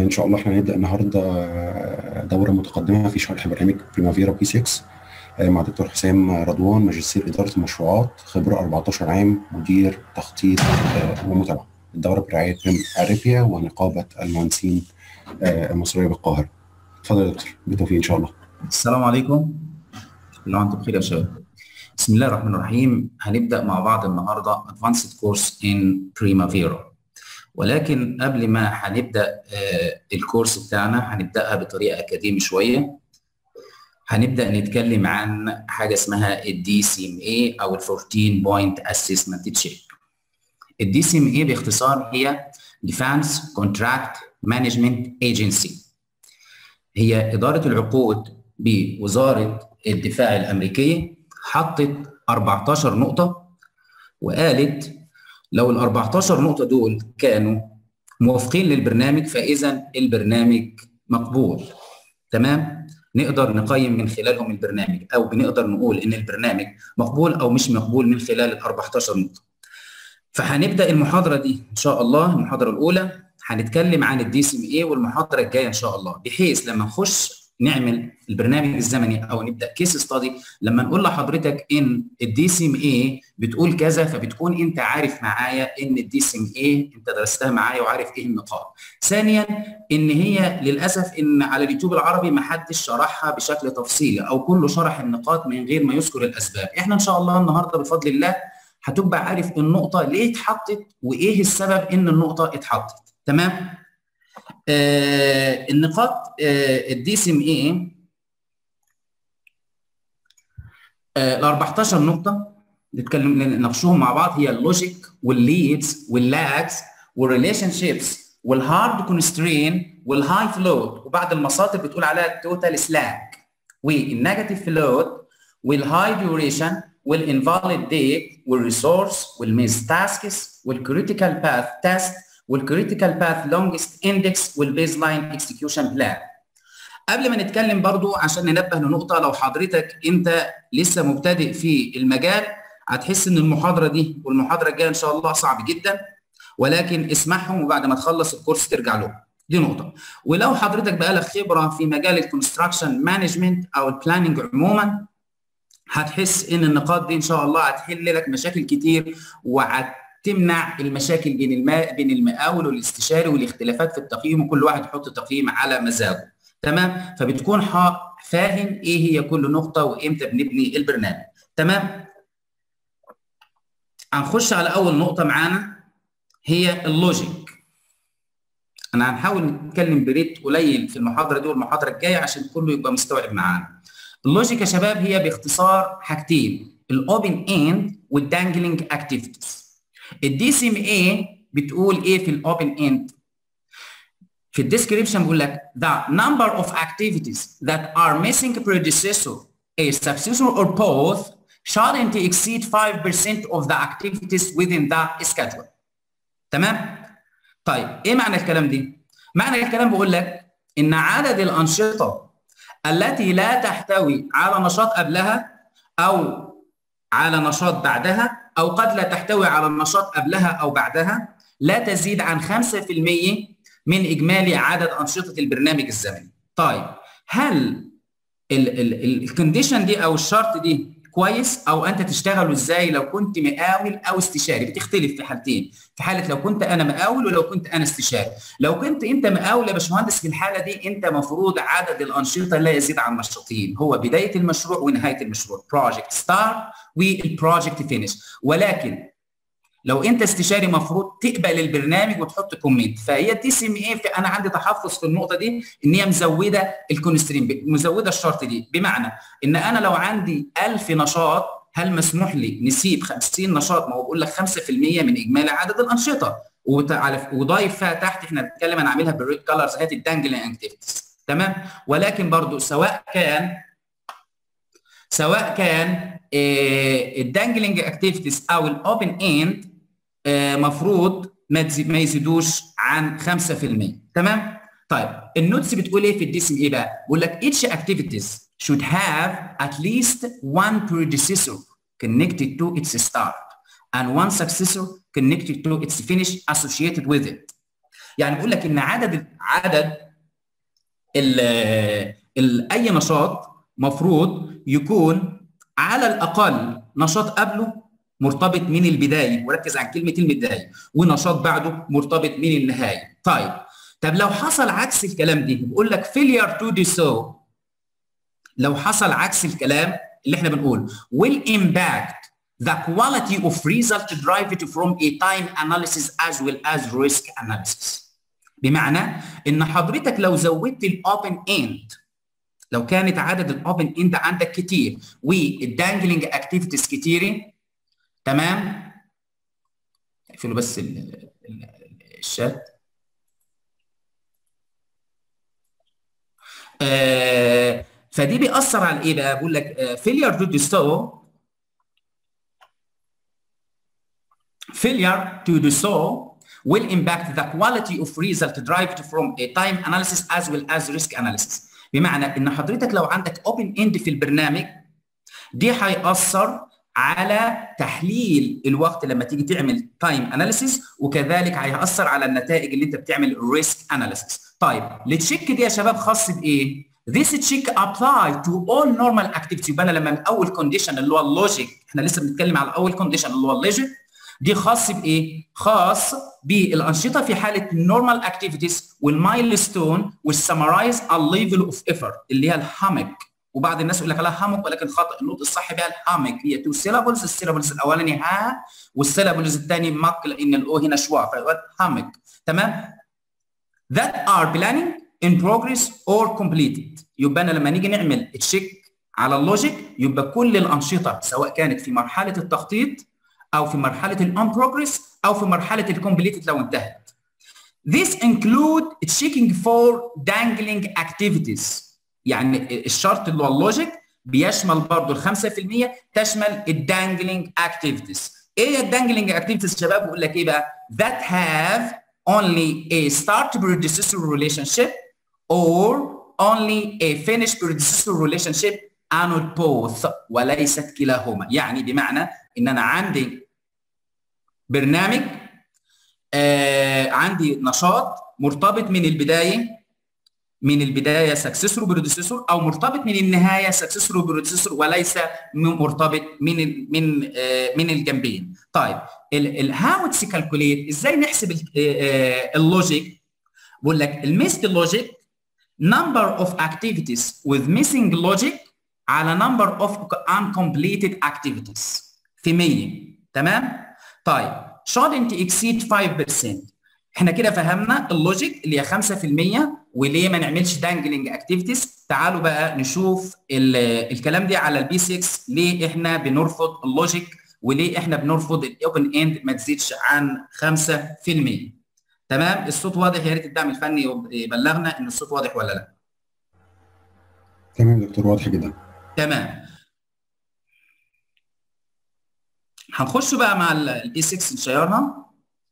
ان شاء الله احنا هنبدا النهارده دوره متقدمه في شرح برنامج بريمافيرا بي 6 مع دكتور حسام رضوان ماجستير اداره المشروعات خبره 14 عام مدير تخطيط ومتابعه الدوره برعايه بيم اريبيا ونقابه المهندسين المصريه بالقاهره اتفضل يا دكتور بالتوفيق ان شاء الله السلام عليكم كل عام وانتم بخير يا شباب بسم الله الرحمن الرحيم هنبدا مع بعض النهارده advanced course in Primavera ولكن قبل ما هنبدا الكورس بتاعنا هنبداها بطريقه اكاديمي شويه هنبدا نتكلم عن حاجه اسمها الدي سي ام اي او ال 14 بوينت اسسمنت تشيك الدي سي ام اي باختصار هي ديفانس كونتراكت مانجمنت ايجنسي هي اداره العقود بوزاره الدفاع الامريكيه حطت 14 نقطه وقالت لو ال 14 نقطه دول كانوا موافقين للبرنامج فاذا البرنامج مقبول تمام نقدر نقيم من خلالهم البرنامج او بنقدر نقول ان البرنامج مقبول او مش مقبول من خلال ال 14 نقطه فهنبدا المحاضره دي ان شاء الله المحاضره الاولى هنتكلم عن الدي سي ام اي والمحاضره الجايه ان شاء الله بحيث لما نخش نعمل البرنامج الزمني او نبدا كيس ستادي لما نقول لحضرتك ان الدي سي ام اي بتقول كذا فبتكون انت عارف معايا ان الدي سي ام اي انت درستها معايا وعارف ايه النقاط. ثانيا ان هي للاسف ان على اليوتيوب العربي ما حدش شرحها بشكل تفصيلي او كله شرح النقاط من غير ما يذكر الاسباب. احنا ان شاء الله النهارده بفضل الله هتبقى عارف النقطه ليه اتحطت وايه السبب ان النقطه اتحطت. تمام؟ آه النقاط آه الدي سي ام اي ال 14 نقطة نتكلم نناقشوهم مع بعض هي اللوجيك والليدز واللاجز والريليشن شيبس والهارد كونسترين والهاي فلوت وبعد المساطر بتقول عليها التوتال سلاك والنيجاتيف فلوت والهاي ديوريشن والانفاليد ديت والريسورس والميز تاسكس والكريتيكال باث تيست والكريتيكال باث لونجست اندكس والبيز لاين اكسكيوشن بلان قبل ما نتكلم برضو عشان ننبه لنقطه لو حضرتك انت لسه مبتدئ في المجال هتحس ان المحاضره دي والمحاضره الجايه ان شاء الله صعب جدا ولكن اسمعهم وبعد ما تخلص الكورس ترجع لهم دي نقطه ولو حضرتك بقالك خبره في مجال الكونستراكشن مانجمنت او البلاننج عموما هتحس ان النقاط دي ان شاء الله هتحل لك مشاكل كتير وهت تمنع المشاكل بين الماء بين المقاول والاستشاري والاختلافات في التقييم وكل واحد يحط تقييم على مزاجه تمام فبتكون فاهم ايه هي كل نقطه وامتى بنبني البرنامج تمام هنخش على اول نقطه معانا هي اللوجيك انا هنحاول نتكلم بريت قليل في المحاضره دي والمحاضره الجايه عشان كله يبقى مستوعب معانا اللوجيك يا شباب هي باختصار حاجتين الاوبن اند والدانجلينج اكتيفيتيز الدي سي ام اي بتقول ايه في الاوبن اند في الديسكريبشن بيقول لك the number of activities that are missing predecessor a successor or both shouldn't exceed 5% of the activities within the schedule تمام طيب ايه معنى الكلام دي معنى الكلام بيقول لك ان عدد الانشطه التي لا تحتوي على نشاط قبلها او على نشاط بعدها او قد لا تحتوي على النشاط قبلها او بعدها لا تزيد عن 5% من اجمالي عدد انشطه البرنامج الزمني. طيب هل الكونديشن دي او الشرط دي كويس او انت تشتغله ازاي لو كنت مقاول او استشاري بتختلف في حالتين في حاله لو كنت انا مقاول ولو كنت انا استشاري لو كنت انت مقاول يا باشمهندس في الحاله دي انت مفروض عدد الانشطه لا يزيد عن نشاطين هو بدايه المشروع ونهايه المشروع بروجكت ستارت والبروجكت فينيش ولكن لو انت استشاري مفروض تقبل البرنامج وتحط كومنت فهي الدي سي ام اي انا عندي تحفظ في النقطه دي ان هي مزوده الكونسترين مزوده الشرط دي بمعنى ان انا لو عندي 1000 نشاط هل مسموح لي نسيب 50 نشاط ما هو بقول لك 5% من اجمالي عدد الانشطه وضايف فيها تحت احنا بنتكلم انا عاملها بالريد كلرز هات الدانجلينج اكتيفيتيز تمام ولكن برضو سواء كان سواء كان الدانجلينج اكتيفيتيز او الاوبن اند مفروض ما يزيدوش عن 5% تمام طيب النوتس بتقول ايه في الدي سي ايه بقى بيقول لك each activities should have at least one predecessor connected to its start and one successor connected to its finish associated with it يعني بيقول لك ان عدد عدد ال ال اي نشاط مفروض يكون على الاقل نشاط قبله مرتبط من البدايه وركز على كلمه البدايه ونشاط بعده مرتبط من النهايه طيب طب لو حصل عكس الكلام دي بيقول لك failure to do so لو حصل عكس الكلام اللي احنا بنقول will impact the quality of result derived from a time analysis as well as risk analysis بمعنى ان حضرتك لو زودت الاوبن اند لو كانت عدد الاوبن اند عندك كتير والدانجلينج اكتيفيتيز كتير تمام اقفلوا بس ال ال الشات آه فدي بيأثر على ايه بقى؟ بقول لك failure to do so failure to do so will impact the quality of result derived from a time analysis as well as risk analysis بمعنى ان حضرتك لو عندك open end في البرنامج دي هيأثر على تحليل الوقت لما تيجي تعمل تايم اناليسيس وكذلك هيأثر على النتائج اللي انت بتعمل ريسك اناليسيس طيب التشيك دي يا شباب خاص بايه؟ This check apply to all normal activity يبقى انا لما من اول كونديشن اللي هو اللوجيك احنا لسه بنتكلم على اول كونديشن اللي هو اللوجيك دي خاص بايه؟ خاص بالانشطه في حاله النورمال اكتيفيتيز والمايلستون والسمرايز الليفل اوف ايفورت اللي هي الهامك وبعض الناس يقول لك لا هامك ولكن خطا النطق الصح بها الهامك هي تو سيلابلز السيلابلز الاولاني ها والسيلابلز الثاني مك لان الاو هنا شوا فيبقى هامك تمام that are planning in progress or completed يبقى انا لما نيجي نعمل تشيك على اللوجيك يبقى كل الانشطه سواء كانت في مرحله التخطيط او في مرحله الان بروجريس او في مرحله الكومبليتد لو انتهت. This include checking for dangling activities يعني الشرط اللي هو اللوجيك بيشمل برضه ال 5% تشمل الدانجلينج اكتيفيتيز. ايه الدانجلينج اكتيفيتيز يا شباب؟ بيقول لك ايه بقى؟ that have only a start predecessor relationship or only a finish predecessor relationship and both وليست كلاهما يعني بمعنى ان انا عندي برنامج آه عندي نشاط مرتبط من البدايه من البدايه سكسسور بروديسيسور او مرتبط من النهايه سكسسور بروديسيسور وليس مرتبط من من آه من الجنبين طيب الهاو اتس كالكوليت ازاي نحسب اللوجيك بقول لك الميست لوجيك number of activities with missing logic على number of uncompleted activities في 100 تمام طيب shouldn't exceed 5% احنا كده فهمنا اللوجيك اللي هي 5% وليه ما نعملش دانجلينج اكتيفيتيز تعالوا بقى نشوف الكلام ده على البي 6 ليه احنا بنرفض اللوجيك وليه احنا بنرفض الاوبن اند ما تزيدش عن 5% تمام الصوت واضح يا ريت الدعم الفني يبلغنا ان الصوت واضح ولا لا تمام دكتور واضح جدا تمام هنخش بقى مع الاي 6 نشيرها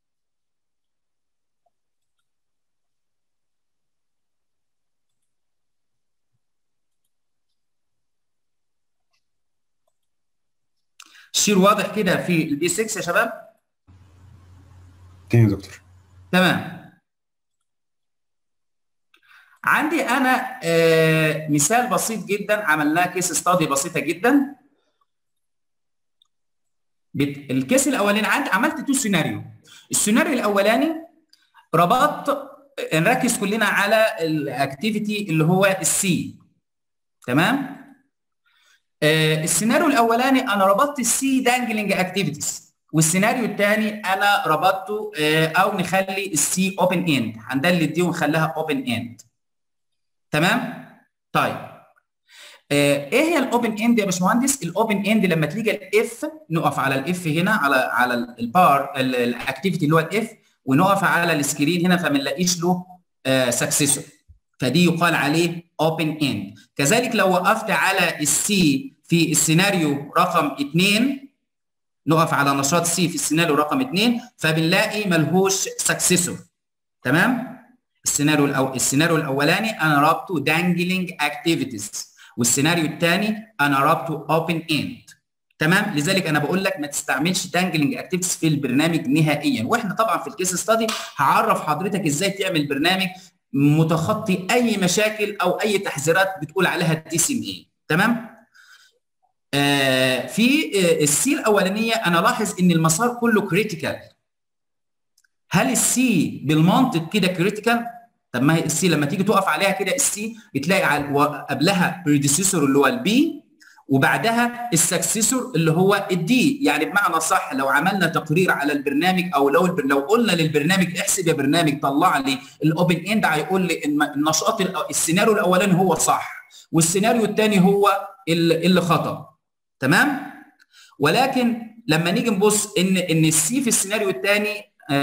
الشير واضح كده في البي 6 يا شباب تمام يا دكتور تمام عندي انا آه مثال بسيط جدا عملناه كيس ستادي بسيطه جدا الكيس الاولاني عندي عملت تو سيناريو السيناريو الاولاني ربطت نركز كلنا على الاكتيفيتي اللي هو السي تمام آه السيناريو الاولاني انا ربطت السي دانجلينج اكتيفيتيز والسيناريو الثاني انا ربطته آه او نخلي السي اوبن اند هندلت دي ونخليها اوبن اند تمام طيب آه ايه هي الاوبن اند يا باشمهندس الاوبن اند لما تيجي الاف نقف على الاف هنا على على البار الاكتيفيتي اللي هو الاف ونقف على السكرين هنا فما نلاقيش له آه سكسيسور فدي يقال عليه اوبن اند كذلك لو وقفت على السي في السيناريو رقم 2 نقف على نشاط سي في السيناريو رقم 2 فبنلاقي ملهوش سكسيسور تمام السيناريو الأو... السيناريو الاولاني انا رابطه دانجلينج اكتيفيتيز والسيناريو الثاني انا رابطه اوبن اند تمام لذلك انا بقول لك ما تستعملش دانجلنج اكتيفيتيز في البرنامج نهائيا واحنا طبعا في الكيس ستادي هعرف حضرتك ازاي تعمل برنامج متخطي اي مشاكل او اي تحذيرات بتقول عليها الدي سي ام اي تمام آه في آه السي الاولانيه انا لاحظ ان المسار كله كريتيكال هل السي بالمنطق كده كريتيكال طب ما هي السي لما تيجي تقف عليها كده السي بتلاقي على قبلها بريديسيسور اللي هو البي وبعدها السكسيسور اللي هو الدي يعني بمعنى صح لو عملنا تقرير على البرنامج او لو البر... لو قلنا للبرنامج احسب يا برنامج طلع لي الاوبن اند هيقول لي ان النشاط السيناريو الاولاني هو صح والسيناريو الثاني هو اللي خطا تمام ولكن لما نيجي نبص ان ان السي في السيناريو الثاني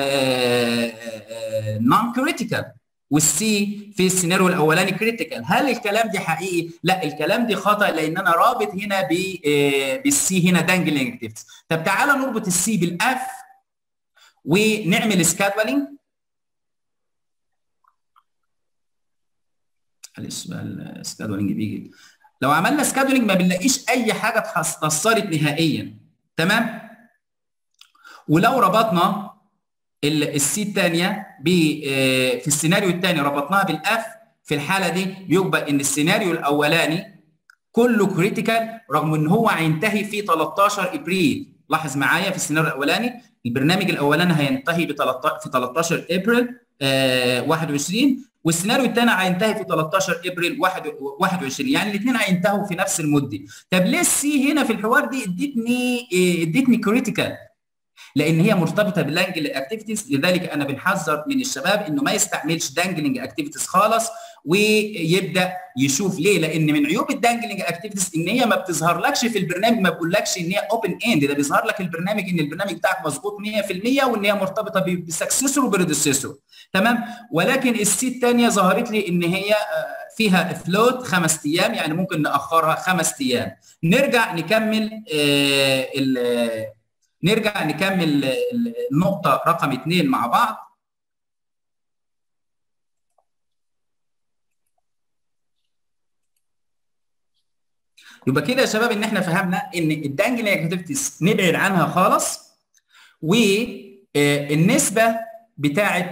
نون كريتيكال والسي في السيناريو الاولاني كريتيكال هل الكلام دي حقيقي لا الكلام دي خطا لان انا رابط هنا ب بالسي هنا دانجلينج اكتيفيتيز طب تعالى نربط السي بالاف ونعمل سكادولينج معلش بقى السكادولينج بيجي لو عملنا سكادولينج ما بنلاقيش اي حاجه اتأثرت نهائيا تمام ولو ربطنا السي الثانيه في السيناريو الثاني ربطناها بالاف في الحاله دي بيبقى ان السيناريو الاولاني كله كريتيكال رغم ان هو هينتهي في 13 ابريل لاحظ معايا في السيناريو الاولاني البرنامج الاولاني هينتهي ب 13 في 13 ابريل آه 21 والسيناريو الثاني هينتهي في 13 ابريل 21 يعني الاثنين هينتهوا في نفس المده طب ليه السي هنا في الحوار دي ادتني ادتني كريتيكال لان هي مرتبطه بالانجل اكتيفيتيز لذلك انا بنحذر من الشباب انه ما يستعملش دانجلنج اكتيفيتيز خالص ويبدا يشوف ليه لان من عيوب الدانجلنج اكتيفيتيز ان هي ما بتظهرلكش في البرنامج ما بيقولكش ان هي اوبن اند ده بيظهر لك البرنامج ان البرنامج بتاعك مظبوط 100% وان هي مرتبطه بسكسسور وبريدسيسور تمام ولكن السي الثانيه ظهرت لي ان هي فيها فلوت خمس ايام يعني ممكن ناخرها خمس ايام نرجع نكمل آه نرجع نكمل النقطة رقم اثنين مع بعض يبقى كده يا شباب ان احنا فهمنا ان الدانجلينج اكتيفيتيز نبعد عنها خالص والنسبه بتاعه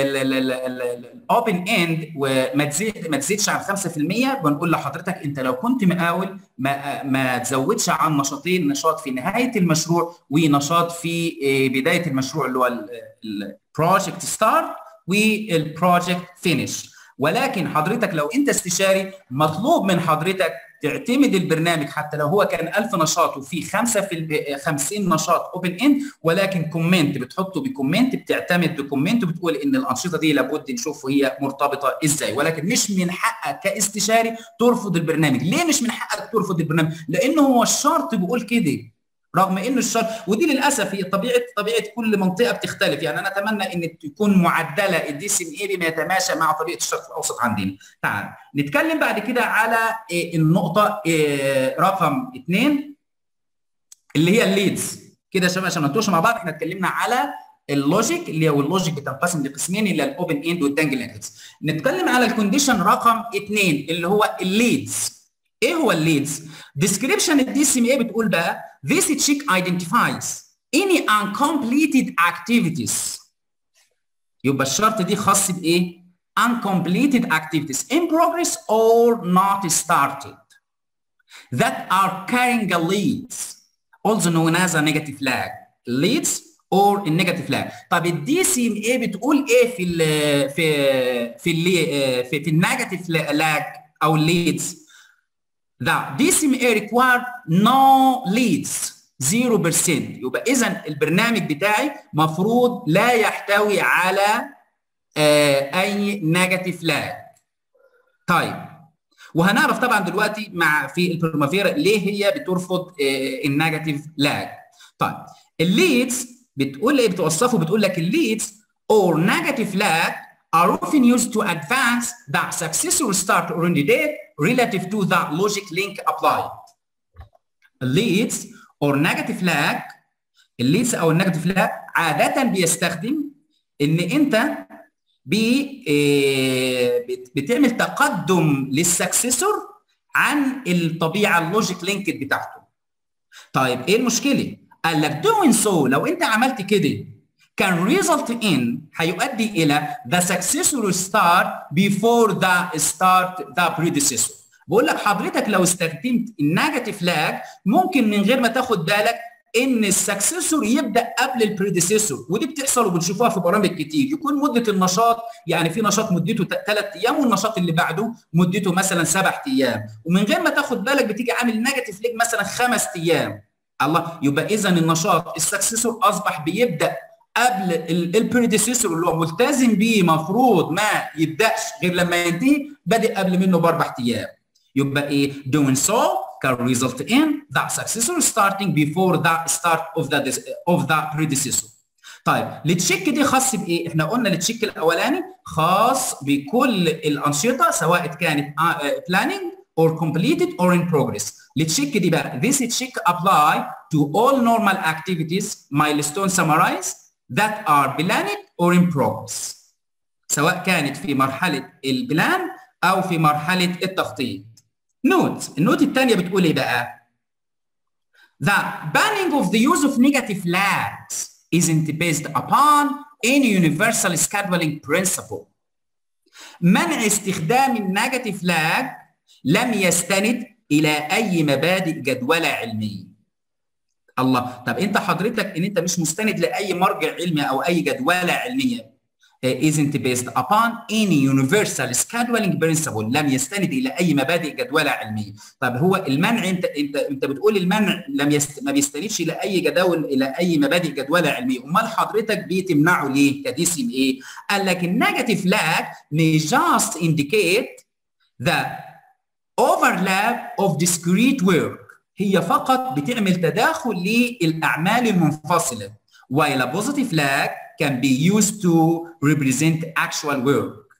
الاوبن اند وما تزيد ما تزيدش عن 5% بنقول لحضرتك انت لو كنت مقاول ما ما تزودش عن نشاطين نشاط في نهايه المشروع ونشاط في بدايه المشروع اللي هو البروجكت ستارت والبروجكت فينيش ولكن حضرتك لو انت استشاري مطلوب من حضرتك تعتمد البرنامج حتى لو هو كان 1000 نشاط وفي 5 في 50 نشاط اوبن اند ولكن كومنت بتحطه بكومنت بتعتمد بكومنت وبتقول ان الانشطه دي لابد نشوف هي مرتبطه ازاي ولكن مش من حقك كاستشاري ترفض البرنامج ليه مش من حقك ترفض البرنامج لانه هو الشرط بيقول كده رغم ان الشرط ودي للاسف هي طبيعه طبيعه كل منطقه بتختلف يعني انا اتمنى ان تكون معدله الدي سي ام اي بما يتماشى مع طبيعه الشرق الاوسط عندنا تعال نتكلم بعد كده على النقطه رقم اثنين اللي هي الليدز كده يا شباب عشان ما نتوهش مع بعض احنا اتكلمنا على اللوجيك اللي هو اللوجيك بتنقسم لقسمين اللي الاوبن اند والدانجل اندز نتكلم على الكونديشن رقم اثنين اللي هو الليدز ايه هو الليدز؟ ديسكريبشن الدي سي ام اي بتقول بقى this check identifies any uncompleted activities يبقى الشرط دي خاص بايه؟ uncompleted activities in progress or not started that are carrying a leads also known as a negative flag leads or a negative flag طب الدي سي ام اي بتقول ايه في ال في في ال في, في النيجاتيف لاج او الليدز The DCMA required no leads 0% يبقى اذا البرنامج بتاعي مفروض لا يحتوي على آه اي نيجاتيف لاج طيب وهنعرف طبعا دلوقتي مع في البرمافيرا ليه هي بترفض آه النيجاتيف لاج طيب الليدز بتقول ايه بتوصفه بتقول لك الليدز or negative lag are often used to advance the successor start or end date relative to the logic link applied. leads or negative flag الليدز او النيجاتيف لاج عاده بيستخدم ان انت بي بتعمل تقدم للسكسسور عن الطبيعه اللوجيك لينكد بتاعته طيب ايه المشكله قال لك doing so لو انت عملت كده can result in هيؤدي الى the successor start before the start the predecessor بقول لك حضرتك لو استخدمت النيجاتيف لاج ممكن من غير ما تاخد بالك ان السكسسور يبدا قبل البريديسيسور ودي بتحصل وبنشوفوها في برامج كتير يكون مده النشاط يعني في نشاط مدته ثلاث ايام والنشاط اللي بعده مدته مثلا سبع ايام ومن غير ما تاخد بالك بتيجي عامل نيجاتيف ليج مثلا خمس ايام الله يبقى اذا النشاط السكسسور اصبح بيبدا قبل البريديسيسور اللي هو ملتزم بيه مفروض ما يبداش غير لما ينتهي بادئ قبل منه باربع ايام يبقى ايه doing so can result in the successor starting before the start of the of the predecessor. طيب التشيك دي خاص بايه؟ احنا قلنا التشيك الاولاني خاص بكل الانشطه سواء كانت planning or completed or in progress. التشيك دي بقى this check apply to all normal activities milestone summarized that are planned or in progress. سواء كانت في مرحله البلان او في مرحله التخطيط. نوت النوت الثانيه بتقول ايه بقى The banning of the use of negative lags isn't based upon any universal scheduling principle. منع استخدام النيجاتيف لاج لم يستند الى اي مبادئ جدولة علمية. الله طب انت حضرتك ان انت مش مستند لاي مرجع علمي او اي جدولة علمية isn't based upon any universal scheduling principle لم يستند الى اي مبادئ جدولة علميه طب هو المنع انت انت انت بتقول المنع لم يست... ما بيستندش الى اي جداول الى اي مبادئ جدولة علميه امال حضرتك بتمنعه ليه كدي سي ايه قال لك النيجاتيف لاج may just indicate the overlap of discrete work هي فقط بتعمل تداخل للاعمال المنفصله while a positive lag can be used to represent actual work.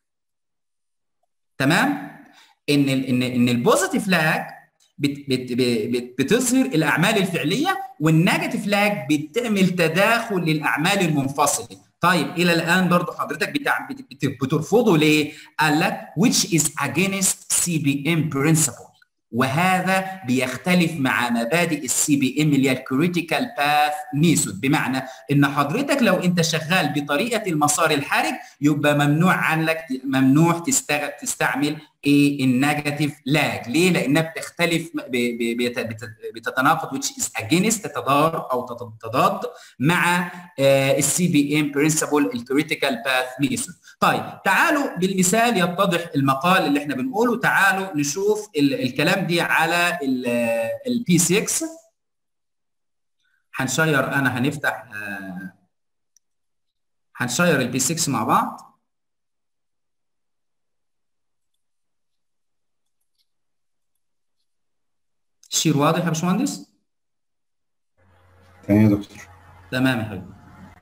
تمام؟ ان ال ان ان البوزيتيف لاج بت بت بت بتظهر الاعمال الفعليه والنيجاتيف لاج بتعمل تداخل للاعمال المنفصله. طيب الى الان برضه حضرتك بتاع بترفضه ليه؟ قال لك which is against CBM principle. وهذا بيختلف مع مبادئ السي بي ام اللي هي الكريتيكال باث ميثود بمعنى ان حضرتك لو انت شغال بطريقه المسار الحرج يبقى ممنوع عنك ممنوع تستعمل ايه النيجاتيف لاج ليه لانها بتختلف بتتناقض which is against تتضار او تتضاد مع السي بي ام برنسبل الكريتيكال باث ميثود طيب تعالوا بالمثال يتضح المقال اللي احنا بنقوله تعالوا نشوف الكلام دي على البي 6 هنشير انا هنفتح هنشير البي 6 مع بعض الشير واضح يا باشمهندس؟ تمام يا دكتور تمام يا حبيبي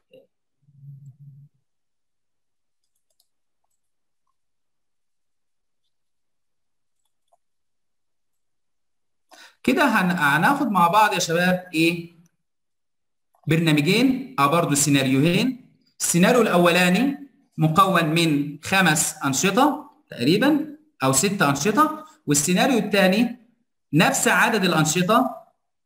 كده هناخد مع بعض يا شباب ايه برنامجين اه برضه سيناريوهين السيناريو الاولاني مكون من خمس انشطه تقريبا او ست انشطه والسيناريو الثاني نفس عدد الانشطه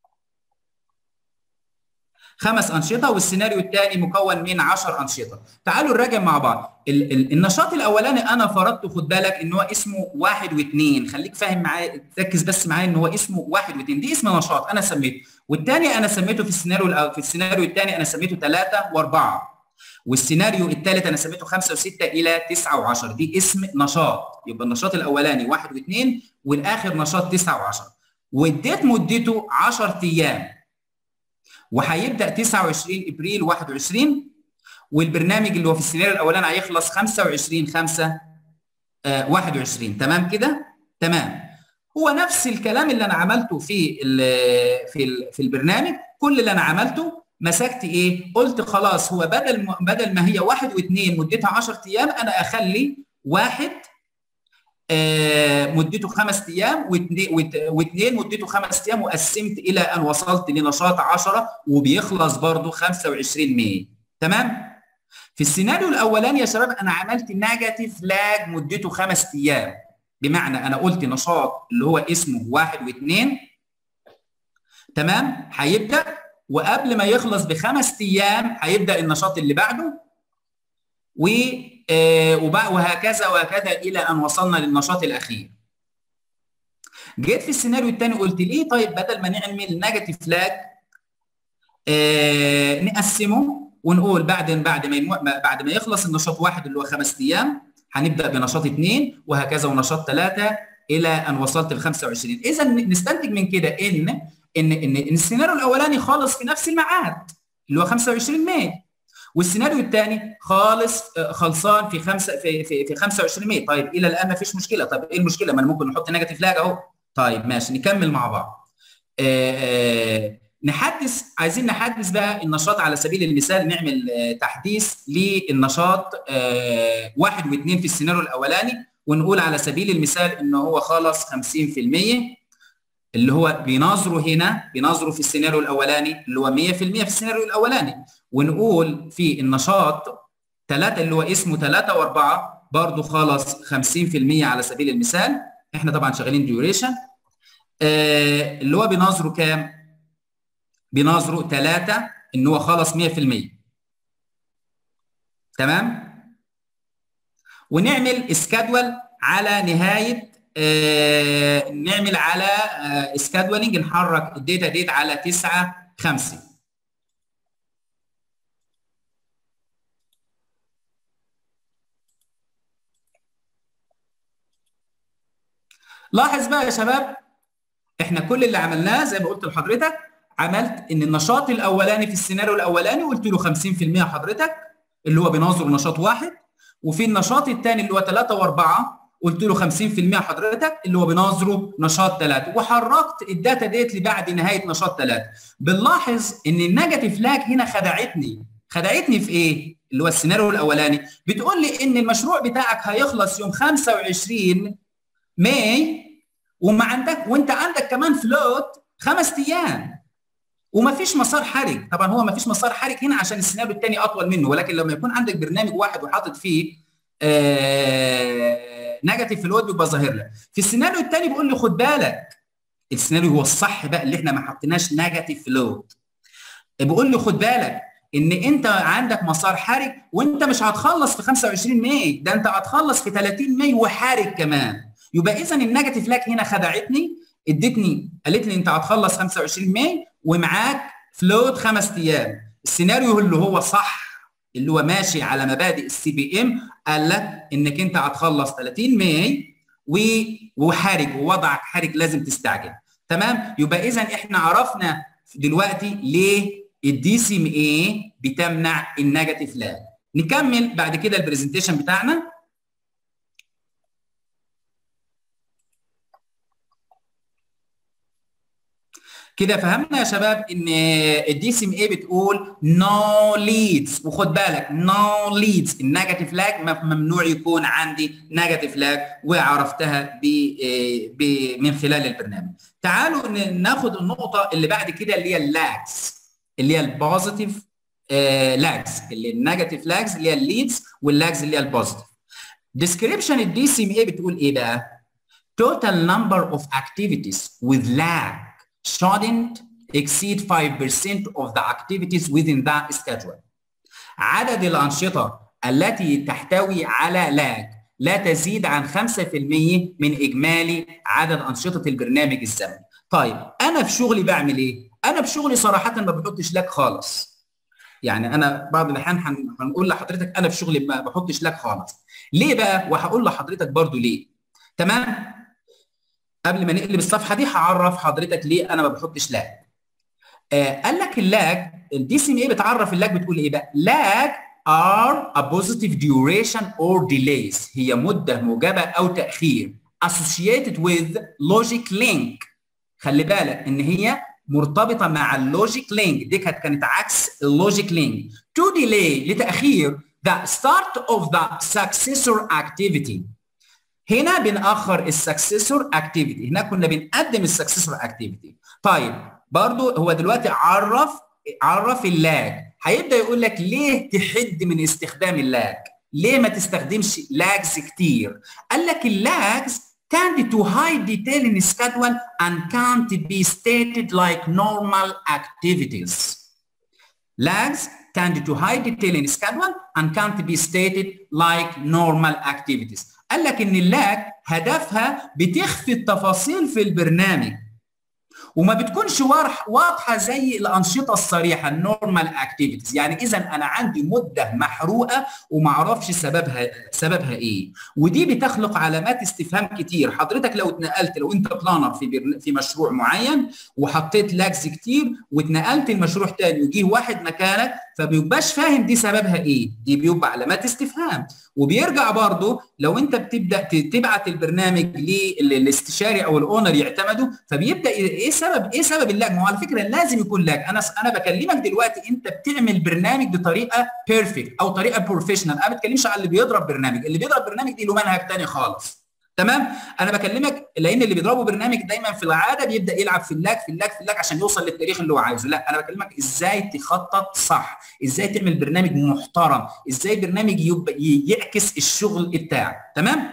خمس انشطه والسيناريو الثاني مكون من 10 انشطه تعالوا نراجع مع بعض ال ال النشاط الاولاني انا فرضته خد بالك ان هو اسمه واحد واثنين خليك فاهم معايا ركز بس معايا ان هو اسمه واحد واثنين دي اسم نشاط انا سميته والثاني انا سميته في السيناريو في السيناريو الثاني انا سميته ثلاثه واربعه والسيناريو الثالث انا سميته خمسه وسته الى تسعه و10 دي اسم نشاط يبقى النشاط الاولاني واحد واثنين والاخر نشاط تسعه و10 واديت مدته 10 ايام وهيبدا 29 ابريل 21 والبرنامج اللي هو في السيناريو الاولاني هيخلص 25 5 آه 21 تمام كده تمام هو نفس الكلام اللي انا عملته في ال في ال في البرنامج كل اللي انا عملته مسكت ايه قلت خلاص هو بدل بدل ما هي واحد واثنين مدتها 10 ايام انا اخلي واحد آه مدته خمس ايام واثنين مدته خمس ايام وقسمت الى ان وصلت لنشاط 10 وبيخلص برضه 25 ماي تمام في السيناريو الاولاني يا شباب انا عملت نيجاتيف لاج مدته خمس ايام بمعنى انا قلت نشاط اللي هو اسمه واحد واثنين تمام هيبدا وقبل ما يخلص بخمس ايام هيبدا النشاط اللي بعده و وهكذا وهكذا الى ان وصلنا للنشاط الاخير جيت في السيناريو الثاني قلت ليه طيب بدل ما نعمل نيجاتيف فلاج آه نقسمه ونقول بعد بعد ما بعد ما يخلص النشاط واحد اللي هو خمس ايام هنبدا بنشاط اثنين وهكذا ونشاط ثلاثه الى ان وصلت ل 25 اذا نستنتج من كده ان ان ان السيناريو الاولاني خالص في نفس الميعاد اللي هو 25 ماي والسيناريو الثاني خالص خلصان في خمسة في في, في 25 ماي طيب الى الان ما فيش مشكله طيب ايه المشكله ما انا ممكن نحط نيجاتيف لاج اهو طيب ماشي نكمل مع بعض آآ آآ نحدث عايزين نحدث بقى النشاط على سبيل المثال نعمل تحديث للنشاط واحد واثنين في السيناريو الاولاني ونقول على سبيل المثال ان هو خلص 50% اللي هو بيناظره هنا بيناظره في السيناريو الاولاني اللي هو 100% في السيناريو الاولاني ونقول في النشاط ثلاثة اللي هو اسمه ثلاثة وأربعة برضه خلص 50% على سبيل المثال احنا طبعا شغالين ديوريشن آه اللي هو بيناظره كام؟ بيناظره ثلاثة ان هو خلص 100% تمام؟ ونعمل اسكادول على نهاية آه نعمل على آه اسكادولينج نحرك الداتا ديت على 9 5 لاحظ بقى يا شباب احنا كل اللي عملناه زي ما قلت لحضرتك عملت ان النشاط الاولاني في السيناريو الاولاني قلت له 50% حضرتك اللي هو بيناظر نشاط واحد وفي النشاط الثاني اللي هو 3 و4 قلت له 50% حضرتك اللي هو بيناظره نشاط 3 وحركت الداتا ديت لبعد نهايه نشاط 3 بنلاحظ ان النيجاتيف لاج هنا خدعتني خدعتني في ايه؟ اللي هو السيناريو الاولاني بتقول لي ان المشروع بتاعك هيخلص يوم 25 ماي وما عندك وانت عندك كمان فلوت خمس ايام وما فيش مسار حرج طبعا هو ما فيش مسار حرج هنا عشان السيناريو الثاني اطول منه ولكن لما يكون عندك برنامج واحد وحاطط فيه آه نيجاتيف فلوت بيبقى ظاهر لك في السيناريو الثاني بيقول لي خد بالك السيناريو هو الصح بقى اللي احنا ما حطيناش نيجاتيف فلوت بيقول لي خد بالك ان انت عندك مسار حرج وانت مش هتخلص في 25 ماي ده انت هتخلص في 30 ماي وحارج كمان يبقى اذا النيجاتيف لاك هنا خدعتني ادتني قالت لي انت هتخلص 25 ماي ومعاك فلوت خمس ايام السيناريو اللي هو صح اللي هو ماشي على مبادئ السي بي ام قال لك انك انت هتخلص 30 ماي وحارج ووضعك حارج لازم تستعجل تمام يبقى اذا احنا عرفنا دلوقتي ليه الدي سي ام اي بتمنع النيجاتيف لاج نكمل بعد كده البرزنتيشن بتاعنا كده فهمنا يا شباب ان الدي سي ام اي بتقول نو ليدز وخد بالك نو ليدز النيجاتيف لاج ممنوع يكون عندي نيجاتيف لاج وعرفتها ب ب من خلال البرنامج تعالوا ناخد النقطه اللي بعد كده اللي هي اللاجز اللي هي البوزيتيف لاجز اللي النيجاتيف لاجز اللي هي الليدز واللاجز اللي هي البوزيتيف ديسكريبشن الدي سي ام اي بتقول ايه بقى total number of activities with lag shouldn't exceed 5% of the activities within that schedule. عدد الأنشطة التي تحتوي على لاج لا تزيد عن 5% من إجمالي عدد أنشطة البرنامج الزمني. طيب أنا في شغلي بعمل إيه؟ أنا في شغلي صراحة ما بحطش لاج خالص. يعني أنا بعض الأحيان هنقول لحضرتك أنا في شغلي ما بحطش لاج خالص. ليه بقى؟ وهقول لحضرتك برضو ليه. تمام؟ قبل ما نقلب الصفحه دي هعرف حضرتك ليه انا ما بحطش لاج. آه قال لك اللاج الدي سي ام اي بتعرف اللاج بتقول ايه بقى؟ لاج are a positive duration or delays هي مده موجبه او تاخير associated with logic link خلي بالك ان هي مرتبطه مع اللوجيك لينك دي كانت كانت عكس اللوجيك لينك to delay لتاخير the start of the successor activity هنا بنأخر السكسسور اكتيفيتي هنا كنا بنقدم السكسسور اكتيفيتي طيب برضو هو دلوقتي عرف عرف اللاج هيبدا يقول لك ليه تحد من استخدام اللاج ليه ما تستخدمش لاجز كتير قال لك اللاجز tend to hide detail in schedule and can't be stated like normal activities. Lags tend to hide detail in schedule and can't be stated like normal activities. قال لك ان اللاج هدفها بتخفي التفاصيل في البرنامج وما بتكونش واضحه زي الانشطه الصريحه النورمال اكتيفيتيز يعني اذا انا عندي مده محروقه وما اعرفش سببها سببها ايه ودي بتخلق علامات استفهام كتير حضرتك لو اتنقلت لو انت بلانر في برن... في مشروع معين وحطيت لاجز كتير واتنقلت المشروع تاني وجيه واحد مكانك فبيبقاش فاهم دي سببها ايه دي بيبقى علامات استفهام وبيرجع برضه لو انت بتبدا تبعت البرنامج للاستشاري او الاونر يعتمده فبيبدا ايه سبب ايه سبب اللاج ما هو على فكره لازم يكون لاج انا انا بكلمك دلوقتي انت بتعمل برنامج بطريقه بيرفكت او طريقه بروفيشنال انا ما بتكلمش على اللي بيضرب برنامج اللي بيضرب برنامج دي له منهج تاني خالص تمام انا بكلمك لان اللي بيضربوا برنامج دايما في العاده بيبدا يلعب في اللاج في اللاج في اللاج عشان يوصل للتاريخ اللي هو عايزه لا انا بكلمك ازاي تخطط صح ازاي تعمل برنامج محترم ازاي برنامج يبقى يعكس الشغل بتاعك تمام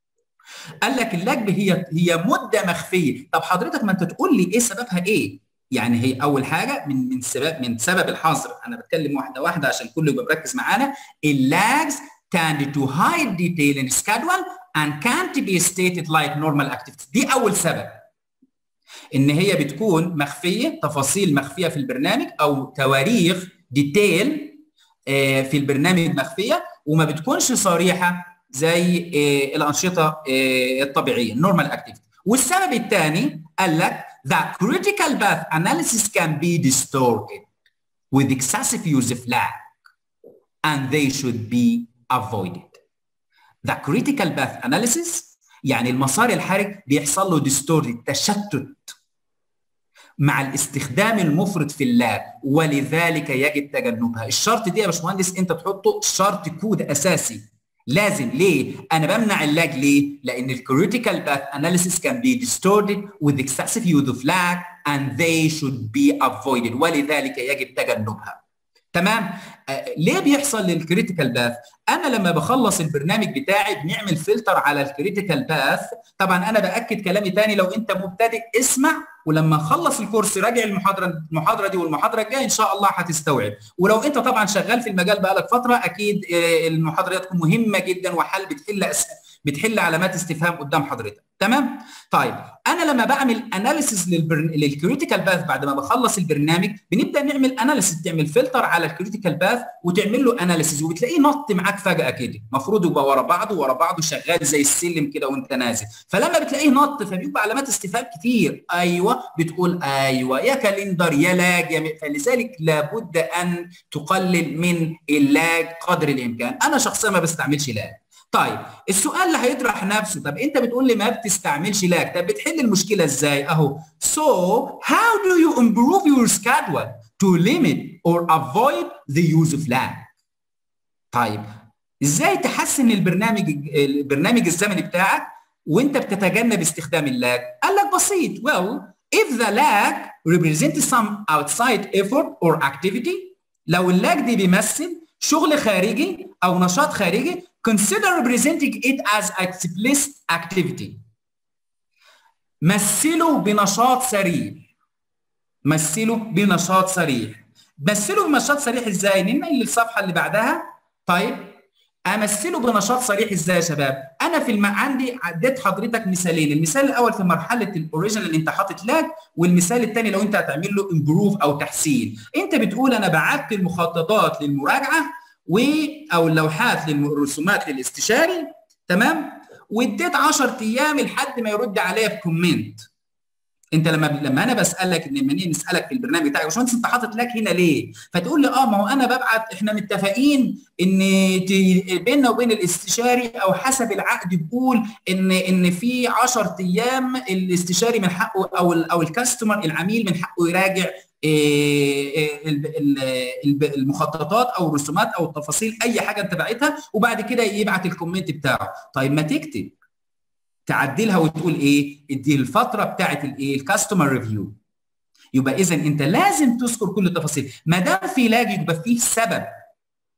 قال لك اللاج هي هي مده مخفيه طب حضرتك ما انت تقول لي ايه سببها ايه يعني هي اول حاجه من من سبب من سبب الحظر انا بتكلم واحده واحده عشان كله يبقى مركز معانا اللاجز tend to hide detail in schedule and can't be stated like normal activities دي اول سبب ان هي بتكون مخفيه تفاصيل مخفيه في البرنامج او تواريخ ديتيل في البرنامج مخفيه وما بتكونش صريحه زي الانشطه الطبيعيه النورمال اكتيفيتي والسبب الثاني قال لك that critical path analysis can be distorted with excessive use of lag and they should be avoided. The critical path analysis يعني المسار الحرج بيحصل له distorted تشتت مع الاستخدام المفرط في اللاب ولذلك يجب تجنبها الشرط دي يا باشمهندس انت تحطه شرط كود اساسي لازم ليه؟ انا بمنع اللاج ليه؟ لان الكريتيكال باث اناليسيس كان بي distorted with excessive use of lag and they should be avoided ولذلك يجب تجنبها. تمام؟ آه ليه بيحصل للكريتيكال باث؟ انا لما بخلص البرنامج بتاعي بنعمل فلتر على الكريتيكال باث، طبعا انا باكد كلامي تاني لو انت مبتدئ اسمع ولما اخلص الكورس راجع المحاضره المحاضره دي والمحاضره الجايه ان شاء الله هتستوعب ولو انت طبعا شغال في المجال بقالك فتره اكيد المحاضره تكون مهمه جدا وحل بتحل أس... بتحل علامات استفهام قدام حضرتك تمام طيب انا لما بعمل اناليسيس للبر... للكريتيكال باث بعد ما بخلص البرنامج بنبدا نعمل اناليسيس تعمل فلتر على الكريتيكال باث وتعمل له اناليسيس وبتلاقيه نط معاك فجاه كده المفروض يبقى ورا بعضه ورا بعضه شغال زي السلم كده وانت نازل فلما بتلاقيه نط فبيبقى علامات استفهام كتير ايوه بتقول ايوه يا كالندر يا لاج يا فلذلك لابد ان تقلل من اللاج قدر الامكان انا شخصيا ما بستعملش لاج طيب السؤال اللي هيطرح نفسه طب انت بتقول لي ما بتستعملش لاج طب بتحل المشكله ازاي اهو so how do you improve your schedule to limit or avoid the use of lag طيب ازاي تحسن البرنامج البرنامج الزمني بتاعك وانت بتتجنب استخدام اللاج قال لك بسيط well if the lag represents some outside effort or activity لو اللاج دي بيمثل شغل خارجي او نشاط خارجي consider representing it as explicit activity مثله بنشاط صريح مثله بنشاط صريح مثله بنشاط صريح ازاي ننقل للصفحه اللي بعدها طيب امثله بنشاط صريح ازاي يا شباب انا في الم... عندي عديت حضرتك مثالين المثال الاول في مرحله الاوريجينال اللي انت حاطط لاج والمثال الثاني لو انت هتعمل له امبروف او تحسين انت بتقول انا بعت المخططات للمراجعه و او اللوحات للرسومات للاستشاري تمام واديت 10 ايام لحد ما يرد عليا بكومنت انت لما لما انا بسالك لما نيجي نسالك في البرنامج بتاعك يا باشمهندس انت حاطط لك هنا ليه؟ فتقول لي اه ما هو انا ببعت احنا متفقين ان بيننا وبين الاستشاري او حسب العقد بيقول ان ان في 10 ايام الاستشاري من حقه او ال او الكاستمر العميل من حقه يراجع المخططات او الرسومات او التفاصيل اي حاجه انت باعتها وبعد كده يبعت الكومنت بتاعه طيب ما تكتب تعدلها وتقول ايه دي الفتره بتاعت الايه الكاستمر ريفيو يبقى اذا انت لازم تذكر كل التفاصيل ما دام في لاج يبقى فيه سبب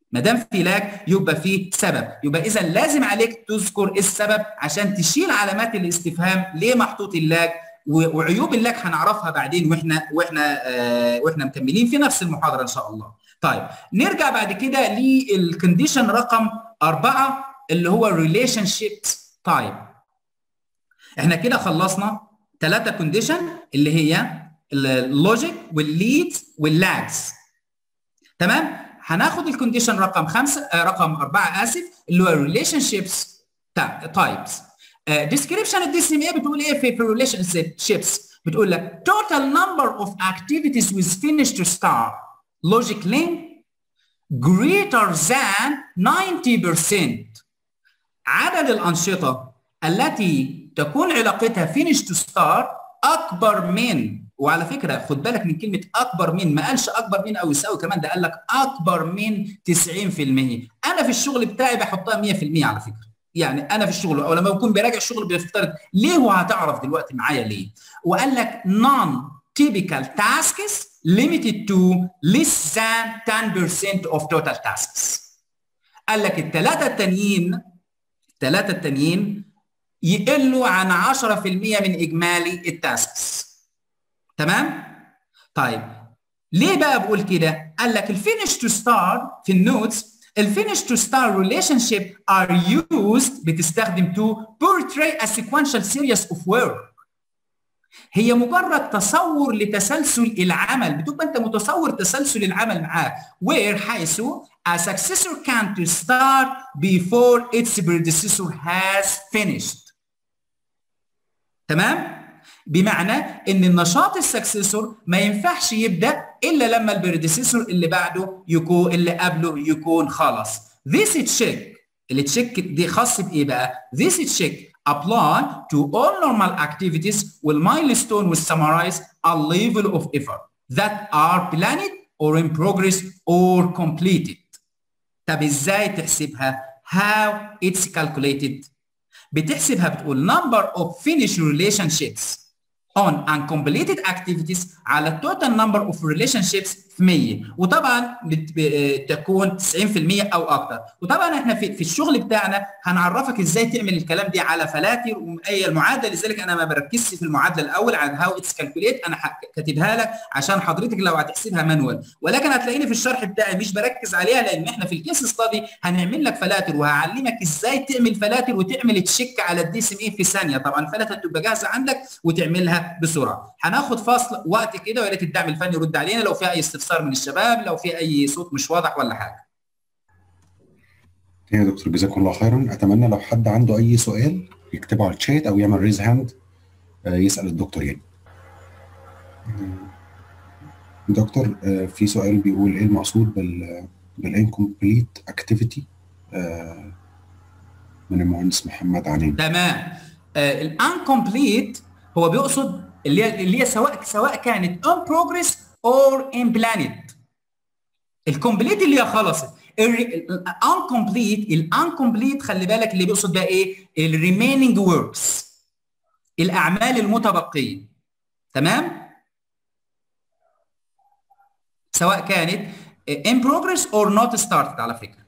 ما دام في لاج يبقى في سبب يبقى اذا لازم عليك تذكر السبب عشان تشيل علامات الاستفهام ليه محطوط اللاج وعيوب اللاج هنعرفها بعدين واحنا واحنا آه واحنا مكملين في نفس المحاضره ان شاء الله طيب نرجع بعد كده للكونديشن رقم أربعة اللي هو ريليشن شيب تايب احنا كده خلصنا ثلاثة كونديشن اللي هي اللوجيك والليدز واللاجز تمام هناخد الكونديشن رقم خمسة آه رقم أربعة آسف اللي هو ريليشن شيبس تايبس ديسكريبشن الدي سي ام اي بتقول ايه في ريليشن شيبس بتقول لك total number of activities with finish to start logic link greater than 90% عدد الأنشطة التي تكون علاقتها finish to start أكبر من وعلى فكرة خد بالك من كلمة أكبر من ما قالش أكبر من أو يساوي كمان ده قال لك أكبر من 90% أنا في الشغل بتاعي بحطها 100% على فكرة يعني انا في الشغل او لما بكون براجع الشغل بيفترض ليه وهتعرف دلوقتي معايا ليه وقال لك non typical tasks limited to less than 10% of total tasks قال لك الثلاثه التانيين الثلاثه التانيين يقلوا عن 10% من اجمالي التاسكس تمام طيب ليه بقى بقول كده قال لك الفينش تو ستارت في النوتس الفينش تو ستار ريليشن شيب are used بتستخدم to portray a sequential series of work هي مجرد تصور لتسلسل العمل بتبقى انت متصور تسلسل العمل معاه where حيث a successor can to start before its predecessor has finished تمام بمعنى ان النشاط السكسسور ما ينفعش يبدا الا لما البريديسيسور اللي بعده يكون اللي قبله يكون خلص this check التشيك دي خاص بايه بقى this check apply to all normal activities will milestone will summarize a level of effort that are planned or in progress or completed طب ازاي تحسبها how it's calculated بتحسبها بتقول number of finished relationships on uncompleted activities على total number of relationships في 100 وطبعا تكون 90% او اكتر وطبعا احنا في, في الشغل بتاعنا هنعرفك ازاي تعمل الكلام دي على فلاتر واي المعادله لذلك انا ما بركزش في المعادله الاول عن هاو اتس كالكوليت انا كاتبها لك عشان حضرتك لو هتحسبها مانوال ولكن هتلاقيني في الشرح بتاعي مش بركز عليها لان احنا في الكيس ستادي هنعمل لك فلاتر وهعلمك ازاي تعمل فلاتر وتعمل تشيك على الدي سي ام في ثانيه طبعا الفلاتر تبقى جاهزه عندك وتعملها بسرعه هناخد فاصل وقت كده ويا ريت الدعم الفني يرد علينا لو في اي استفسار من الشباب لو في اي صوت مش واضح ولا حاجه يا دكتور جزاكم الله خيرا اتمنى لو حد عنده اي سؤال يكتبه على الشات او يعمل ريز هاند يسال الدكتور يعني دكتور في سؤال بيقول ايه المقصود بال بالانكمبليت اكتيفيتي من المهندس محمد عنين تمام الانكمبليت هو بيقصد اللي هي اللي هي سواء سواء كانت اون بروجريس اور ان بلانت الكومبليت اللي هي خلصت الانكمبليت الانكمبليت خلي بالك اللي بيقصد بقى ايه الريميننج وركس الاعمال المتبقيه تمام سواء كانت in progress or not started على فكره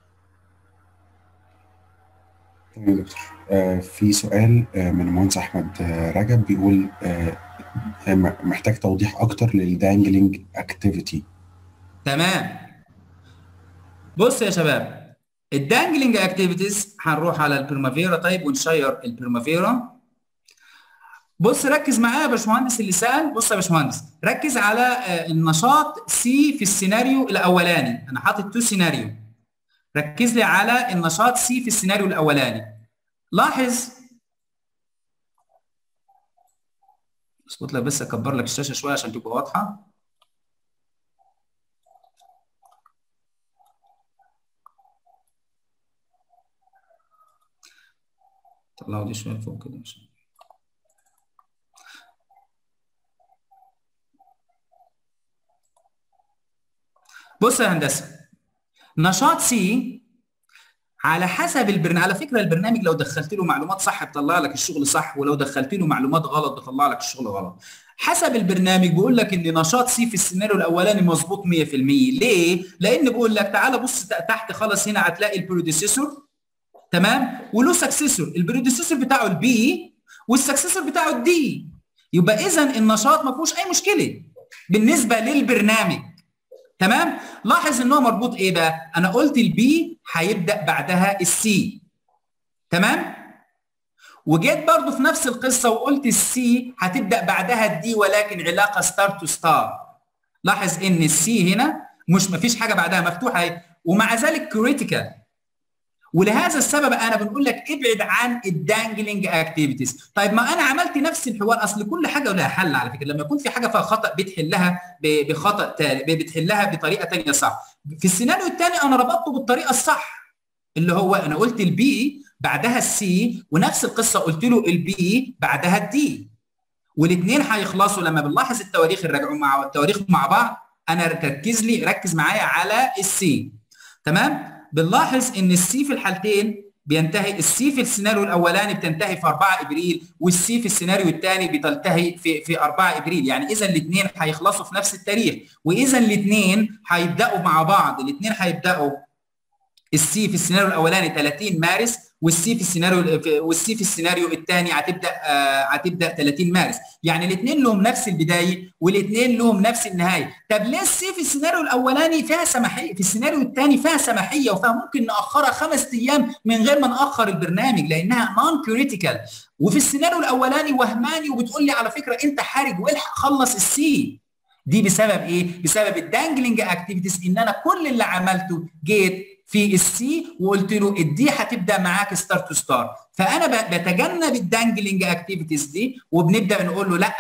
تمام يا دكتور آه في سؤال آه من المهندس احمد آه رجب بيقول آه محتاج توضيح اكتر للدانجلينج اكتيفيتي تمام بص يا شباب الدانجلينج اكتيفيتيز هنروح على البرمافيرا طيب ونشير البرمافيرا بص ركز معايا يا باشمهندس اللي سال بص يا باشمهندس ركز على النشاط سي في السيناريو الاولاني انا حاطط تو سيناريو ركز لي على النشاط سي في السيناريو الاولاني لاحظ اظبط لك بس اكبر لك الشاشه شويه عشان تبقى واضحه طلعوا دي شويه فوق كده عشان بص يا هندسه نشاط سي على حسب البرنامج على فكره البرنامج لو دخلت له معلومات صح بيطلع لك الشغل صح ولو دخلت له معلومات غلط بيطلع لك الشغل غلط حسب البرنامج بيقول لك ان نشاط سي في السيناريو الاولاني مظبوط 100% ليه لان بيقول لك تعالى بص تحت خالص هنا هتلاقي البروديسيسور تمام وله سكسيسور البروديسيسور بتاعه البي والسكسيسور بتاعه الدي يبقى اذا النشاط ما فيهوش اي مشكله بالنسبه للبرنامج تمام لاحظ ان هو مربوط ايه بقى انا قلت البي هيبدا بعدها السي تمام وجيت برضو في نفس القصه وقلت السي هتبدا بعدها الدي ولكن علاقه ستار تو ستار لاحظ ان السي هنا مش مفيش حاجه بعدها مفتوحه اهي ومع ذلك كريتيكال ولهذا السبب انا بنقول لك ابعد عن الدانجلينج اكتيفيتيز طيب ما انا عملت نفس الحوار اصل كل حاجه ولها حل على فكره لما يكون في حاجه فيها خطا بتحلها بخطا تاني بتحلها بطريقه ثانيه صح في السيناريو الثاني انا ربطته بالطريقه الصح اللي هو انا قلت البي بعدها السي ونفس القصه قلت له البي بعدها الدي والاثنين هيخلصوا لما بنلاحظ التواريخ الرجعوا مع التواريخ مع بعض انا ركز لي ركز معايا على السي تمام بنلاحظ ان السي في الحالتين بينتهي السي في السيناريو الاولاني بتنتهي في 4 ابريل والسي في السيناريو الثاني بتنتهي في في 4 ابريل يعني اذا الاثنين هيخلصوا في نفس التاريخ واذا الاثنين هيبداوا مع بعض الاثنين هيبداوا السي في السيناريو الاولاني 30 مارس والسي في السيناريو والسي في السيناريو الثاني هتبدا آه هتبدا 30 مارس يعني الاثنين لهم نفس البدايه والاثنين لهم نفس النهايه طب ليه السي في السيناريو الاولاني فيها سماحيه في السيناريو الثاني فيها سماحيه وفيها ممكن ناخرها خمس ايام من غير ما ناخر البرنامج لانها نون كريتيكال وفي السيناريو الاولاني وهماني وبتقول لي على فكره انت حارج والحق خلص السي دي بسبب ايه بسبب الدانجلينج اكتيفيتيز ان انا كل اللي عملته جيت في السي وقلت له الدي هتبدا معاك ستار تو ستار فانا بتجنب الدانجلينج اكتيفيتيز دي وبنبدا نقول له لا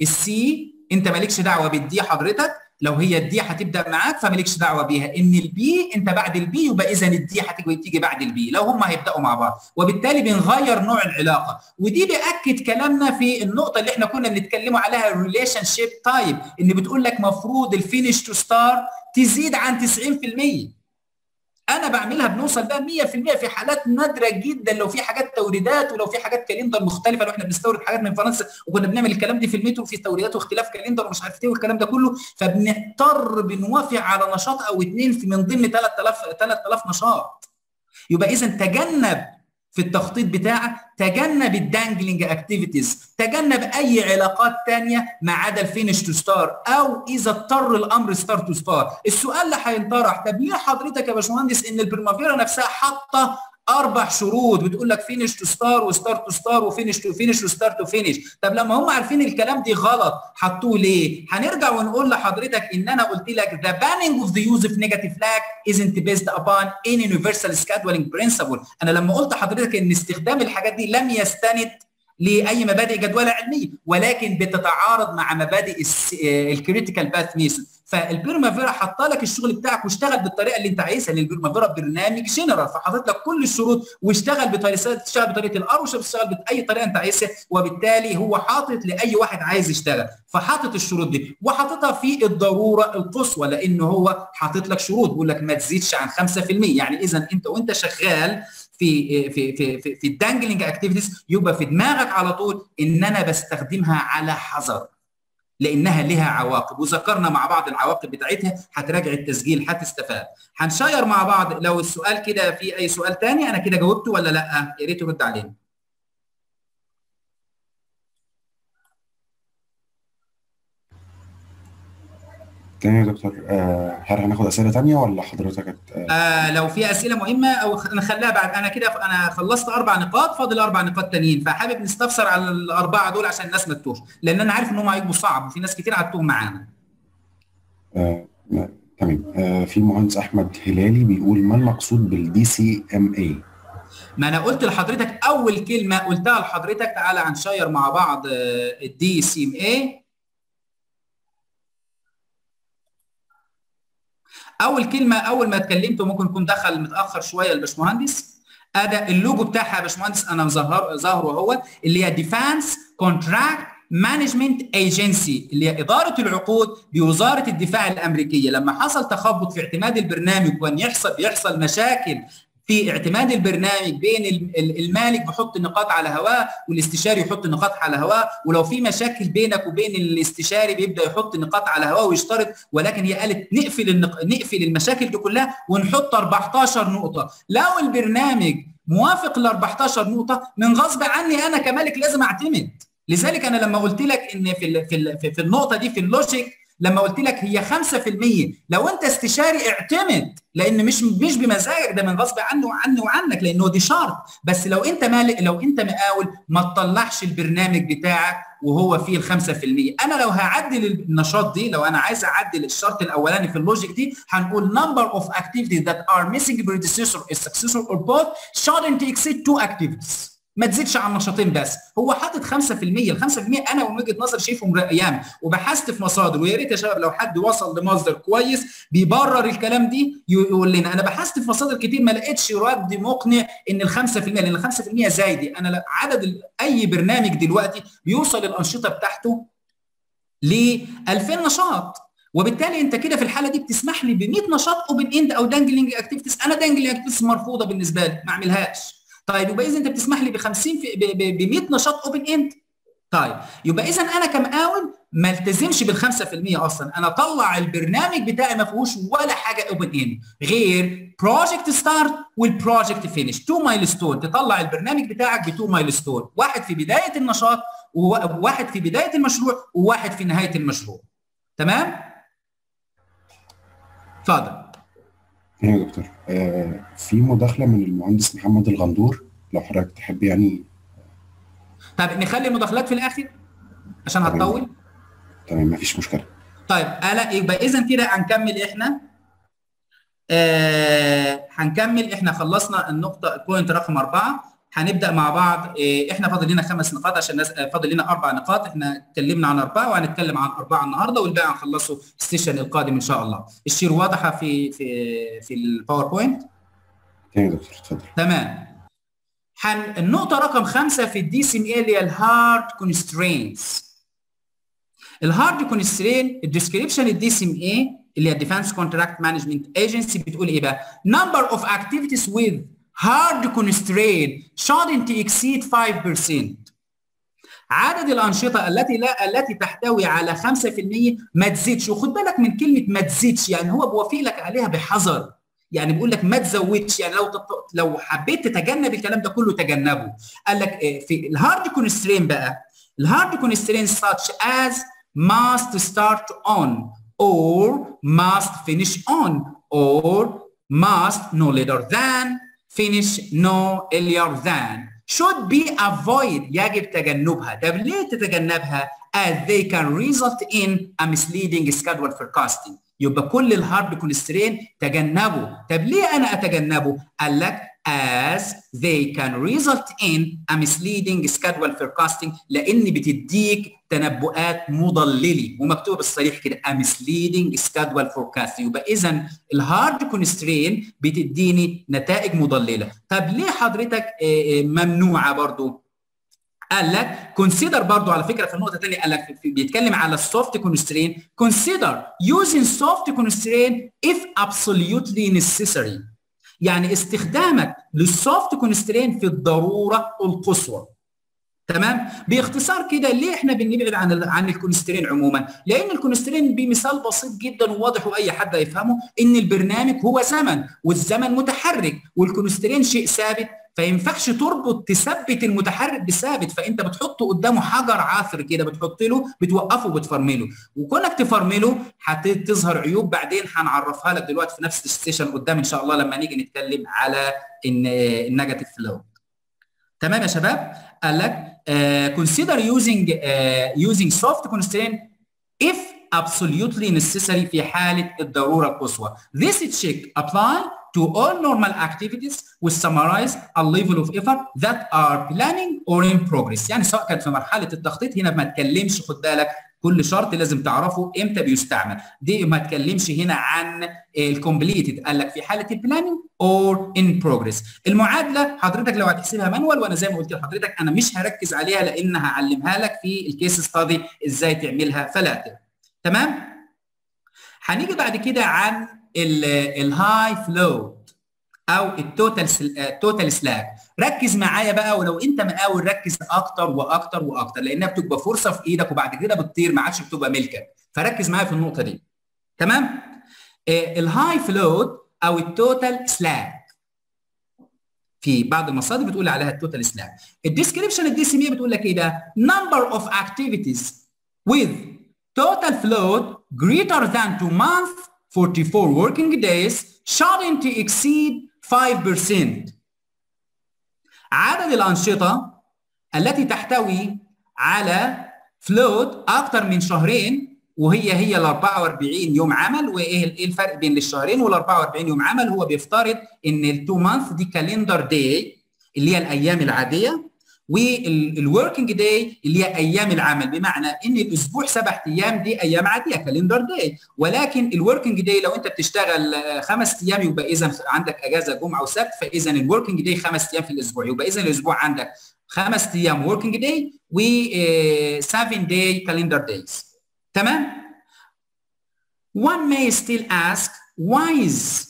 السي انت مالكش دعوه بالدي حضرتك لو هي الدي هتبدا معاك فمالكش دعوه بيها ان البي انت بعد البي يبقى اذا الدي هتيجي تيجي بعد البي لو هم هيبداوا مع بعض وبالتالي بنغير نوع العلاقه ودي بياكد كلامنا في النقطه اللي احنا كنا بنتكلموا عليها الريليشن شيب تايب ان بتقول لك مفروض الفينش تو ستار تزيد عن 90% انا بعملها بنوصل بقى 100% في حالات نادره جدا لو في حاجات توريدات ولو في حاجات كالندر مختلفه لو احنا بنستورد حاجات من فرنسا وكنا بنعمل الكلام ده في المترو في توريدات واختلاف كالندر ومش عارف ايه والكلام ده كله فبنضطر بنوافق على نشاط او اثنين في من ضمن 3000 3000 نشاط يبقى اذا تجنب في التخطيط بتاعك تجنب الدانجلينج اكتيفيتيز تجنب اي علاقات تانية ما عدا الفينش تو ستار او اذا اضطر الامر ستار تو ستار السؤال اللي هينطرح طب ليه حضرتك يا باشمهندس ان البرمافيرا نفسها حاطه اربع شروط بتقول لك فينش تو ستار وستار تو ستار وفينش تو فينش وستار تو فينش طب لما هم عارفين الكلام دي غلط حطوه ليه هنرجع ونقول لحضرتك ان انا قلت لك the banning of the use of negative flag isn't based upon any universal scheduling principle انا لما قلت لحضرتك ان استخدام الحاجات دي لم يستند لاي مبادئ جدوله علميه ولكن بتتعارض مع مبادئ الكريتيكال باث ميثود فالبرمافيرا حاطه لك الشغل بتاعك واشتغل بالطريقه اللي انت عايزها لان البرمافيرا برنامج جنرال فحاطط لك كل الشروط واشتغل بطريقه تشتغل بطريقه الار وتشتغل باي طريقه انت عايزها وبالتالي هو حاطط لاي واحد عايز يشتغل فحاطط الشروط دي وحاططها في الضروره القصوى لان هو حاطط لك شروط بيقول لك ما تزيدش عن 5% يعني اذا انت وانت شغال في في في في, في الدانجلينج اكتيفيتيز يبقى في دماغك على طول ان انا بستخدمها على حذر لانها لها عواقب وذكرنا مع بعض العواقب بتاعتها هتراجع التسجيل هتستفاد هنشير مع بعض لو السؤال كده في اي سؤال تاني انا كده جاوبته ولا لا يا ريت ترد علينا تاني يا دكتور آه هل هناخد اسئله تانية ولا حضرتك هت... آه آه لو في اسئله مهمه او نخليها بعد انا كده انا خلصت اربع نقاط فاضل اربع نقاط تانيين فحابب نستفسر على الاربعه دول عشان الناس ما تتوهش لان انا عارف ان هم هيبقوا صعب وفي ناس كتير هتتوه معانا آه تمام آه في المهندس احمد هلالي بيقول ما المقصود بالدي سي ام اي ما انا قلت لحضرتك اول كلمه قلتها لحضرتك تعالى هنشير مع بعض الدي سي ام اي اول كلمه اول ما اتكلمت ممكن يكون دخل متاخر شويه الباشمهندس ادى اللوجو بتاعها يا باشمهندس انا مظهر ظاهره هو اللي هي ديفانس كونتراكت مانجمنت ايجنسي اللي هي اداره العقود بوزاره الدفاع الامريكيه لما حصل تخبط في اعتماد البرنامج وان يحصل يحصل مشاكل في في اعتماد البرنامج بين المالك بيحط النقاط على هواه والاستشاري يحط النقاط على هواه ولو في مشاكل بينك وبين الاستشاري بيبدا يحط النقاط على هواه ويشترط ولكن هي قالت نقفل النق... نقفل المشاكل دي كلها ونحط 14 نقطه لو البرنامج موافق ل 14 نقطه من غصب عني انا كمالك لازم اعتمد لذلك انا لما قلت لك ان في ال في ال في النقطه دي في اللوجيك لما قلت لك هي 5% لو انت استشاري اعتمد لان مش مش بمزاجك ده من غصب عنه وعني وعنك لانه دي شرط بس لو انت مالك لو انت مقاول ما تطلعش البرنامج بتاعك وهو فيه ال 5% انا لو هعدل النشاط دي لو انا عايز اعدل الشرط الاولاني في اللوجيك دي هنقول number of activities that are missing predecessor is successor or both shouldn't exceed two activities ما تزيدش عن نشاطين بس هو حاطط 5% ال 5% انا من وجهه نظري شايفهم ايام وبحثت في مصادر ويا ريت يا شباب لو حد وصل لمصدر كويس بيبرر الكلام دي يقول لنا انا بحثت في مصادر كتير ما لقيتش رد مقنع ان ال 5% لان ال 5% زايده انا عدد اي برنامج دلوقتي بيوصل الانشطه بتاعته ل 2000 نشاط وبالتالي انت كده في الحاله دي بتسمح لي ب 100 نشاط اوبن اند او دانجلينج اكتيفيتيز انا دانجلينج اكتيفيتيز مرفوضه بالنسبه لي ما اعملهاش طيب يبقى اذا انت بتسمح لي ب 50 ب 100 نشاط اوبن اند طيب يبقى اذا انا كمقاول ما التزمش بال 5% اصلا انا اطلع البرنامج بتاعي ما فيهوش ولا حاجه اوبن اند غير بروجكت ستارت والبروجكت فينش تو مايلستون تطلع البرنامج بتاعك بتو مايلستون واحد في بدايه النشاط وواحد في بدايه المشروع وواحد في نهايه المشروع تمام اتفضل يا دكتور آه في مداخله من المهندس محمد الغندور لو حضرتك تحب يعني طيب نخلي المداخلات في الاخر عشان هتطول تمام مفيش مشكله طيب انا يبقى اذا كده هنكمل احنا آه هنكمل احنا خلصنا النقطه البوينت رقم اربعه هنبدا مع بعض احنا فاضل لنا خمس نقاط عشان الناس فاضل لنا اربع نقاط احنا اتكلمنا عن اربعه وهنتكلم عن اربعه النهارده والباقي هنخلصه السيشن القادم ان شاء الله الشير واضحه في في في الباوربوينت تمام يا دكتور اتفضل تمام حن النقطه رقم خمسه في الدي سي ام اي اللي هي الهارد كونسترينتس الهارد كونسترين الديسكريبشن الدي سي ام اي اللي هي ديفense كونتراكت مانجمنت ايجنسي بتقول ايه بقى number of activities with hard constraint shouldn't exceed 5%. عدد الأنشطة التي لا التي تحتوي على 5% ما تزيدش وخد بالك من كلمة ما تزيدش يعني هو بيوافق لك عليها بحذر يعني بيقول لك ما تزودش يعني لو تط... لو حبيت تتجنب الكلام ده كله تجنبه قال لك في الهارد كونسترين بقى الهارد كونسترين such as must start on or must finish on or must no later than finish no earlier than should be avoid يجب تجنبها طب ليه تتجنبها as they can result in a misleading schedule forecasting يبقى كل الهارد كونسترين تجنبه طب ليه انا اتجنبه قال لك as they can result in a misleading schedule forecasting لان بتديك تنبؤات مضلله ومكتوب بالصريح كده a misleading schedule forecasting يبقى اذا الهارد كونسترين بتديني نتائج مضلله طب ليه حضرتك ممنوعه برضو قال لك كونسيدر برضو على فكره في النقطه الثانيه قال لك بيتكلم على السوفت كونسترين كونسيدر using soft constraint if absolutely necessary يعني استخدامك للسوفت كونسترين في الضروره القصوى تمام باختصار كده ليه احنا بنبعد عن ال عن الكونسترين عموما لان الكونسترين بمثال بسيط جدا وواضح واي حد يفهمه ان البرنامج هو زمن والزمن متحرك والكونسترين شيء ثابت فينفعش تربط تثبت المتحرك بثابت فانت بتحطه قدامه حجر عاثر كده بتحط له بتوقفه وبتفرمله وكونك تفرمله هتظهر عيوب بعدين هنعرفها لك دلوقتي في نفس السيشن قدام ان شاء الله لما نيجي نتكلم على النيجاتيف فلو تمام يا شباب قال لك uh, consider using uh, using soft constraint if absolutely necessary في حالة الضرورة القصوى. This check apply to all normal activities which summarize a level of effort that are planning or in progress. يعني سواء كانت في مرحلة التخطيط هنا ما تكلمش خد بالك كل شرط لازم تعرفه امتى بيستعمل دي ما تكلمش هنا عن الكومبليتد قال لك في حاله البلاننج اور ان بروجريس المعادله حضرتك لو هتحسبها مانوال وانا زي ما قلت لحضرتك انا مش هركز عليها لان هعلمها لك في الكيس ستادي ازاي تعملها فلاتر تمام هنيجي بعد كده عن الهاي فلوت او التوتال التوتال سلاك ركز معايا بقى ولو انت مقاول ركز اكتر واكتر واكتر لانها بتبقى فرصه في ايدك وبعد كده بتطير ما عادش بتبقى ملكك فركز معايا في النقطه دي تمام آه الهاي فلوت او التوتال سلاك في بعض المصادر بتقول عليها التوتال سلاك الديسكريبشن الدي سي بتقول لك ايه ده number of activities with total float greater than 2 months 44 working days shouldn't exceed 5% عدد الأنشطة التي تحتوي على فلوت أكثر من شهرين وهي هي ال 44 يوم عمل وايه الفرق بين الشهرين وال 44 يوم عمل هو بيفترض ان ال 2 مانث دي كالندر داي اللي هي الايام العاديه والوركينج داي اللي هي ايام العمل بمعنى ان الاسبوع سبع ايام دي ايام عاديه كالندر داي ولكن الوركينج داي لو انت بتشتغل خمس ايام يبقى اذا عندك اجازه جمعه وسبت فاذا الوركينج داي خمس ايام في الاسبوع يبقى اذا الاسبوع عندك خمس ايام وركينج داي و 7 داي كالندر دايز تمام one may still ask why is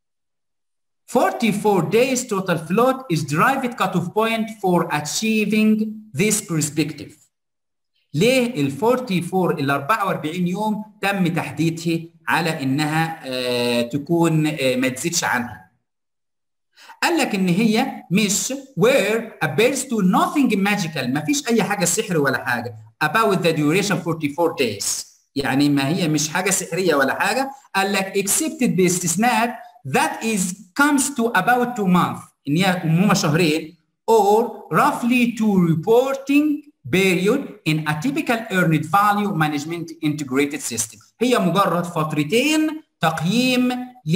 44 days total float is derived cutoff point for achieving this perspective. ليه ال 44 ال 44 يوم تم تحديدها على انها آه تكون آه ما تزيدش عنها. قال لك ان هي مش where appears to nothing magical ما فيش اي حاجه سحر ولا حاجه about the duration 44 days يعني ما هي مش حاجه سحريه ولا حاجه قال لك excepted باستثناء that is comes to about two months ان هي هم شهرين or roughly two reporting period in a typical earned value management integrated system هي مجرد فترتين تقييم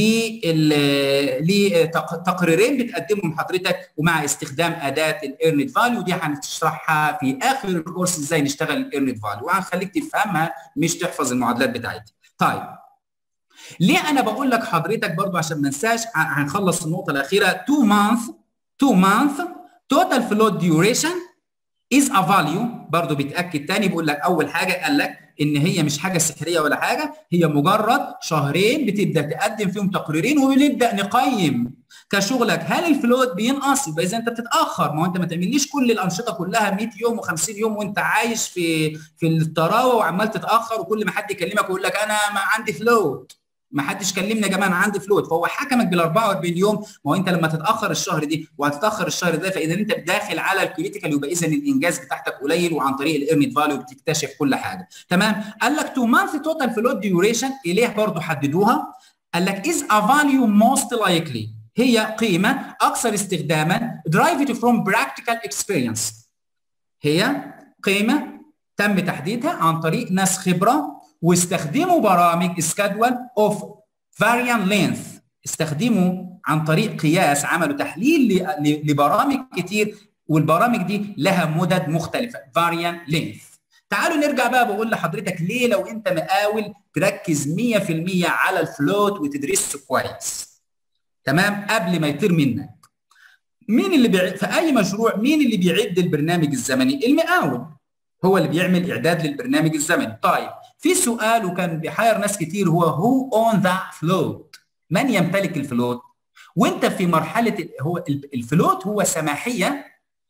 لتقريرين بتقدمهم حضرتك ومع استخدام اداه الايرند فاليو دي هنشرحها في اخر الكورس ازاي نشتغل الايرند فاليو وهنخليك تفهمها مش تحفظ المعادلات بتاعتها. طيب ليه انا بقول لك حضرتك برضو عشان ما ننساش هنخلص النقطه الاخيره 2 month 2 month total float duration is a value برضو بيتاكد تاني بيقول لك اول حاجه قال لك ان هي مش حاجه سحريه ولا حاجه هي مجرد شهرين بتبدا تقدم فيهم تقريرين وبنبدا نقيم كشغلك هل الفلوت بينقص يبقى اذا انت بتتاخر ما هو انت ما تعمليش كل الانشطه كلها 100 يوم و50 يوم وانت عايش في في الطراوه وعمال تتاخر وكل ما حد يكلمك يقول لك انا ما عندي فلوت ما حدش كلمني يا جماعه انا عندي فلوت فهو حكمك بال 44 يوم ما هو انت لما تتاخر الشهر دي وهتتاخر الشهر ده فاذا انت داخل على الكريتيكال يبقى اذا الانجاز بتاعتك قليل وعن طريق الايرنت فاليو بتكتشف كل حاجه تمام قال لك 2 مانث توتال فلوت ديوريشن اليه برضه حددوها قال لك از ا فاليو موست لايكلي هي قيمه اكثر استخداما derived from practical experience هي قيمه تم تحديدها عن طريق ناس خبره واستخدموا برامج سكادول اوف فاريان لينث استخدموا عن طريق قياس عملوا تحليل لبرامج كتير والبرامج دي لها مدد مختلفه فاريان لينث تعالوا نرجع بقى بقول لحضرتك ليه لو انت مقاول تركز 100% على الفلوت وتدرسه كويس تمام قبل ما يطير منك مين اللي بيع... في اي مشروع مين اللي بيعد البرنامج الزمني المقاول هو اللي بيعمل اعداد للبرنامج الزمني طيب في سؤال وكان بيحير ناس كتير هو هو اون ذا فلوت من يمتلك الفلوت وانت في مرحله هو الفلوت هو سماحيه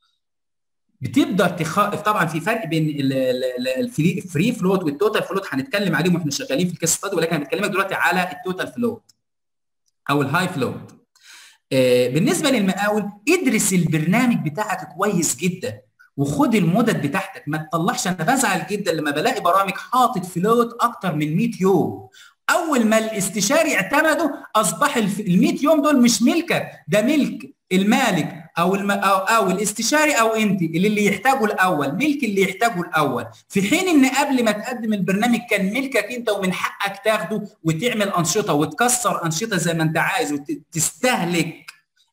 بتقدر تخ... طبعا في فرق بين الفري فلوت والتوتال فلوت هنتكلم عليهم واحنا شغالين في الكيس ستادي ولكن انا بكلمك دلوقتي على التوتال فلوت او الهاي فلوت آه بالنسبه للمقاول ادرس البرنامج بتاعك كويس جدا وخد المدد بتاعتك ما تطلعش انا بزعل جدا لما بلاقي برامج حاطط فلوت اكتر من 100 يوم اول ما الاستشاري اعتمده اصبح ال 100 يوم دول مش ملكك ده ملك المالك او الم... أو, او الاستشاري او انت اللي, اللي يحتاجه الاول ملك اللي يحتاجه الاول في حين ان قبل ما تقدم البرنامج كان ملكك انت ومن حقك تاخده وتعمل انشطه وتكسر انشطه زي ما انت عايز وتستهلك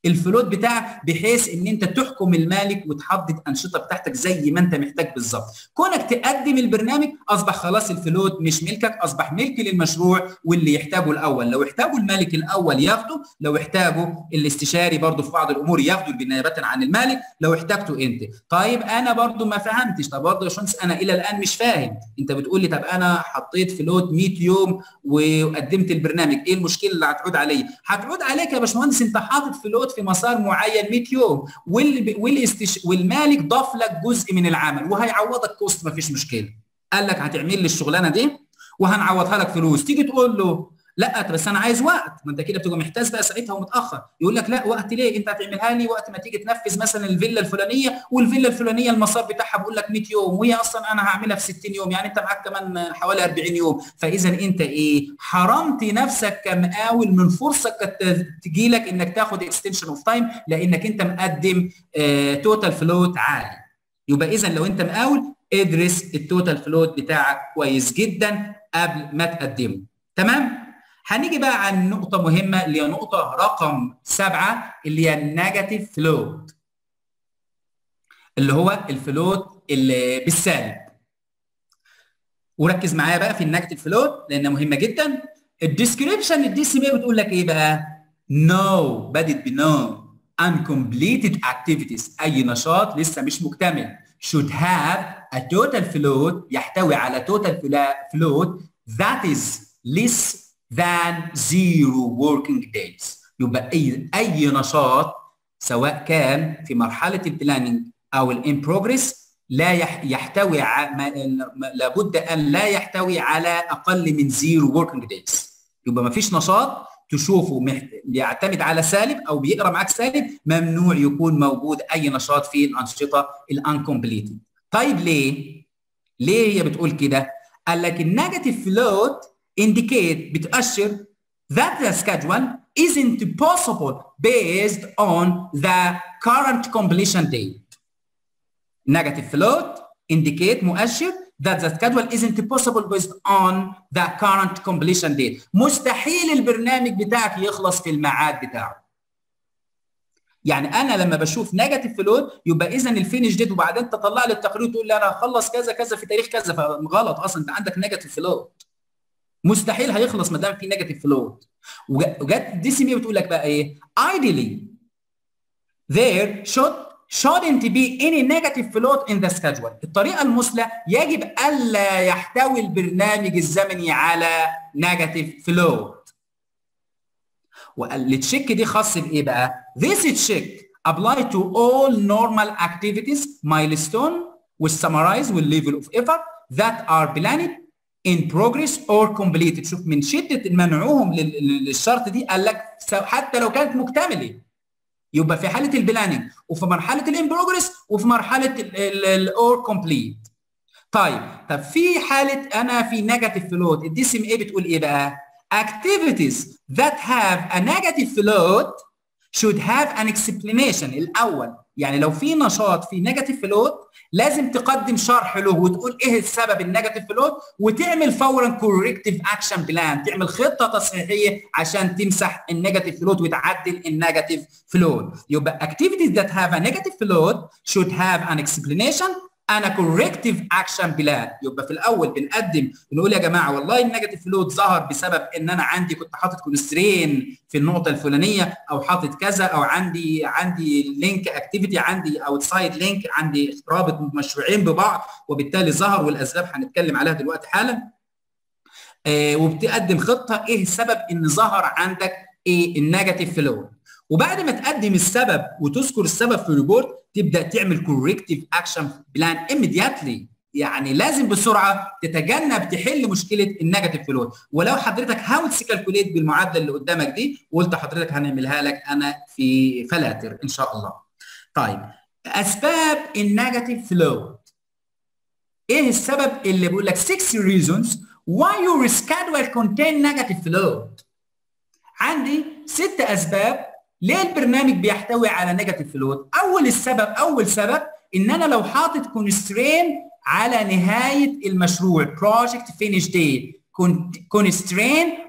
الفلوت بتاعك بحيث ان انت تحكم المالك وتحدد انشطه بتاعتك زي ما انت محتاج بالظبط كونك تقدم البرنامج اصبح خلاص الفلوت مش ملكك اصبح ملك للمشروع واللي يحتاجه الاول لو احتاجه المالك الاول ياخده لو احتاجه الاستشاري برضه في بعض الامور ياخده بنيابه عن المالك لو احتاجته انت طيب انا برضه ما فهمتش طب برضه يا شمس انا الى الان مش فاهم انت بتقول لي طب انا حطيت فلوت 100 يوم وقدمت البرنامج ايه المشكله اللي هتعود عليا هتعود عليك يا باشمهندس انت حاطط فلوت في مسار معين 100 يوم والاستش... والمالك ضاف لك جزء من العمل وهيعوضك كوست مفيش مشكله قال لك هتعمل لي الشغلانه دي وهنعوضها لك فلوس تيجي تقول له لا بس انا عايز وقت ما انت كده بتبقى محتاج بقى ساعتها ومتاخر يقول لك لا وقت ليه انت هتعملها لي وقت ما تيجي تنفذ مثلا الفيلا الفلانيه والفيلا الفلانيه المسار بتاعها بيقول لك 100 يوم وهي اصلا انا هعملها في 60 يوم يعني انت معاك كمان حوالي 40 يوم فاذا انت ايه حرمت نفسك كمقاول من فرصه كانت تجي لك انك تاخد اكستنشن اوف تايم لانك انت مقدم توتال فلوت عالي يبقى اذا لو انت مقاول ادرس التوتال فلوت بتاعك كويس جدا قبل ما تقدمه تمام هنيجي بقى عن نقطة مهمة اللي هي نقطة رقم سبعة اللي هي النيجاتيف فلوت اللي هو الفلوت اللي بالسالب وركز معايا بقى في النيجاتيف فلوت لأنها مهمة جدا الديسكريبشن الدي سي بي بتقول لك ايه بقى؟ نو no. بدت بنو uncompleted activities أي نشاط لسه مش مكتمل should have a total float يحتوي على total float that is less than zero working days يبقى اي اي نشاط سواء كان في مرحله البلاننج او الان بروجريس لا يحتوي لابد ان لا يحتوي على اقل من زيرو وركينج دايز يبقى ما فيش نشاط تشوفه بيعتمد على سالب او بيقرا معاك سالب ممنوع يكون موجود اي نشاط في الانشطه الانكمبليتد طيب ليه ليه هي بتقول كده قال لك النيجاتيف فلوت indicate بتأشر that the schedule isn't possible based on the current completion date. Negative float indicate مؤشر that the schedule isn't possible based on the current completion date. مستحيل البرنامج بتاعك يخلص في الميعاد بتاعه. يعني انا لما بشوف نيجاتيف فلوت يبقى اذا الفينش ديت وبعدين تطلع لي التقرير تقول لي انا هخلص كذا كذا في تاريخ كذا فغلط اصلا انت عندك نيجاتيف فلوت. مستحيل هيخلص ما دام في نيجاتيف فلوت وجت دي سي بي بتقول لك بقى ايه ideally there should shouldn't be any negative float in the schedule الطريقه المثلى يجب الا يحتوي البرنامج الزمني على نيجاتيف فلوت والتشيك دي خاص بايه بقى this check apply to all normal activities milestone والsummarize والlevel of effort that are planned in progress or completed شوف من شده منعهم للشرط دي قال لك حتى لو كانت مكتمله يبقى في حاله البلاننج وفي مرحله الان بروجرس وفي مرحله الاور كومبليت طيب طب في حاله انا في نيجاتيف فلوت الدي سي ام اي بتقول ايه بقى activities that have a negative float should have an explanation الاول يعني لو في نشاط في نيجاتيف فلوت لازم تقدم شرح له وتقول ايه السبب النيجاتيف فلوت وتعمل فورا كوركتيف اكشن بلان تعمل خطه تصحيحيه عشان تمسح النيجاتيف فلوت وتعدل النيجاتيف فلوت يبقى activities that have a negative float should have an explanation انا كوركتيف اكشن بلان يبقى في الاول بنقدم بنقول يا جماعه والله النيجاتيف فلوت ظهر بسبب ان انا عندي كنت حاطط كونسترين في النقطه الفلانيه او حاطط كذا او عندي عندي لينك اكتيفيتي عندي اوتسايد لينك عندي رابط مشروعين ببعض وبالتالي ظهر والاسباب هنتكلم عليها دلوقتي حالا آه وبتقدم خطه ايه السبب ان ظهر عندك ايه النيجاتيف فلوت وبعد ما تقدم السبب وتذكر السبب في الريبورت تبدا تعمل كوركتيف اكشن بلان immediately يعني لازم بسرعه تتجنب تحل مشكله النيجاتيف فلوت ولو حضرتك حاول تكالكوليت بالمعادله اللي قدامك دي وقلت حضرتك هنعملها لك انا في فلاتر ان شاء الله طيب اسباب النيجاتيف فلوت ايه السبب اللي بيقول لك 6 reasons why your schedule contain negative float عندي ست اسباب ليه البرنامج بيحتوي على نيجاتيف فلوت؟ اول السبب اول سبب ان انا لو حاطط كونسترين على نهايه المشروع بروجكت فينيش ديت كونسترين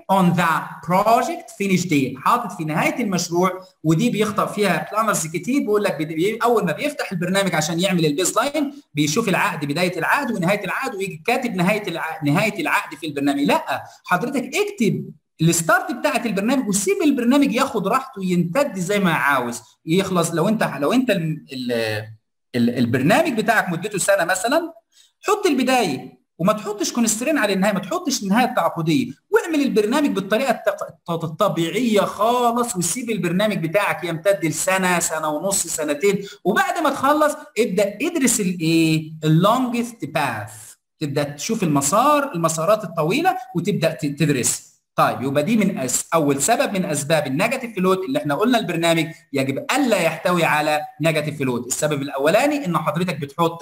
on the project finish date حاطط في نهايه المشروع ودي بيخطأ فيها بلانرز كتير بيقول لك بي اول ما بيفتح البرنامج عشان يعمل البيز لاين بيشوف العقد بدايه العقد ونهايه العقد ويجي كاتب نهايه العقد نهايه العقد في البرنامج لا حضرتك اكتب الستارت بتاعت البرنامج وسيب البرنامج ياخد راحته يمتد زي ما عاوز يخلص لو انت لو انت ال ال ال البرنامج بتاعك مدته سنه مثلا حط البدايه وما تحطش كونسترين على النهايه ما تحطش النهايه التعاقديه واعمل البرنامج بالطريقه الطبيعيه خالص وسيب البرنامج بتاعك يمتد لسنه سنه ونص سنتين وبعد ما تخلص ابدا ادرس الايه اللونجست باث تبدا تشوف المسار المسارات الطويله وتبدا تدرس طيب يبقى دي من أس اول سبب من اسباب النيجاتيف فلوت اللي احنا قلنا البرنامج يجب الا يحتوي على نيجاتيف فلوت السبب الاولاني ان حضرتك بتحط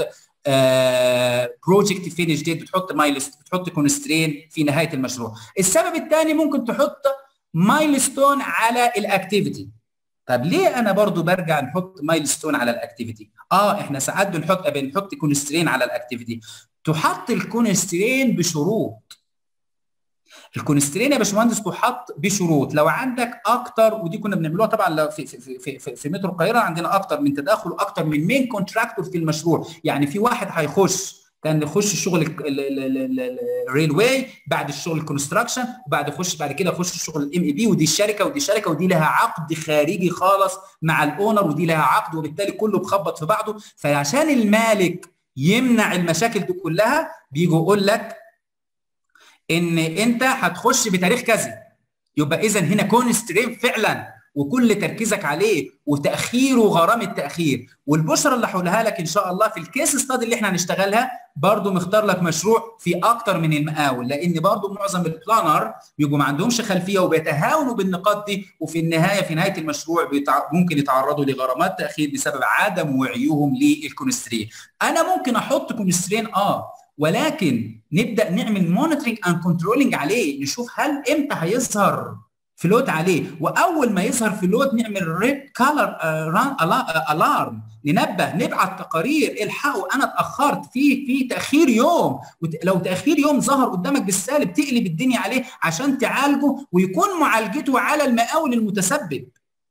بروجكت فينيش ديت بتحط مايلست بتحط كونسترين في نهايه المشروع السبب الثاني ممكن تحط مايلستون على الاكتيفيتي طب ليه انا برضو برجع نحط مايلستون على الاكتيفيتي اه احنا ساعات بنحط بنحط كونسترين على الاكتيفيتي تحط الكونسترين بشروط الكونسترين يا باشمهندس تحط بشروط لو عندك اكتر ودي كنا بنعملوها طبعا في في في في, في مترو القاهره عندنا اكتر من تداخل واكتر من مين كونتراكتور في المشروع يعني في واحد هيخش كان يخش شغل الريلواي بعد الشغل الكونستراكشن وبعد يخش بعد كده يخش شغل الام اي بي ودي الشركه ودي شركه ودي لها عقد خارجي خالص مع الاونر ودي لها عقد وبالتالي كله مخبط في بعضه فعشان المالك يمنع المشاكل دي كلها بيجي يقول لك ان انت هتخش بتاريخ كذا يبقى اذا هنا كونسترين فعلا وكل تركيزك عليه وتاخيره غرام التاخير والبشرى اللي هقولها لك ان شاء الله في الكيس ستادي اللي احنا هنشتغلها برضو مختار لك مشروع في اكتر من المقاول لان برضو معظم البلانر بيبقوا ما عندهمش خلفيه وبيتهاونوا بالنقاط دي وفي النهايه في نهايه المشروع بيتع... ممكن يتعرضوا لغرامات تاخير بسبب عدم وعيهم للكونسترين انا ممكن احط كونسترين اه ولكن نبدا نعمل مونيتورنج اند كنترولنج عليه نشوف هل امتى هيظهر فلوت عليه واول ما يظهر فلوت نعمل ريد كالر الارم ننبه نبعت تقارير الحقوا انا اتاخرت في في تاخير يوم لو تاخير يوم ظهر قدامك بالسالب تقلب الدنيا عليه عشان تعالجه ويكون معالجته على المقاول المتسبب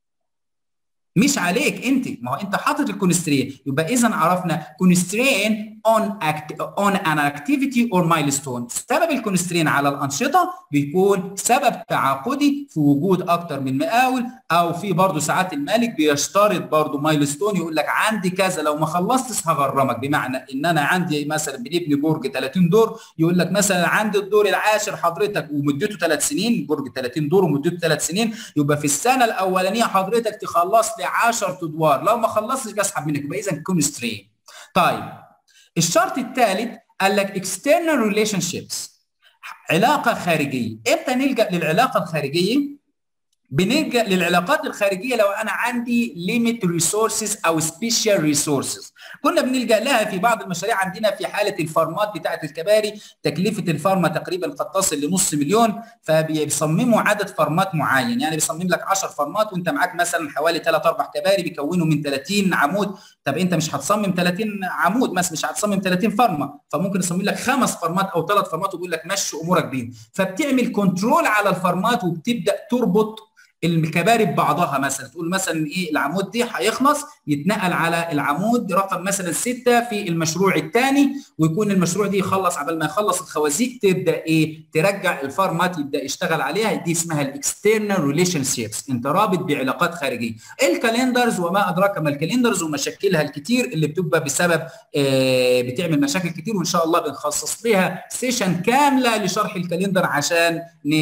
مش عليك انت ما هو انت حاطط الكونسترين يبقى اذا عرفنا كونسترين اون اون ان اكتيفيتي اور مايلستون سبب الكونسترين على الانشطه بيكون سبب تعاقدي في وجود اكتر من مقاول او في برضه ساعات المالك بيشترط برضه مايلستون يقول لك عندي كذا لو ما خلصتش هغرمك بمعنى ان انا عندي مثلا بنبني برج 30 دور يقول لك مثلا عندي الدور العاشر حضرتك ومدته 3 سنين برج 30 دور ومدته 3 سنين يبقى في السنه الاولانيه حضرتك تخلص لي 10 ادوار لو ما خلصتش بسحب منك يبقى اذا كونسترين طيب الشرط الثالث قال لك external relationships علاقه خارجيه امتى نلجا للعلاقه الخارجيه بنلجا للعلاقات الخارجيه لو انا عندي ليميت ريسورسز او سبيشال ريسورسز كنا بنلجا لها في بعض المشاريع عندنا في حاله الفارمات بتاعه الكباري تكلفه الفارما تقريبا قد تصل لنص مليون فبيصمموا عدد فارمات معين يعني بيصمم لك 10 فارمات وانت معاك مثلا حوالي 3 4 كباري بيكونوا من 30 عمود طب انت مش هتصمم 30 عمود مثلا مش هتصمم 30 فارما فممكن يصمم لك خمس فارمات او ثلاث فارمات ويقول لك مشي امورك بين فبتعمل كنترول على الفارمات وبتبدا تربط الكباري ببعضها مثلا تقول مثلا ايه العمود دي هيخلص يتنقل على العمود رقم مثلا ستة في المشروع الثاني ويكون المشروع دي يخلص قبل ما يخلص الخوازيق تبدا ايه ترجع الفارمات يبدا يشتغل عليها دي اسمها الاكسترنال ريليشن شيبس انت رابط بعلاقات خارجيه الكالندرز وما ادراك ما الكالندرز ومشاكلها الكتير اللي بتبقى بسبب آه بتعمل مشاكل كتير وان شاء الله بنخصص لها سيشن كامله لشرح الكالندر عشان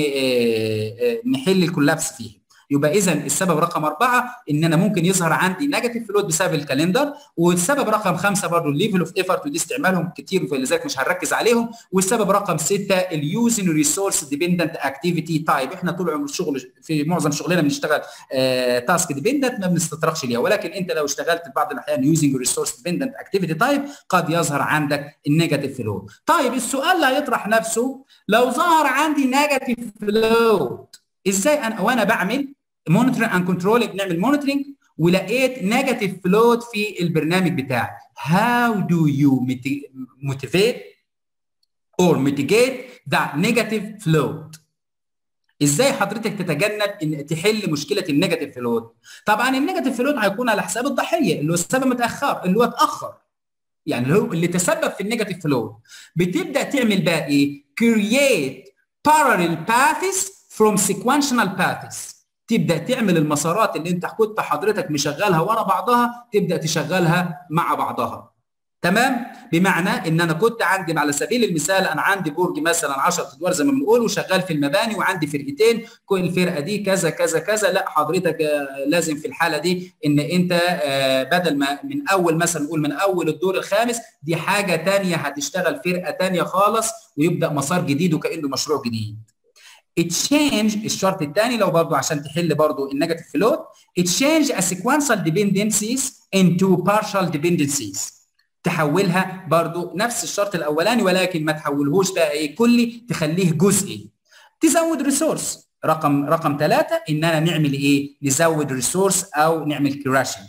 آه نحل الكولابس فيه يبقى اذا السبب رقم اربعه ان انا ممكن يظهر عندي نيجاتيف فلوت بسبب الكالندر والسبب رقم خمسه برضه الليفل اوف ايفورت ودي استعمالهم كتير فلذلك مش هنركز عليهم والسبب رقم سته اليوزن ريسورس ديبندنت اكتيفيتي تايب احنا طول عمر الشغل في معظم شغلنا بنشتغل آه تاسك ديبندنت ما بنستطرقش ليها ولكن انت لو اشتغلت في بعض الاحيان يوزنج ريسورس ديبندنت اكتيفيتي تايب قد يظهر عندك النيجاتيف فلوت طيب السؤال اللي هيطرح نفسه لو ظهر عندي نيجاتيف فلوت ازاي انا وانا بعمل مونيتورنج اند كنترول بنعمل مونيتورنج ولقيت نيجاتيف فلوت في البرنامج بتاعي how do you motivate or mitigate that negative float ازاي حضرتك تتجنب ان تحل مشكله النيجاتيف فلوت طبعا النيجاتيف فلوت هيكون على حساب الضحيه اللي هو السبب متاخر اللي هو اتاخر يعني اللي هو اللي تسبب في النيجاتيف فلوت بتبدا تعمل بقى ايه create parallel paths from sequential paths تبدا تعمل المسارات اللي انت كنت حضرتك مشغلها ورا بعضها تبدا تشغلها مع بعضها تمام بمعنى ان انا كنت عندي على سبيل المثال انا عندي برج مثلا 10 ادوار زي ما بنقول وشغال في المباني وعندي فرقتين كل الفرقه دي كذا كذا كذا لا حضرتك لازم في الحاله دي ان انت بدل ما من اول مثلا نقول من اول الدور الخامس دي حاجه ثانيه هتشتغل فرقه ثانيه خالص ويبدا مسار جديد وكانه مشروع جديد تشينج الشرط الثاني لو برضه عشان تحل برضه النيجاتيف فلوت تشينج a sequential dependencies into partial dependencies تحولها برضو نفس الشرط الاولاني ولكن ما تحولهوش بقى ايه كلي تخليه جزئي تزود ريسورس رقم رقم ثلاثة اننا نعمل ايه نزود ريسورس او نعمل كراشن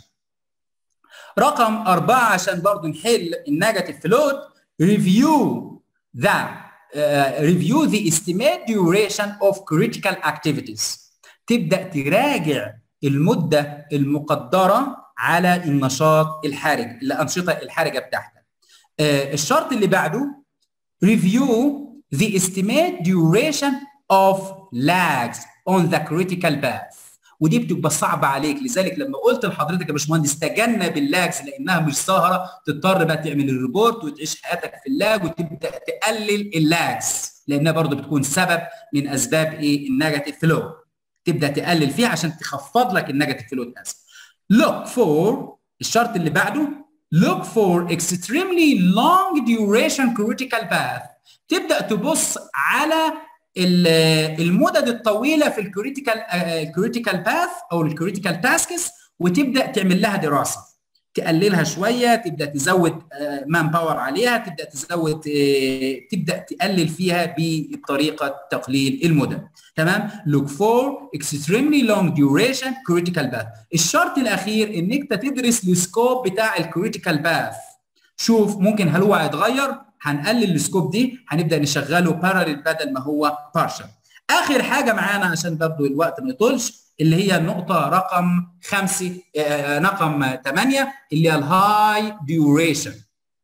رقم أربعة عشان برضو نحل النيجاتيف فلوت ريفيو ذا ريفيو ذا estimate duration of critical activities تبدا تراجع المده المقدره على النشاط الحرج الانشطه الحرجه بتاعتك آه الشرط اللي بعده review the estimate duration of lags on the critical path ودي بتبقى صعبه عليك لذلك لما قلت لحضرتك يا باشمهندس تجنب اللاجز لانها مش ظاهره تضطر بقى تعمل الريبورت وتعيش حياتك في اللاج وتبدا تقلل اللاجز لانها برضه بتكون سبب من اسباب ايه النيجاتيف فلو تبدا تقلل فيها عشان تخفض لك النيجاتيف فلو اسف look for الشرط اللي بعده look for extremely long duration critical path تبدا تبص على المدد الطويله في الكريتيكال الكريتيكال باث او الكريتيكال تاسكس وتبدا تعمل لها دراسه تقللها شويه تبدا تزود مان باور عليها تبدا تزود تبدا تقلل فيها بطريقه تقليل المدد تمام look for extremely long duration critical path الشرط الاخير ان انت تدرس السكوب بتاع الكريتيكال باث شوف ممكن هل هو هيتغير هنقلل السكوب دي هنبدا نشغله باراليل بدل ما هو بارشل اخر حاجه معانا عشان برضه الوقت ما يطولش اللي هي النقطة رقم خمسة آه رقم ثمانية اللي هي الهاي ديوريشن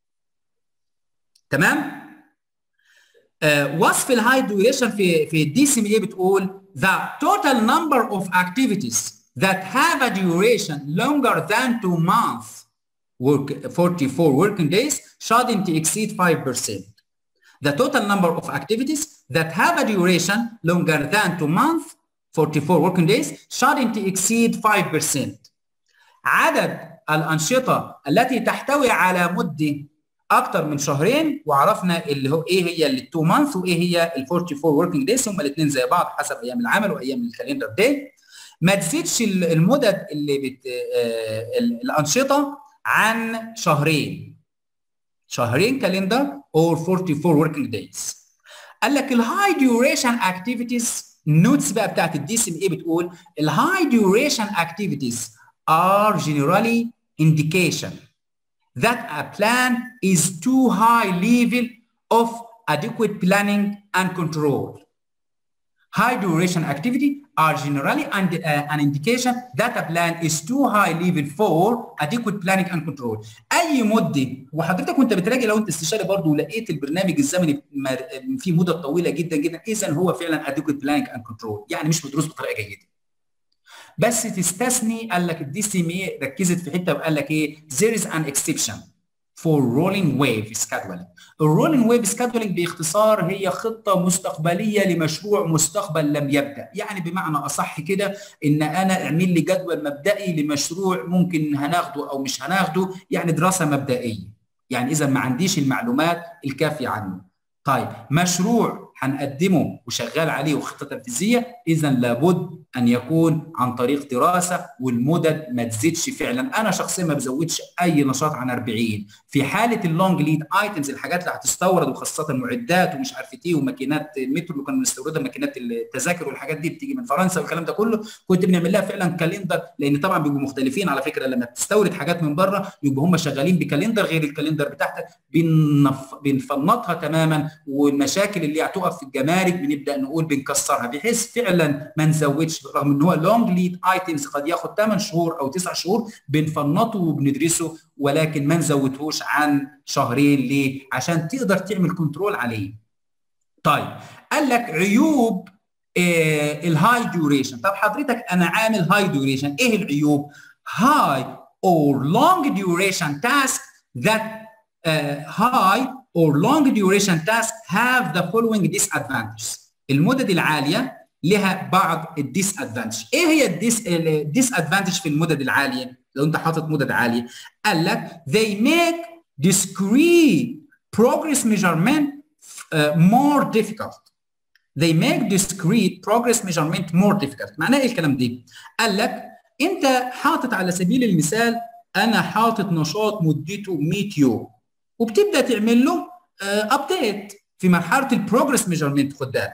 تمام؟ آه وصف الهاي ديوريشن في في الدي سي ام اي بتقول the total number of activities that have a duration longer than two months work 44 working days shouldn't exceed 5%. The total number of activities that have a duration longer than two months 44 working days shouldn't exceed 5%. عدد الأنشطة التي تحتوي على مدة أكثر من شهرين وعرفنا اللي هو إيه هي ال 2 months وإيه هي ال 44 working days هم الاثنين زي بعض حسب أيام العمل وأيام الكالندر داي. ما تزيدش المدد اللي بت الأنشطة عن شهرين. شهرين كالندر or 44 working days. قال لك الهاي duration activities النوتس بقى بتاعت الدي سي ام اي بتقول الهاي ديوريشن اكتيفيتيز are generally indication that a plan is too high level of adequate planning and control. High duration activity are generally an, uh, an indication that a plan is too high level for adequate planning and control. اي مده وحضرتك وانت بتراجع لو انت استشاري برضه ولقيت البرنامج الزمني فيه مده طويله جدا جدا اذا هو فعلا adequate planning and control يعني مش مدروس بطريقه جيده. بس تستثني قال لك الدي سي ام اي ركزت في حته وقال لك ايه there is an exception for rolling wave scheduling. الرولينج ويف سكادولينج باختصار هي خطه مستقبليه لمشروع مستقبل لم يبدا، يعني بمعنى اصح كده ان انا اعمل لي جدول مبدئي لمشروع ممكن هناخده او مش هناخده، يعني دراسه مبدئيه. يعني اذا ما عنديش المعلومات الكافيه عنه. طيب مشروع هنقدمه وشغال عليه وخطه تنفيذيه اذا لابد ان يكون عن طريق دراسه والمدد ما تزيدش فعلا انا شخصيا ما بزودش اي نشاط عن 40 في حاله اللونج ليد ايتمز الحاجات اللي هتستورد وخاصه معدات ومش عارف ايه وماكينات المترو اللي كنا بنستوردها ماكينات التذاكر والحاجات دي بتيجي من فرنسا والكلام ده كله كنت بنعمل لها فعلا كالندر لان طبعا بيبقوا مختلفين على فكره لما بتستورد حاجات من بره يبقوا هم شغالين بكالندر غير الكالندر بتاعتك بنف... بنفنطها تماما والمشاكل اللي هتقف بنقف في الجمارك بنبدا نقول بنكسرها بحيث فعلا ما نزودش رغم ان هو لونج ليد ايتمز قد ياخد 8 شهور او 9 شهور بنفنطه وبندرسه ولكن ما نزودهوش عن شهرين ليه؟ عشان تقدر تعمل كنترول عليه. طيب قال لك عيوب آه الهاي ديوريشن طب حضرتك انا عامل هاي ديوريشن ايه العيوب؟ high or long duration task that uh, high or long duration tasks have the following disadvantages المدد العالية لها بعض الديس ادفانتج ايه هي الديس الديس ادفانتج في المدد العالية لو انت حاطط مدد عالية قال لك they make discrete progress measurement uh, more difficult they make discrete progress measurement more difficult معناه ايه الكلام ده قال لك انت حاطط على سبيل المثال انا حاطط نشاط مدته 100 يوم وبتبدا تعمل له ابديت في مرحله البروجرس ميجرمنت خد بالك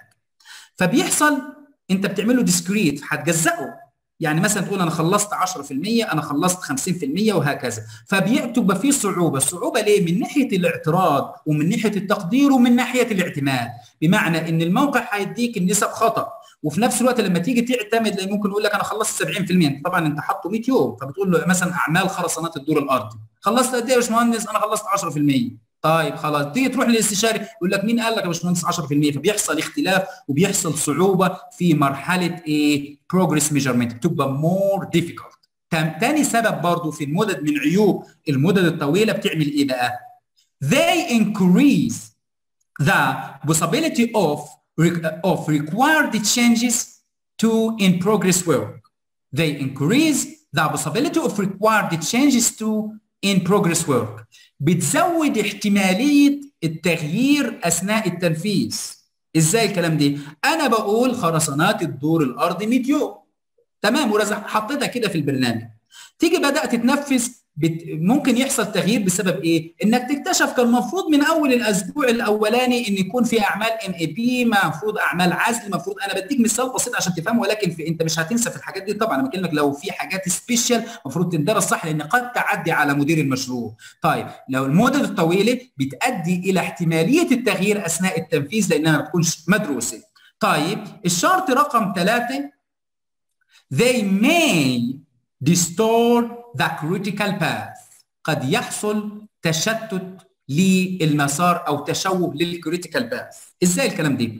فبيحصل انت بتعمل له ديسكريت هتجزئه يعني مثلا تقول انا خلصت 10% انا خلصت 50% وهكذا فبتبقى في صعوبه الصعوبه ليه من ناحيه الاعتراض ومن ناحيه التقدير ومن ناحيه الاعتماد بمعنى ان الموقع هيديك النسب خطا وفي نفس الوقت لما تيجي تعتمد ممكن يقول لك انا خلصت 70% طبعا انت حاطه 100 يوم فبتقول له مثلا اعمال خرسانات الدور الارضي خلصت قد ايه يا باشمهندس انا خلصت 10% طيب خلاص تيجي تروح للاستشاري يقول لك مين قال لك يا باشمهندس 10% فبيحصل اختلاف وبيحصل صعوبه في مرحله ايه بروجرس ميجرمنت بتبقى مور ديفيكولت تاني سبب برضو في المدد من عيوب المدد الطويله بتعمل ايه بقى they increase the possibility of of required changes to in progress work they increase the possibility of required changes to in progress work بتزود احتماليه التغيير اثناء التنفيذ ازاي الكلام ده انا بقول خرسانات الدور الارضي 100 يوم تمام ورزق حطيتها كده في البرنامج تيجي بدات تنفذ بت... ممكن يحصل تغيير بسبب ايه؟ انك تكتشف كان المفروض من اول الاسبوع الاولاني ان يكون في اعمال ام اي بي المفروض اعمال عزل المفروض انا بديك مثال بسيط عشان تفهم ولكن في... انت مش هتنسى في الحاجات دي طبعا انا بكلمك لو في حاجات سبيشال المفروض تندرس صح لان قد تعدي على مدير المشروع. طيب لو المدد الطويله بتؤدي الى احتماليه التغيير اثناء التنفيذ لانها ما تكونش مدروسه. طيب الشرط رقم ثلاثه they may distort the critical path قد يحصل تشتت للمسار او تشوه للكريتيكال باث ازاي الكلام ده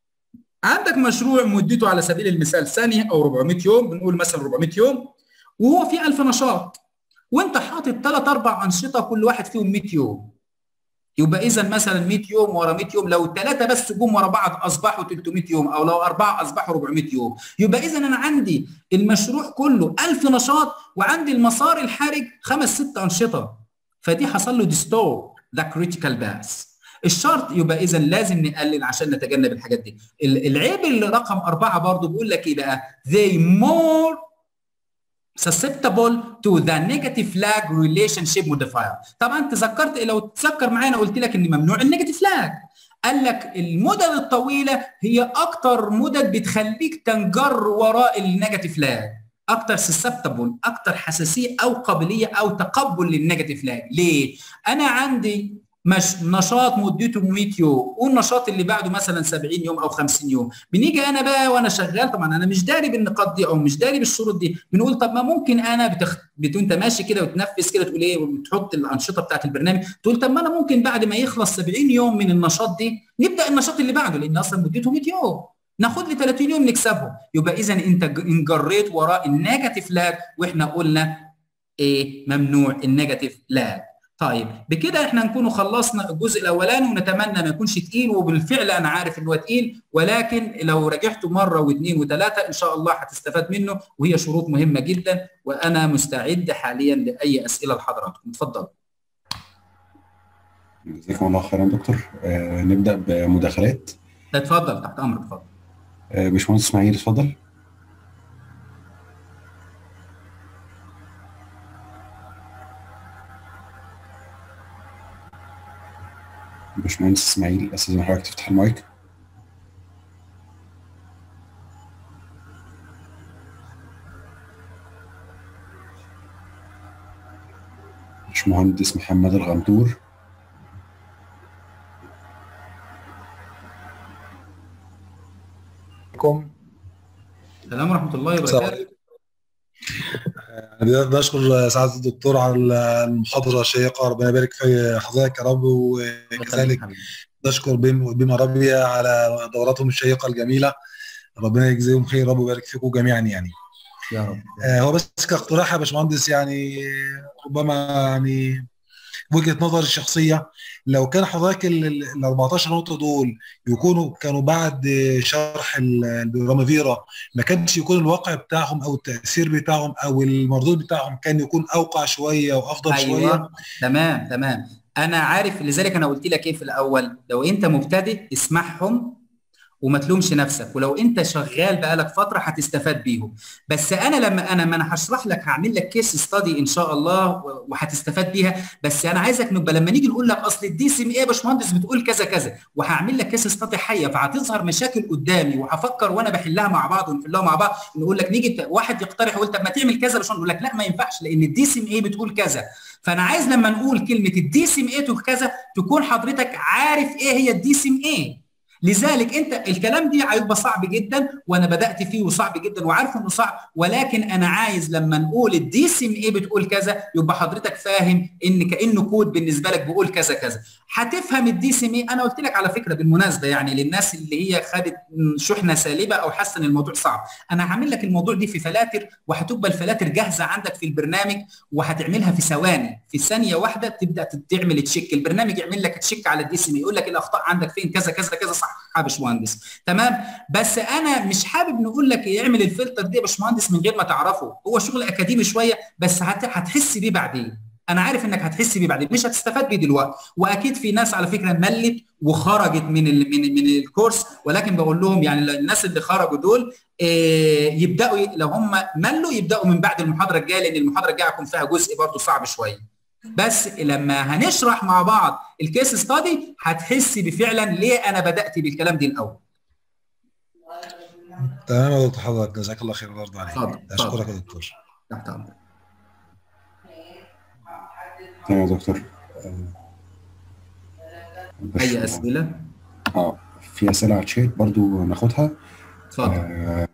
عندك مشروع مدته على سبيل المثال ثانيه او 400 يوم بنقول مثلا 400 يوم وهو في 1000 نشاط وانت حاطط ثلاث اربع انشطه كل واحد فيهم 100 يوم يبقى اذا مثلا 100 يوم ورا 100 يوم لو الثلاثه بس جم ورا بعض اصبحوا 300 يوم او لو اربعه اصبحوا 400 يوم يبقى اذا انا عندي المشروع كله 1000 نشاط وعندي المسار الحرج خمس ست انشطه فدي حصل له ديستور ذا كريتيكال باس الشرط يبقى اذا لازم نقلل عشان نتجنب الحاجات دي العيب اللي رقم أربعة برضه بيقول لك ايه بقى they more susceptible to the negative flag relationship modifier طبعا تذكرت لو تذكر معانا قلت لك ان ممنوع النيجاتيف فلاج قال لك المدد الطويله هي اكتر مدد بتخليك تنجر وراء النيجاتيف فلاج اكتر سسبتبل اكتر حساسيه او قابليه او تقبل للنيجاتيف فلاج ليه انا عندي مش نشاط مدته 100 يوم والنشاط اللي بعده مثلا 70 يوم او 50 يوم بنيجي انا بقى وانا شغال طبعا انا مش داري بالنقاط دي او مش داري بالشروط دي بنقول طب ما ممكن انا بتخ... بت... انت ماشي كده وتنفذ كده تقول ايه وتحط الانشطه بتاعت البرنامج تقول طب ما انا ممكن بعد ما يخلص 70 يوم من النشاط دي نبدا النشاط اللي بعده لان اصلا مدته 100 يوم ناخد لي 30 يوم نكسبهم يبقى اذا انت انجريت وراء النيجاتيف لاج واحنا قلنا ايه ممنوع النيجاتيف لاج طيب بكده احنا نكون خلصنا الجزء الاولاني ونتمنى ما يكونش تقيل وبالفعل انا عارف ان هو تقيل ولكن لو راجعته مره واثنين وثلاثه ان شاء الله هتستفاد منه وهي شروط مهمه جدا وانا مستعد حاليا لاي اسئله لحضراتكم اتفضلوا جزاكم الله خيرا دكتور آه نبدا بمداخلات اتفضل تحت امرك اتفضل آه باشمهندس اسماعيل اتفضل باشمهندس اسماعيل استاذن حضرتك تفتح المايك باشمهندس محمد الغندور بداية بشكر سعادة الدكتور على المحاضرة الشيقة ربنا يبارك في حضرتك يا رب وكذلك نشكر بما ربيا على دوراتهم الشيقة الجميلة ربنا يجزيهم خير رب ويبارك فيكم جميعا يعني يا رب آه هو بس كاقتراح يا باشمهندس يعني ربما يعني وجهه نظري الشخصيه لو كان حضرتك ال 14 نقطه دول يكونوا كانوا بعد شرح البرامافيرا ما كانش يكون الواقع بتاعهم او التاثير بتاعهم او المردود بتاعهم كان يكون اوقع شويه وافضل أيوة. شويه تمام تمام انا عارف لذلك انا قلت لك ايه في الاول لو انت مبتدئ اسمعهم وما تلومش نفسك ولو انت شغال بقالك فتره هتستفاد بيهم بس انا لما انا ما انا هشرح لك هعمل لك كيس ستادي ان شاء الله وهتستفاد بيها بس انا عايزك نبقى لما نيجي نقول لك اصل الدي سي ام ايه يا باشمهندس بتقول كذا كذا وهعمل لك كيس ستادي حيه فهتظهر مشاكل قدامي وهفكر وانا بحلها مع بعض ونحلها مع بعض نقول لك نيجي واحد يقترح يقول طب ما تعمل كذا باشمهندس نقول لك لا ما ينفعش لان الدي سي ام ايه بتقول كذا فانا عايز لما نقول كلمه الدي سي ام ايه كذا تكون حضرتك عارف ايه هي الدي سي ام ايه لذلك انت الكلام دي هيبقى صعب جدا وانا بدات فيه وصعب جدا وعارف انه صعب ولكن انا عايز لما نقول الدي سي ام ايه بتقول كذا يبقى حضرتك فاهم ان كانه كود بالنسبه لك بيقول كذا كذا هتفهم الدي سي ام ايه انا قلت لك على فكره بالمناسبه يعني للناس اللي هي خدت شحنه سالبه او حاسه ان الموضوع صعب انا هعمل لك الموضوع دي في فلاتر وهتبقى الفلاتر جاهزه عندك في البرنامج وهتعملها في ثواني في ثانيه واحده تبدا تعمل تشيك البرنامج يعمل لك تشيك على الدي سي ام يقول لك الاخطاء عندك فين كذا كذا كذا صح يا باشمهندس تمام بس انا مش حابب نقول لك اعمل الفلتر دي يا باشمهندس من غير ما تعرفه هو شغل اكاديمي شويه بس هتحس بيه بعدين انا عارف انك هتحس بيه بعدين مش هتستفاد بيه دلوقتي واكيد في ناس على فكره ملت وخرجت من ال من من الكورس ولكن بقول لهم يعني الناس اللي خرجوا دول إيه يبداوا لو هم ملوا يبداوا من بعد المحاضره الجايه لان المحاضره الجايه هيكون فيها جزء برضه صعب شويه بس لما هنشرح مع بعض الكيس ستادي هتحس بفعلا ليه انا بدات بالكلام دي الاول تمام يا دكتور حضرتك جزاك الله خير ويرضى عليك اتفضل اشكرك يا دكتور تحت امرك تمام يا دكتور اي اسئله اه في اسئله على الشات برضو ناخدها اتفضل آه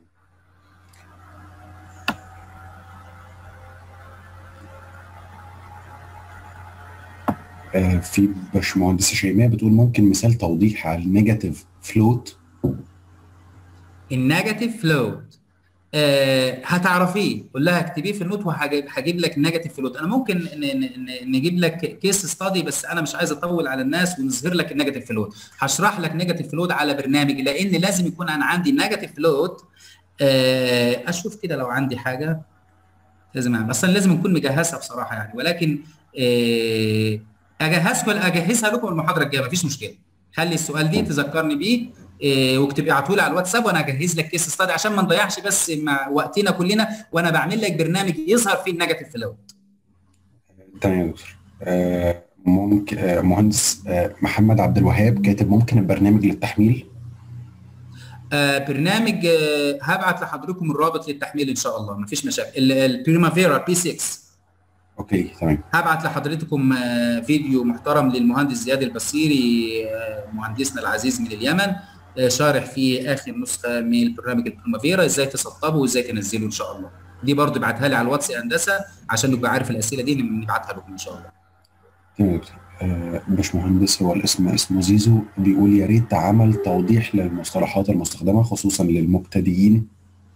آه في باشمهندسه شيماء بتقول ممكن مثال توضيح على النيجاتيف فلوت النيجاتيف فلوت آه هتعرفيه قول لها اكتبيه في النوت وهجيب لك النيجاتيف فلوت انا ممكن نجيب لك كيس ستادي بس انا مش عايز اطول على الناس ونظهر لك النيجاتيف فلوت هشرح لك نيجاتيف فلوت على برنامج لان لازم يكون انا عندي نيجاتيف فلوت آه اشوف كده لو عندي حاجه لازم اعمل اصلا لازم نكون مجهزها بصراحه يعني ولكن آه اجهزكم اجهزها لكم المحاضره الجايه مفيش مشكله خلي السؤال دي تذكرني بيه إيه واكتب ابعتوا لي على الواتساب وانا اجهز لك كيس ستادي عشان ما نضيعش بس مع وقتنا كلنا وانا بعمل لك برنامج يظهر فيه النيجاتيف فلوت تمام يا دكتور آه ممكن آه مهندس آه محمد عبد الوهاب كاتب ممكن البرنامج للتحميل آه برنامج آه هبعت لحضراتكم الرابط للتحميل ان شاء الله مفيش مشاكل البريمافيرا بي 6 اوكي تمام هبعت لحضرتكم فيديو محترم للمهندس زياد البصيري مهندسنا العزيز من اليمن شارح فيه اخر نسخه من برنامج البريمافيرا ازاي تسطبه وازاي تنزله ان شاء الله دي برضه ابعتها لي على الواتس يا هندسه عشان نبقى عارف الاسئله دي نبعتها لكم ان شاء الله تمام يا دكتور آه باشمهندس هو الاسم اسمه زيزو بيقول يا ريت عمل توضيح للمصطلحات المستخدمه خصوصا للمبتدئين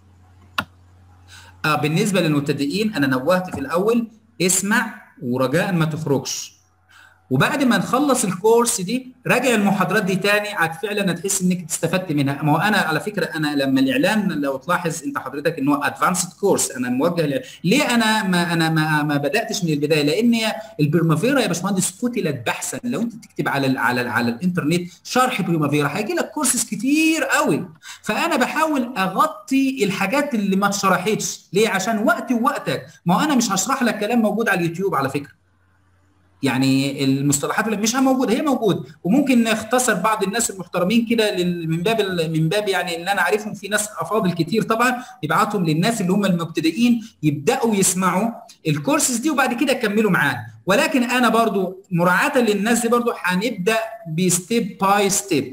آه بالنسبه للمبتدئين انا نوهت في الاول اسمع ورجاء ما تخرجش وبعد ما نخلص الكورس دي راجع المحاضرات دي تاني عاد فعلا هتحس انك استفدت منها ما هو انا على فكره انا لما الاعلان لو تلاحظ انت حضرتك ان هو ادفانسد كورس انا موجه ل... ليه انا ما انا ما, ما بداتش من البدايه لان البريمافيرا يا باشمهندس فتلت بحثا لو انت تكتب على ال على ال على الانترنت شرح بريمافيرا هيجي لك كورسز كتير قوي فانا بحاول اغطي الحاجات اللي ما اتشرحتش ليه عشان وقتي ووقتك ما هو انا مش هشرح لك كلام موجود على اليوتيوب على فكره يعني المصطلحات اللي مش موجوده هي موجود وممكن نختصر بعض الناس المحترمين كده من باب من باب يعني اللي انا عارفهم في ناس افاضل كتير طبعا يبعتهم للناس اللي هم المبتدئين يبداوا يسمعوا الكورسز دي وبعد كده يكملوا معانا ولكن انا برضو مراعاه للناس دي برضو هنبدا بستيب باي ستيب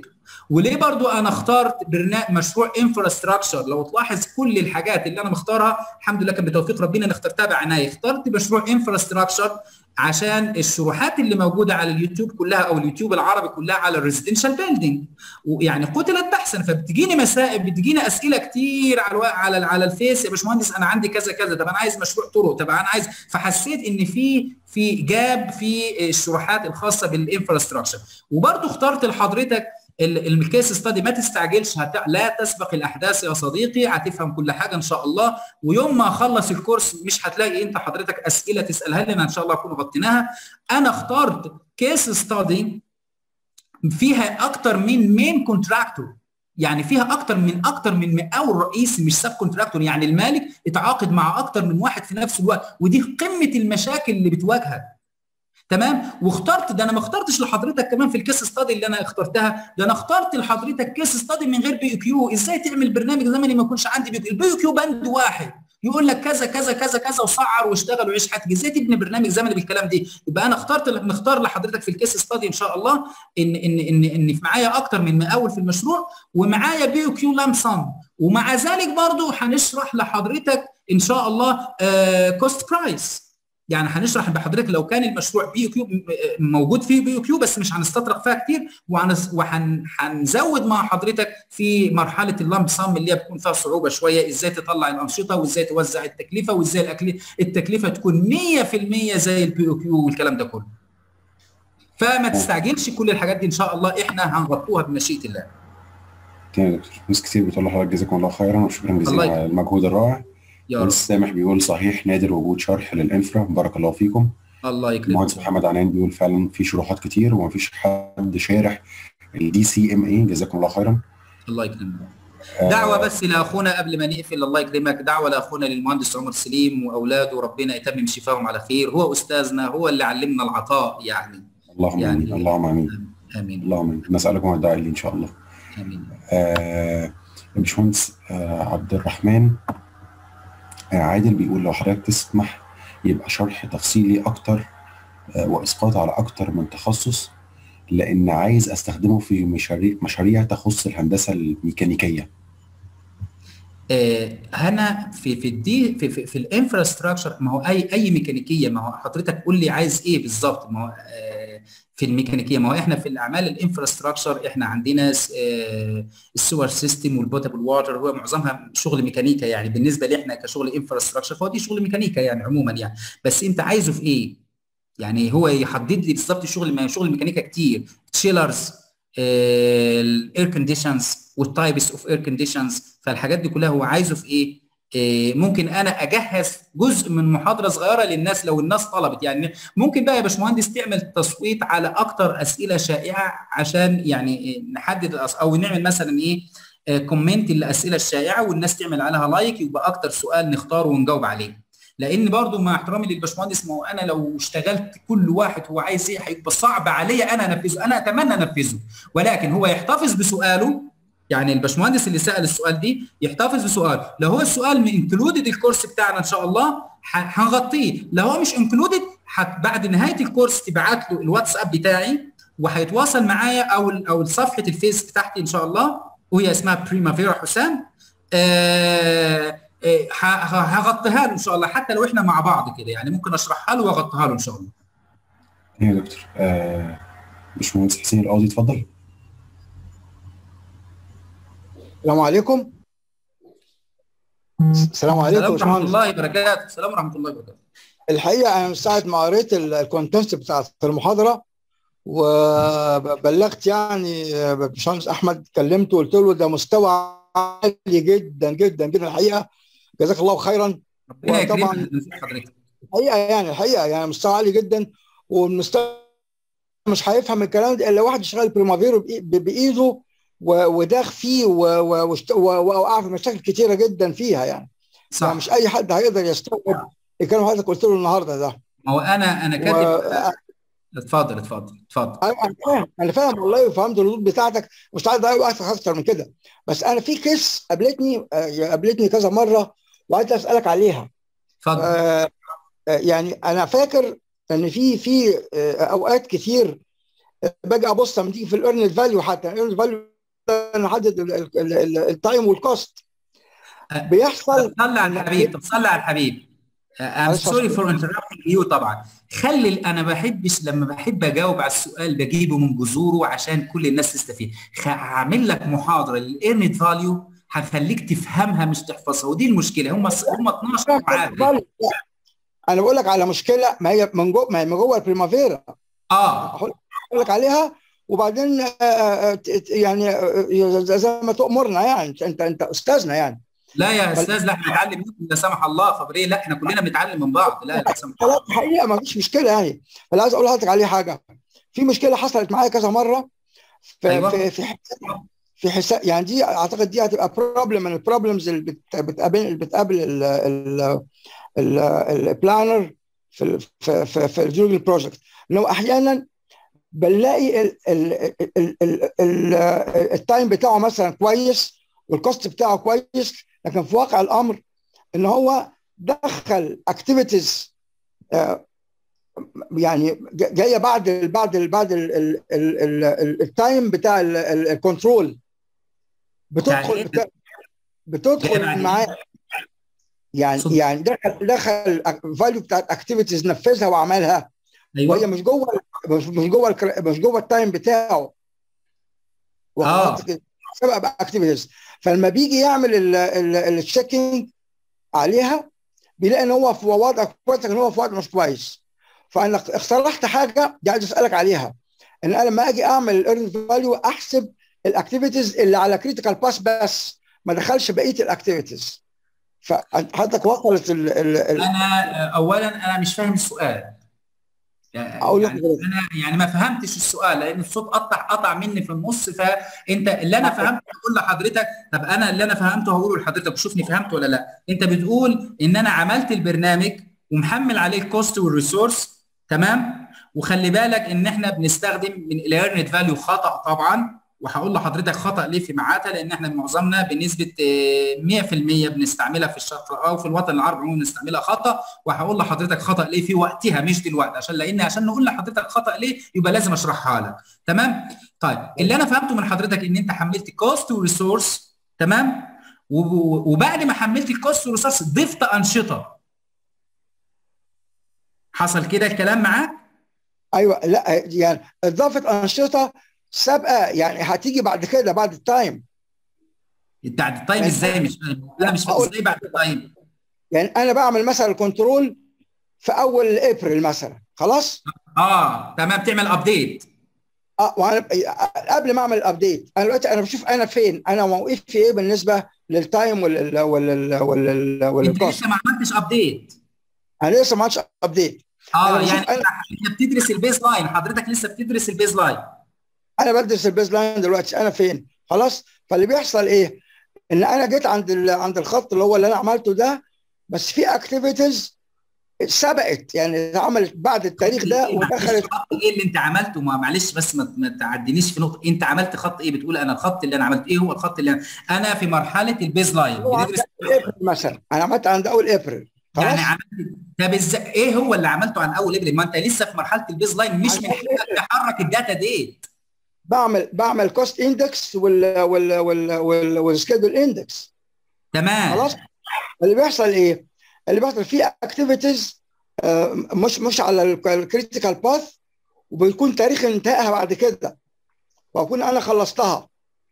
وليه برضو انا اخترت برنامج مشروع انفراستراكشر لو تلاحظ كل الحاجات اللي انا مختارها الحمد لله كان بتوفيق ربنا انا اخترتها بعنايه اخترت مشروع انفراستراكشر عشان الشروحات اللي موجوده على اليوتيوب كلها او اليوتيوب العربي كلها على الريزيدنشال بيلدينج ويعني قتلت بحثا فبتجيني مسائل بتجيني اسئله كتير على على على الفيس يا باشمهندس انا عندي كذا كذا طب انا عايز مشروع طرق طب انا عايز فحسيت ان في في جاب في الشروحات الخاصه بالانفراستراكشر وبرضه اخترت لحضرتك الكيس ستادي ما تستعجلش هت... لا تسبق الاحداث يا صديقي هتفهم كل حاجه ان شاء الله ويوم ما اخلص الكورس مش هتلاقي انت حضرتك اسئله تسالها لنا ان شاء الله اكون غطيناها انا اخترت كيس ستادي فيها اكتر من مين كونتراكتور يعني فيها اكتر من اكتر من مقاول رئيسي مش سب كونتراكتور يعني المالك اتعاقد مع اكتر من واحد في نفس الوقت ودي قمه المشاكل اللي بتواجهك تمام واخترت ده انا ما اخترتش لحضرتك كمان في الكيس ستادي اللي انا اخترتها ده انا اخترت لحضرتك كيس ستادي من غير بي كيو ازاي تعمل برنامج زمني ما يكونش عندي بي كيو البي كيو بند واحد يقول لك كذا كذا كذا كذا وسعر واشتغل وعيش حياتك ازاي تبني برنامج زمني بالكلام دي يبقى انا اخترت مختار لحضرتك في الكيس ستادي ان شاء الله ان ان ان ان في معايا اكتر من مقاول في المشروع ومعايا بي كيو لام سم ومع ذلك برضو هنشرح لحضرتك ان شاء الله كوست برايس يعني هنشرح بحضرتك لو كان المشروع بي كيو موجود فيه بي كيو بس مش هنستطرق فيها كتير وهنزود مع حضرتك في مرحله اللامب سام اللي هي بتكون فيها صعوبه شويه ازاي تطلع الانشطه وازاي توزع التكلفه وازاي التكلفه تكون 100% زي البي كيو والكلام ده كله. فما تستعجلش كل الحاجات دي ان شاء الله احنا هنغطوها بمشيئه الله. تمام يا دكتور ناس كتير بتقول لحضرتك جزاكم الله خيرا وشكرا جزيلا على المجهود الرائع. يا رب سامح بيقول صحيح نادر وجود شرح للانفرا بارك الله فيكم الله يكرمك المهندس محمد عنان بيقول فعلا في شروحات كتير ومفيش حد شارح الدي سي ام اي جزاكم الله خيرا الله يكرمك دعوه بس لاخونا قبل ما نقفل الله يكرمك دعوه لاخونا للمهندس عمر سليم واولاده ربنا يتمم شفاهم على خير هو استاذنا هو اللي علمنا العطاء يعني اللهم يعني- امين اللهم امين امين اللهم امين نسالكم الدعاء لي ان شاء الله امين آه يا باشمهندس آه عبد الرحمن آه عادل بيقول لو حضرتك تسمح يبقى شرح تفصيلي اكتر آه واسقاط على اكتر من تخصص لان عايز استخدمه في مشاريع مشاريع تخص الهندسه الميكانيكيه آه، هنا في في الدي في في, في الانفراستراكشر ما هو اي اي ميكانيكيه ما هو حضرتك قول لي عايز ايه بالظبط ما هو آه، في الميكانيكيه ما هو احنا في الاعمال الانفراستراكشر احنا عندنا س- آه، السوار سيستم والبوتابل واتر هو معظمها شغل ميكانيكا يعني بالنسبه لي احنا كشغل انفراستراكشر فهو دي شغل ميكانيكا يعني عموما يعني بس انت عايزه في ايه؟ يعني هو يحدد لي بالظبط الشغل ما شغل الميكانيكا كتير تشيلرز الاير كونديشنز والتايبس اوف اير كونديشنز فالحاجات دي كلها هو عايزه في ايه؟ إيه، ممكن انا اجهز جزء من محاضره صغيره للناس لو الناس طلبت يعني ممكن بقى يا باشمهندس تعمل تصويت على اكتر اسئله شائعه عشان يعني إيه، نحدد الأس- او نعمل مثلا ايه آه، كومنت الاسئله الشائعه والناس تعمل عليها لايك يبقى اكتر سؤال نختاره ونجاوب عليه لان برضو مع احترامي للباشمهندس ما هو انا لو اشتغلت كل واحد هو عايز ايه هيبقى صعب عليا انا انفذه انا اتمنى انفذه ولكن هو يحتفظ بسؤاله يعني الباشمهندس اللي سال السؤال دي يحتفظ بسؤال لو هو السؤال انكلودد الكورس بتاعنا ان شاء الله ح- هنغطيه لو هو مش انكلودد بعد نهايه الكورس تبعت له الواتساب بتاعي وهيتواصل معايا او ال- او صفحه الفيس بتاعتي ان شاء الله وهي اسمها بريمافيرا حسام آه آه، ه- ه- هغطيها له ان شاء الله حتى لو احنا مع بعض كده يعني ممكن اشرحها له واغطيها له ان شاء الله ايه يا دكتور آه باشمهندس حسين القاضي اتفضل السلام عليكم السلام عليكم السلام يا ورحمه باشمهندس الله وبركاته السلام ورحمه الله وبركاته الحقيقه انا من ساعه ما قريت ال- الكونتنت بتاعت المحاضره وبلغت يعني باشمهندس احمد كلمته وقلت له ده مستوى عالي جدا جدا جدا الحقيقه جزاك الله خيرا ربنا يكرمك وطبعاً- ويجزيك حضرتك الحقيقه يعني الحقيقه يعني مستوى عالي جدا والمستوى مش هيفهم الكلام ده الا واحد شغال بريمافيرو بإي- بايده و- وداخ فيه و- و- واشت- و- ووقع في مشاكل كتيره جدا فيها يعني صح مش اي حد هيقدر يستوعب الكلام اللي حضرتك قلت له النهارده ده ما هو انا انا و... كاتب اتفضل اتفضل اتفضل انا فاهم انا فاهم والله وفهمت الردود بتاعتك مش عايز اضيع وقت اكتر من كده بس انا في كيس قابلتني آه، قابلتني كذا مره وعايز اسالك عليها اتفضل آه، آه، يعني انا فاكر ان في في آه، اوقات كتير آه، باجي ابص لما تيجي في الايرن فاليو حتى الايرن فاليو نحدد التايم والكوست بيحصل صلي على الحبيب طب صلي على الحبيب I'm sorry for interrupting you طبعا خلي انا ما بحبش لما بحب اجاوب على السؤال بجيبه من جذوره عشان كل الناس تستفيد هعمل لك محاضره للايرنت فاليو هخليك تفهمها مش تحفظها ودي المشكله هم هم 12 معادله انا بقول لك على مشكله ما هي من جوه ما هي من جوه البريمافيرا اه اقول لك عليها وبعدين يعني زي ما تؤمرنا يعني انت انت استاذنا يعني لا يا استاذ لا احنا نتعلم منكم لا سمح الله فبريه لا احنا كلنا بنتعلم من بعض لا لا سمح الله حقيقه ما فيش مشكله يعني فانا عايز اقول لحضرتك عليه حاجه في مشكله حصلت معايا كذا مره في أيوة. في في حساب في حساب يعني دي اعتقد دي هتبقى بروبلم من البروبلمز اللي بتقابل اللي بتقابل البلانر في في في, في الجورجل بروجكت انه احيانا بنلاقي التايم بتاعه مثلا كويس والكوست بتاعه كويس لكن في واقع الامر ان هو دخل اكتيفيتيز يعني جايه بعد ال بعد ال بعد التايم بتاع الكنترول بتدخل بتدخل معاه يعني يعني دخل دخل الفاليو بتاعت اكتيفيتيز نفذها وعملها أيوة. وهي مش جوه مش جوه مش جوه التايم بتاعه اه سبق باكتيفيتيز فلما بيجي يعمل التشيكينج عليها بيلاقي ان هو في وضع كويس ان هو في وضع مش كويس فانا اقترحت حاجه دي عايز اسالك عليها ان انا لما اجي اعمل الايرن فاليو احسب الاكتيفيتيز اللي على كريتيكال باس بس ما دخلش بقيه الاكتيفيتيز فحضرتك وصلت ال ال ال انا اولا انا مش فاهم السؤال يعني, أقول يعني انا يعني ما فهمتش السؤال لان الصوت قطع قطع مني في النص فانت اللي انا فهمته هقول لحضرتك طب انا اللي انا فهمته هقوله لحضرتك وشوفني فهمت ولا لا انت بتقول ان انا عملت البرنامج ومحمل عليه الكوست والريسورس تمام وخلي بالك ان احنا بنستخدم من الايرنت فاليو خطا طبعا وهقول لحضرتك خطا ليه في ميعادها لان احنا معظمنا بنسبه 100% بنستعملها في الشرق او في الوطن العربي عموما بنستعملها خطا وهقول لحضرتك خطا ليه في وقتها مش دلوقتي عشان لان عشان نقول لحضرتك خطا ليه يبقى لازم اشرحها لك تمام طيب اللي انا فهمته من حضرتك ان انت حملت كوست وريسورس تمام وبعد ما حملت الكوست وريسورس ضفت انشطه حصل كده الكلام معاك ايوه لا يعني اضافه انشطه سابقه يعني هتيجي بعد كده بعد التايم بعد التايم ازاي مش فاهم لا مش فاهم ازاي بعد التايم يعني انا بعمل مثلا كنترول في اول ابريل مثلا خلاص اه تمام تعمل ابديت اه وانا قبل ما اعمل الابديت انا دلوقتي انا بشوف انا فين انا موقفي ايه بالنسبه للتايم ولا ولا ولا ولا انت لسه ما عملتش ابديت انا لسه ما عملتش ابديت اه يعني أنا... انت بتدرس البيز لاين حضرتك لسه بتدرس البيز لاين انا بدرس البيز لاين دلوقتي انا فين خلاص فاللي بيحصل ايه ان انا جيت عند عند الخط اللي هو اللي انا عملته ده بس في اكتيفيتيز سبقت يعني اتعملت بعد التاريخ ده ودخلت خط ايه اللي انت عملته ما معلش بس ما, ما تعدينيش في نقطه انت عملت خط ايه بتقول انا الخط اللي انا عملت ايه هو الخط اللي انا, أنا في مرحله البيز لاين بندرس مثلا انا عملت عند اول ابريل يعني عملت طب ازاي ايه هو اللي عملته عن اول ابريل ما انت لسه في مرحله البيز لاين مش من حقك تحرك الداتا ديت بعمل بعمل كوست اندكس وال وال وال وال والسكيدول اندكس تمام خلاص اللي بيحصل ايه؟ اللي بيحصل في اكتيفيتيز مش مش على الكريتيكال باث وبيكون تاريخ انتهائها بعد كده واكون انا خلصتها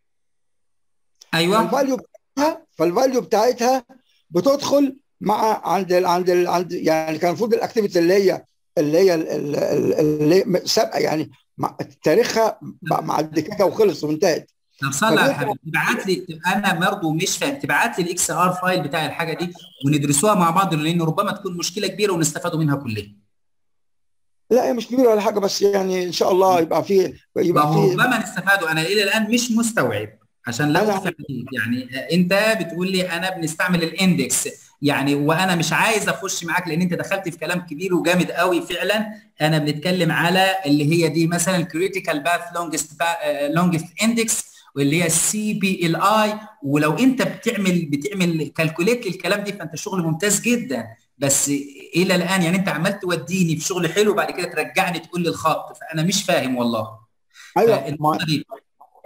ايوه فالفاليو بتاعتها فالفاليو بتاعتها بتدخل مع عند ال عند ال عند يعني كان المفروض الاكتيفيتي اللي هي اللي هي اللي سابقه يعني تاريخها معدي كده وخلص وانتهت طب صلى على الحبيب تبعت لي انا برضه مش فاهم تبعت لي الاكس ار فايل بتاع الحاجه دي وندرسوها مع بعض لان ربما تكون مشكله كبيره ونستفادوا منها كلنا لا هي مش كبيره ولا حاجه بس يعني ان شاء الله يبقى في يبقى في ربما نستفادوا انا الى الان مش مستوعب عشان لا أنا... يعني انت بتقول لي انا بنستعمل الاندكس يعني وانا مش عايز اخش معاك لان انت دخلت في كلام كبير وجامد قوي فعلا انا بنتكلم على اللي هي دي مثلا كريتيكال باث لونجست لونجست اندكس واللي هي السي بي ال اي ولو انت بتعمل بتعمل كالكوليت للكلام دي فانت شغل ممتاز جدا بس الى الان يعني انت عمال توديني في شغل حلو وبعد كده ترجعني تقول لي الخط فانا مش فاهم والله ايوه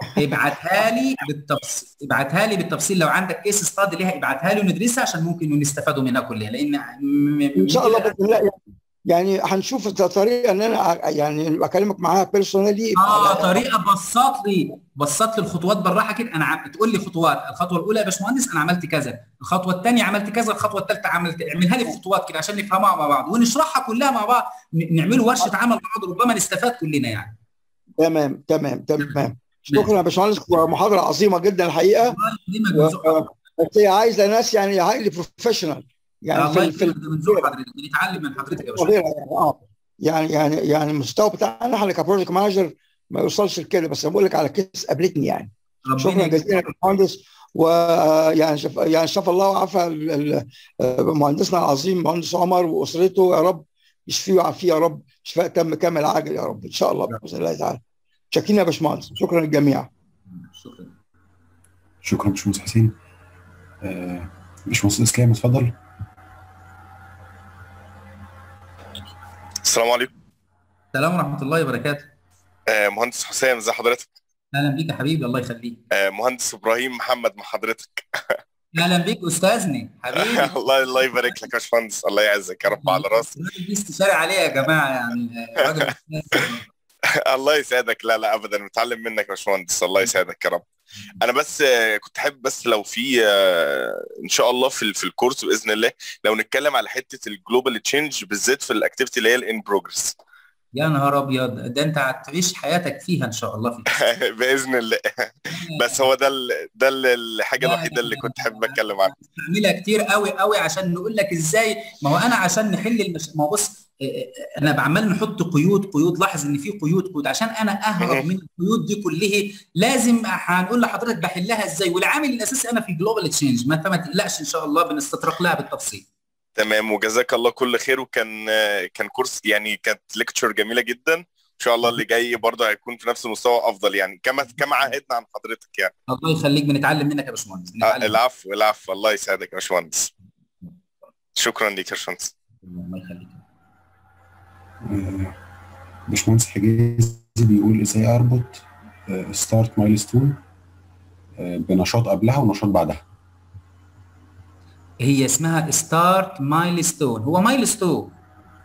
ابعتها لي بالتفصيل ابعتها لي بالتفصيل لو عندك كيس ستادي ليها ابعتها لي وندرسها عشان ممكن نستفادوا منها كلها لان ان شاء الله باذن الله يعني هنشوف طريقه ان انا يعني اكلمك معاها بيرسونالي اه طريقه بسط لي بسط لي الخطوات بالراحه كده انا تقول لي خطوات الخطوه الاولى يا باشمهندس انا عملت كذا الخطوه الثانيه عملت كذا الخطوه الثالثه عملت اعملها لي في خطوات كده عشان نفهمها مع بعض ونشرحها كلها مع بعض نعملوا ورشه عمل مع بعض ربما نستفاد كلنا يعني تمام تمام تمام شكرا يا باشمهندس محاضره عظيمه جدا الحقيقه بس هي عايزه ناس يعني هايلي بروفيشنال يعني في في بنتعلم من حضرتك يا باشمهندس اه يعني يعني يعني المستوى بتاعنا احنا كبروجكت مانجر ما يوصلش لكده بس بقول لك على كيس قابلتني يعني شكرا جزيلا يا باشمهندس ويعني شف يعني شاف الله وعافى مهندسنا العظيم مهندس عمر واسرته يا رب يشفيه ويعافيه يا رب شفاء تم كامل عاجل يا رب ان شاء الله باذن الله تعالى شاكرين يا باشمهندس شكرا للجميع شكرا شكرا باشمهندس حسين آه باشمهندس اسلام اتفضل السلام عليكم السلام ورحمه الله وبركاته آه مهندس حسام ازي حضرتك اهلا بيك يا حبيبي الله يخليك آه مهندس ابراهيم محمد مع حضرتك اهلا بيك استاذني حبيبي الله الله يبارك لك يا باشمهندس الله يعزك يا رب على راسي دي استشاره عليه يا جماعه يعني راجل الله يسعدك لا لا ابدا متعلم منك يا باشمهندس الله يسعدك يا رب انا بس كنت حابب بس لو في ان شاء الله في في الكورس باذن الله لو نتكلم على حته الجلوبال تشينج بالذات في الاكتيفيتي اللي هي الان بروجرس يا نهار ابيض ده انت هتعيش حياتك فيها ان شاء الله في باذن الله بس هو ده ال ده ال الحاجه الوحيده اللي كنت حابب اتكلم عنها نعملها كتير قوي قوي عشان نقول لك ازاي ما هو انا عشان نحل المش... ما هو بص انا بعمل نحط قيود قيود لاحظ ان في قيود قيود عشان انا اهرب من القيود دي كلها لازم هنقول لحضرتك بحلها ازاي والعامل الاساسي انا في جلوبال تشينج ما انت ما تقلقش ان شاء الله بنستطرق لها بالتفصيل تمام وجزاك الله كل خير وكان كان كورس يعني كانت ليكتشر جميله جدا ان شاء الله اللي جاي برضه هيكون في نفس المستوى افضل يعني كما كما عهدنا عن حضرتك يعني الله يخليك بنتعلم منك يا باشمهندس آه العفو العفو الله يسعدك يا باشمهندس شكرا ليك يا باشمهندس الله يخليك باشمهندس حجازي بيقول ازاي اربط ستارت مايلستون بنشاط قبلها ونشاط بعدها هي اسمها ستارت مايلستون هو مايلستون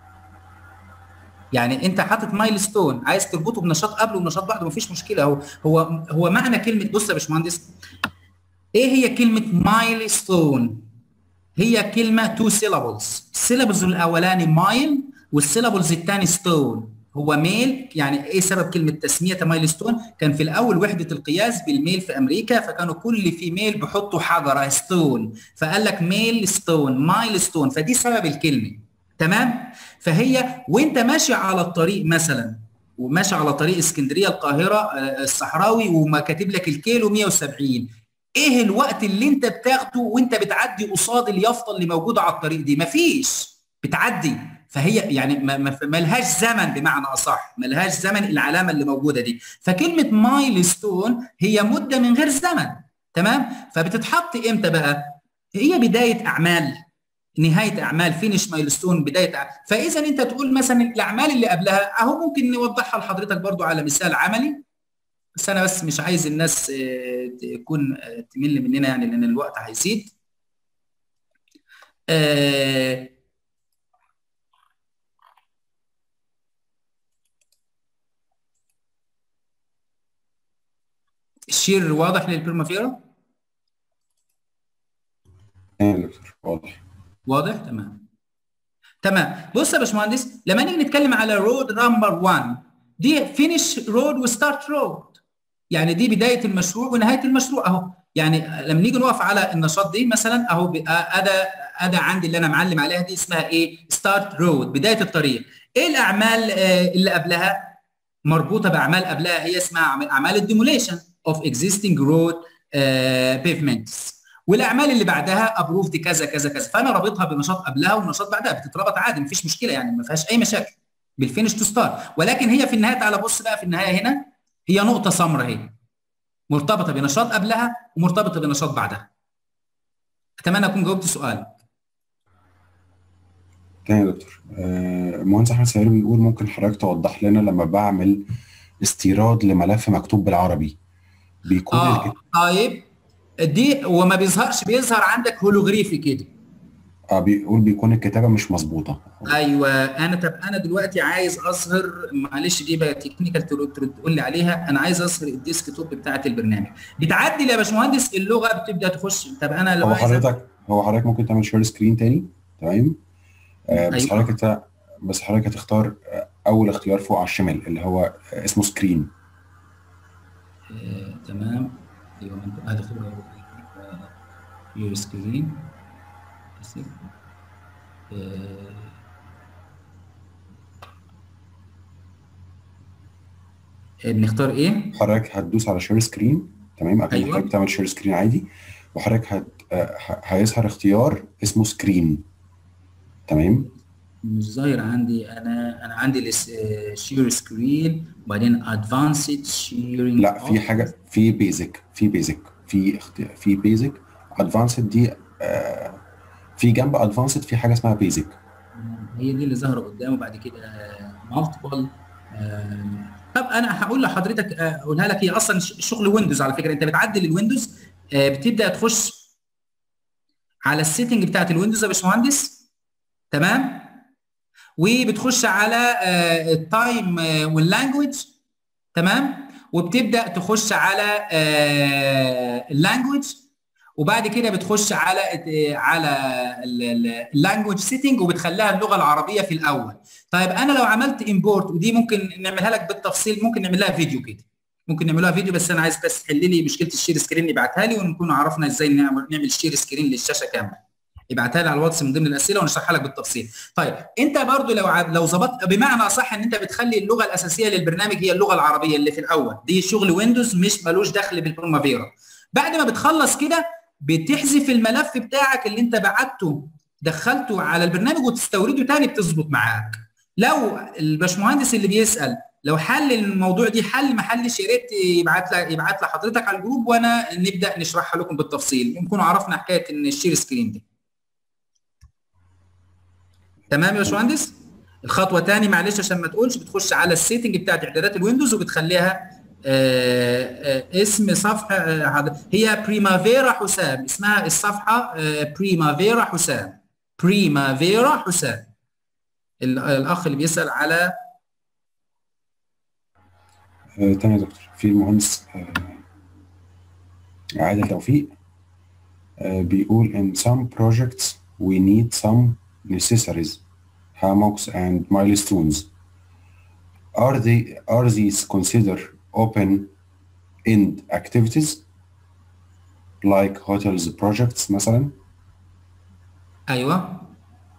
يعني انت حاطط مايلستون عايز تربطه بنشاط قبله ونشاط بعده مفيش مشكله هو هو هو معنى كلمه بص يا باشمهندس ايه هي كلمه مايلستون هي كلمه تو سيلابلز السيلابلز الاولاني مايل والسيلابلز الثاني ستون هو ميل يعني ايه سبب كلمه تسميه مايلستون كان في الاول وحده القياس بالميل في امريكا فكانوا كل في ميل بيحطوا حجره ستون فقال لك ميل ستون مايل ستون فدي سبب الكلمه تمام فهي وانت ماشي على الطريق مثلا وماشي على طريق اسكندريه القاهره الصحراوي وما كاتب لك الكيلو 170 ايه الوقت اللي انت بتاخده وانت بتعدي قصاد اليافطه اللي موجوده على الطريق دي مفيش بتعدي فهي يعني ما لهاش زمن بمعنى اصح ما لهاش زمن العلامه اللي موجوده دي فكلمه مايلستون هي مده من غير زمن تمام فبتتحط امتى بقى هي بدايه اعمال نهايه اعمال فينش مايلستون بدايه أعمال. فاذا انت تقول مثلا الاعمال اللي قبلها اهو ممكن نوضحها لحضرتك برضو على مثال عملي بس انا بس مش عايز الناس تكون تمل مننا يعني لان الوقت هيزيد آه الشير واضح للبرمافيرا؟ واضح واضح تمام تمام بص يا باشمهندس لما نيجي نتكلم على رود نمبر 1 دي فينش رود وستارت رود يعني دي بدايه المشروع ونهايه المشروع اهو يعني لما نيجي نقف على النشاط دي مثلا اهو اداه اداه عندي اللي انا معلم عليها دي اسمها ايه ستارت رود بدايه الطريق ايه الاعمال اللي قبلها مربوطه باعمال قبلها هي اسمها اعمال الديموليشن of existing road uh, pavements والاعمال اللي بعدها ابروفد كذا كذا كذا فانا رابطها بنشاط قبلها ونشاط بعدها بتتربط عادي مفيش مشكله يعني ما فيهاش اي مشاكل بالفينش تو ستار ولكن هي في النهايه تعالى بص بقى في النهايه هنا هي نقطه سمراء هي مرتبطه بنشاط قبلها ومرتبطه بنشاط بعدها اتمنى اكون جاوبت سؤالك تمام يا دكتور المهندس احمد سمير بيقول ممكن حضرتك توضح لنا لما بعمل استيراد لملف مكتوب بالعربي بيكون اه الك- طيب دي وما بيظهرش بيظهر عندك هولوجريفي كده اه بيقول بيكون الكتابه مش مظبوطه ايوه انا طب انا دلوقتي عايز اظهر معلش دي بقى تكنيكال تقول لي عليها انا عايز اظهر الديسك توب بتاعت البرنامج بتعدل يا باشمهندس اللغه بتبدا تخش طب انا لو هو عايز حضرتك هو حضرتك ممكن تعمل شير سكرين تاني تمام آه بس أيوة. حضرتك انت بس حضرتك هتختار آه، اول اختيار فوق على الشمال اللي هو آه، اسمه سكرين آه، تمام ايوه انت هدخل يور سكرين بنختار ايه؟ حضرتك هتدوس على شير سكرين تمام اكيد أيوة. حضرتك بتعمل شير سكرين عادي وحضرتك هت... آه، ه- هيظهر اختيار اسمه سكرين تمام مش ظاهر عندي انا انا عندي الشير سكرين وبعدين ادفانسد شيرنج لا في حاجه في بيزك في بيزك في اخت... في بيزك ادفانسد دي آه في جنب ادفانسد في حاجه اسمها بيزك هي دي اللي ظاهره قدامه بعد كده مالتيبل طب انا هقول لحضرتك آه، اقولها لك هي اصلا ش- شغل ويندوز على فكره انت بتعدل الويندوز آه، بتبدا تخش على السيتنج بتاعت الويندوز يا باشمهندس تمام وبتخش على آه، التايم آه، واللانجوج تمام وبتبدا تخش على اللانجوج وبعد كده بتخش على على اللانجوج سيتنج وبتخليها اللغه العربيه في الاول طيب انا لو عملت امبورت ودي ممكن نعملها لك بالتفصيل ممكن نعمل لها فيديو كده ممكن نعملها فيديو بس انا عايز بس تحل لي مشكله الشير سكرين ابعتها لي ونكون عرفنا ازاي نعمل نعمل شير سكرين للشاشه كامله ابعتها لي على الواتس من ضمن الاسئله ونشرحها لك بالتفصيل طيب انت برضو لو ع- لو ظبطت بمعنى اصح ان انت بتخلي اللغه الاساسيه للبرنامج هي اللغه العربيه اللي في الاول دي شغل ويندوز مش ملوش دخل بالبرمافيرا بعد ما بتخلص كده بتحذف الملف بتاعك اللي انت بعته دخلته على البرنامج وتستورده تاني بتظبط معاك لو الباشمهندس اللي بيسال لو حل الموضوع دي حل ما حلش يا ريت يبعت لك يبعت لحضرتك على الجروب وانا نبدا نشرحها لكم بالتفصيل نكون عرفنا حكايه ان الشير سكرين دي تمام يا باشمهندس الخطوه تاني معلش عشان ما تقولش بتخش على السيتنج بتاعت اعدادات الويندوز وبتخليها آه، آه، اسم صفحه آه، هذا هي بريمافيرا حسام اسمها الصفحه آه، بريمافيرا حسام بريمافيرا حسام ال- الاخ اللي بيسال على آه تاني يا دكتور في المهندس آه عادل توفيق آه بيقول in some projects we need some necessaries hammocks and milestones are they are these considered open end activities like hotels projects مثلا ايوه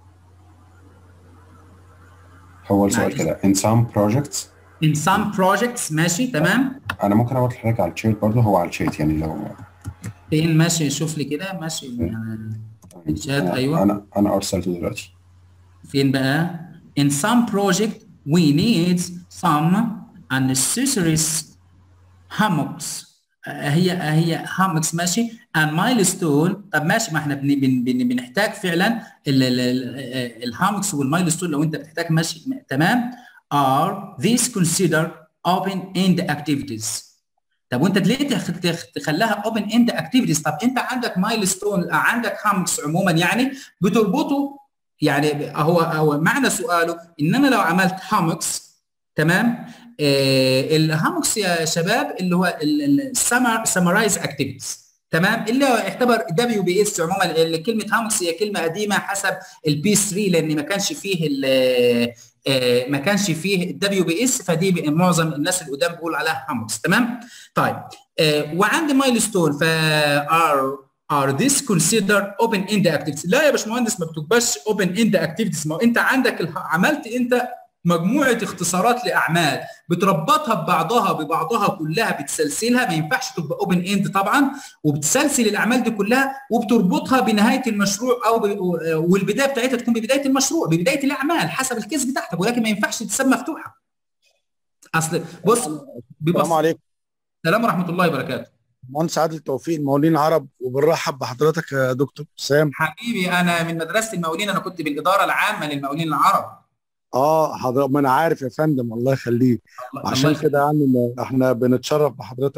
هو السؤال معلش. كده in some projects in some projects ماشي تمام انا ممكن ابعت لحضرتك على الشات برضه هو على الشات يعني لو فين ماشي شوف لي كده ماشي يعني الشات أنا- ايوه انا انا ارسلته دلوقتي فين بقى in some project we need some unnecessary hammocks آه، هي هي hammocks ماشي and milestone طب ماشي ما احنا بن بن بن بنحتاج فعلا الهامكس والمايلستون لو انت بتحتاج ماشي م- تمام are these considered open end activities طب وانت ليه تخ- تخ- تخليها اوبن اند اكتيفيتيز طب انت عندك مايلستون عندك هامكس عموما يعني بتربطه يعني هو هو معنى سؤاله ان انا لو عملت هامكس تمام آه الهامكس يا شباب اللي هو السمرايز اكتيفيتيز تمام اللي هو يعتبر دبليو بي اس عموما ال- كلمه هامكس هي كلمه قديمه حسب البي 3 لان ما كانش فيه ال- آه، ما كانش فيه الدبليو بي اس فدي ب- معظم الناس القدام بيقول عليها هامكس تمام طيب آه، وعندي مايلستون ف ار are this considered open end activities لا يا باشمهندس ما بتبقاش open end activities ما هو انت عندك الح- عملت انت مجموعه اختصارات لاعمال بتربطها ببعضها ببعضها كلها بتسلسلها ما ينفعش تبقى اوبن اند طبعا وبتسلسل الاعمال دي كلها وبتربطها بنهايه المشروع او ب... والبدايه بتاعتها تكون ببدايه المشروع ببدايه الاعمال حسب الكيس بتاعتك ولكن ما ينفعش تسمى مفتوحه اصل بص السلام بيبص عليكم السلام ورحمه الله وبركاته مهندس عادل توفيق المقاولين العرب وبنرحب بحضرتك يا دكتور سام حبيبي انا من مدرسه المقاولين انا كنت بالاداره العامه للمقاولين العرب اه حضرتك ما انا عارف يا فندم الله يخليك الله- عشان الله كده يعني ما- احنا بنتشرف بحضرتك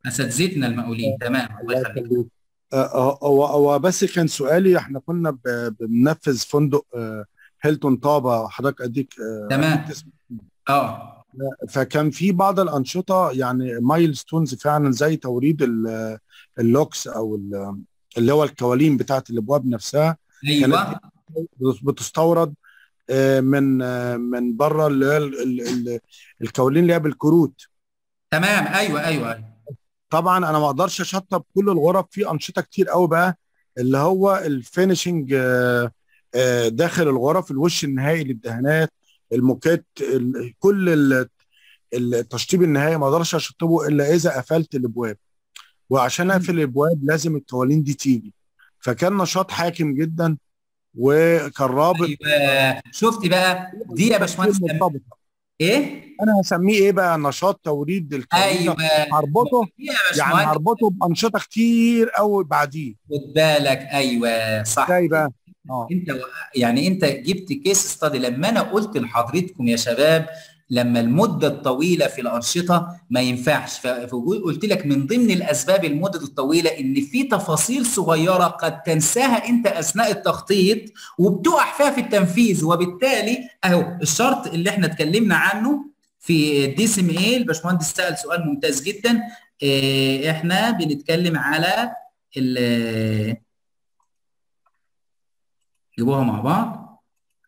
اساتذتنا المقاولين تمام الله الله يخليك يخليك آه، هو هو بس كان سؤالي احنا كنا ب- بننفذ فندق آه، هيلتون طابة حضرتك اديك آه، تمام. أديك اسم. اه فكان في بعض الانشطه يعني مايل ستونز فعلا زي توريد ال- اللوكس او ال- اللي هو الكوالين بتاعت الابواب نفسها ايوه بتستورد آه، من آه، من بره اللي هي ال- ال- ال- الكوالين اللي هي بالكروت تمام ايوه ايوه ايوه طبعا انا ما اقدرش اشطب كل الغرف في انشطه كتير قوي بقى اللي هو الفينشنج آه، آه، داخل الغرف الوش النهائي للدهانات الموكيت ال- كل ال- التشطيب النهائي ما اقدرش اشطبه الا اذا قفلت الابواب وعشان اقفل الابواب لازم الكوالين دي تيجي فكان نشاط حاكم جدا وكان رابط ايوه شفت بقى دي يا باشمهندس لما- مرتبطة. ايه انا هسميه ايه بقى نشاط توريد الكوالين ايوه هربطه دي يا يعني باشمهندس هربطه بانشطه كتير قوي بعديه خد بالك ايوه صح ازاي بقى؟ اه انت يعني انت جبت كيس ستادي لما انا قلت لحضرتكم يا شباب لما المده الطويله في الانشطه ما ينفعش ف- فقلت لك من ضمن الاسباب المده الطويله ان في تفاصيل صغيره قد تنساها انت اثناء التخطيط وبتقع فيها في التنفيذ وبالتالي اهو الشرط اللي احنا اتكلمنا عنه في الدي سي ام اي الباشمهندس سال سؤال ممتاز جدا اه، احنا بنتكلم على ال- جيبوها مع بعض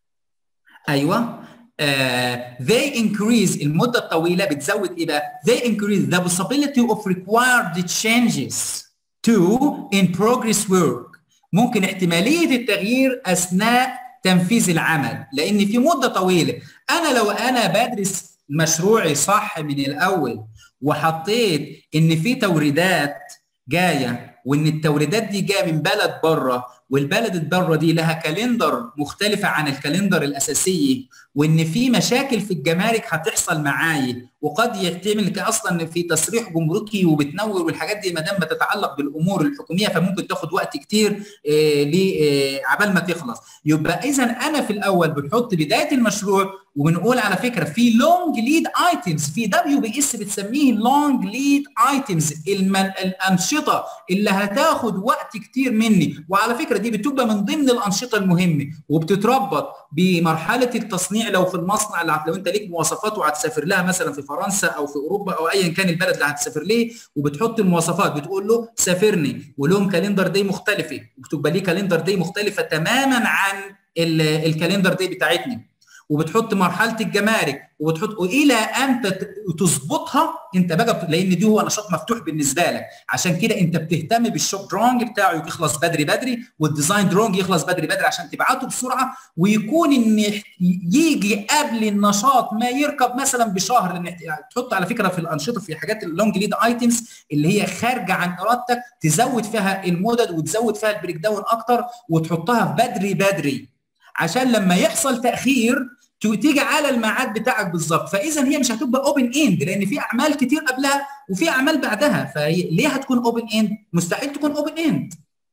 ايوه آه they increase المده الطويله بتزود ايه بقى they increase the possibility of required changes to in progress work ممكن احتماليه التغيير اثناء تنفيذ العمل لان في مده طويله انا لو انا بدرس مشروعي صح من الاول وحطيت ان في توريدات جايه وان التوريدات دي جايه من بلد بره والبلد بره دي لها كالندر مختلفه عن الكالندر الاساسيه وان في مشاكل في الجمارك هتحصل معايا وقد يحتمل اصلا في تصريح جمركي وبتنور والحاجات دي ما دام بتتعلق بالامور الحكوميه فممكن تاخد وقت كتير آه عبال ما تخلص يبقى اذا انا في الاول بنحط بدايه المشروع وبنقول على فكره في لونج ليد ايتمز في دبليو بي اس بتسميه لونج ليد ايتمز الانشطه اللي هتاخد وقت كتير مني وعلى فكره دي بتبقى من ضمن الانشطه المهمه وبتتربط بمرحله التصنيع لو في المصنع اللي لو انت ليك مواصفات وهتسافر لها مثلا في فرنسا او في اوروبا او ايا كان البلد اللي هتسافر ليه وبتحط المواصفات بتقول له سافرني ولهم كالندر دي مختلفه وبتبقى ليه كالندر دي مختلفه تماما عن الكالندر دي بتاعتنا وبتحط مرحله الجمارك وبتحط والى ان تظبطها انت بقى لان دي هو نشاط مفتوح بالنسبه لك عشان كده انت بتهتم بالشوب درونج بتاعه يخلص بدري بدري والديزاين درونج يخلص بدري بدري عشان تبعته بسرعه ويكون ان يجي قبل النشاط ما يركب مثلا بشهر لان تحط على فكره في الانشطه في حاجات اللونج ليد ايتمز اللي هي خارجه عن ارادتك تزود فيها المدد وتزود فيها البريك داون اكتر وتحطها بدري بدري عشان لما يحصل تاخير تيجي على الميعاد بتاعك بالظبط فاذا هي مش هتبقى اوبن اند لان في اعمال كتير قبلها وفي اعمال بعدها فهي ليه هتكون اوبن اند مستحيل تكون اوبن اند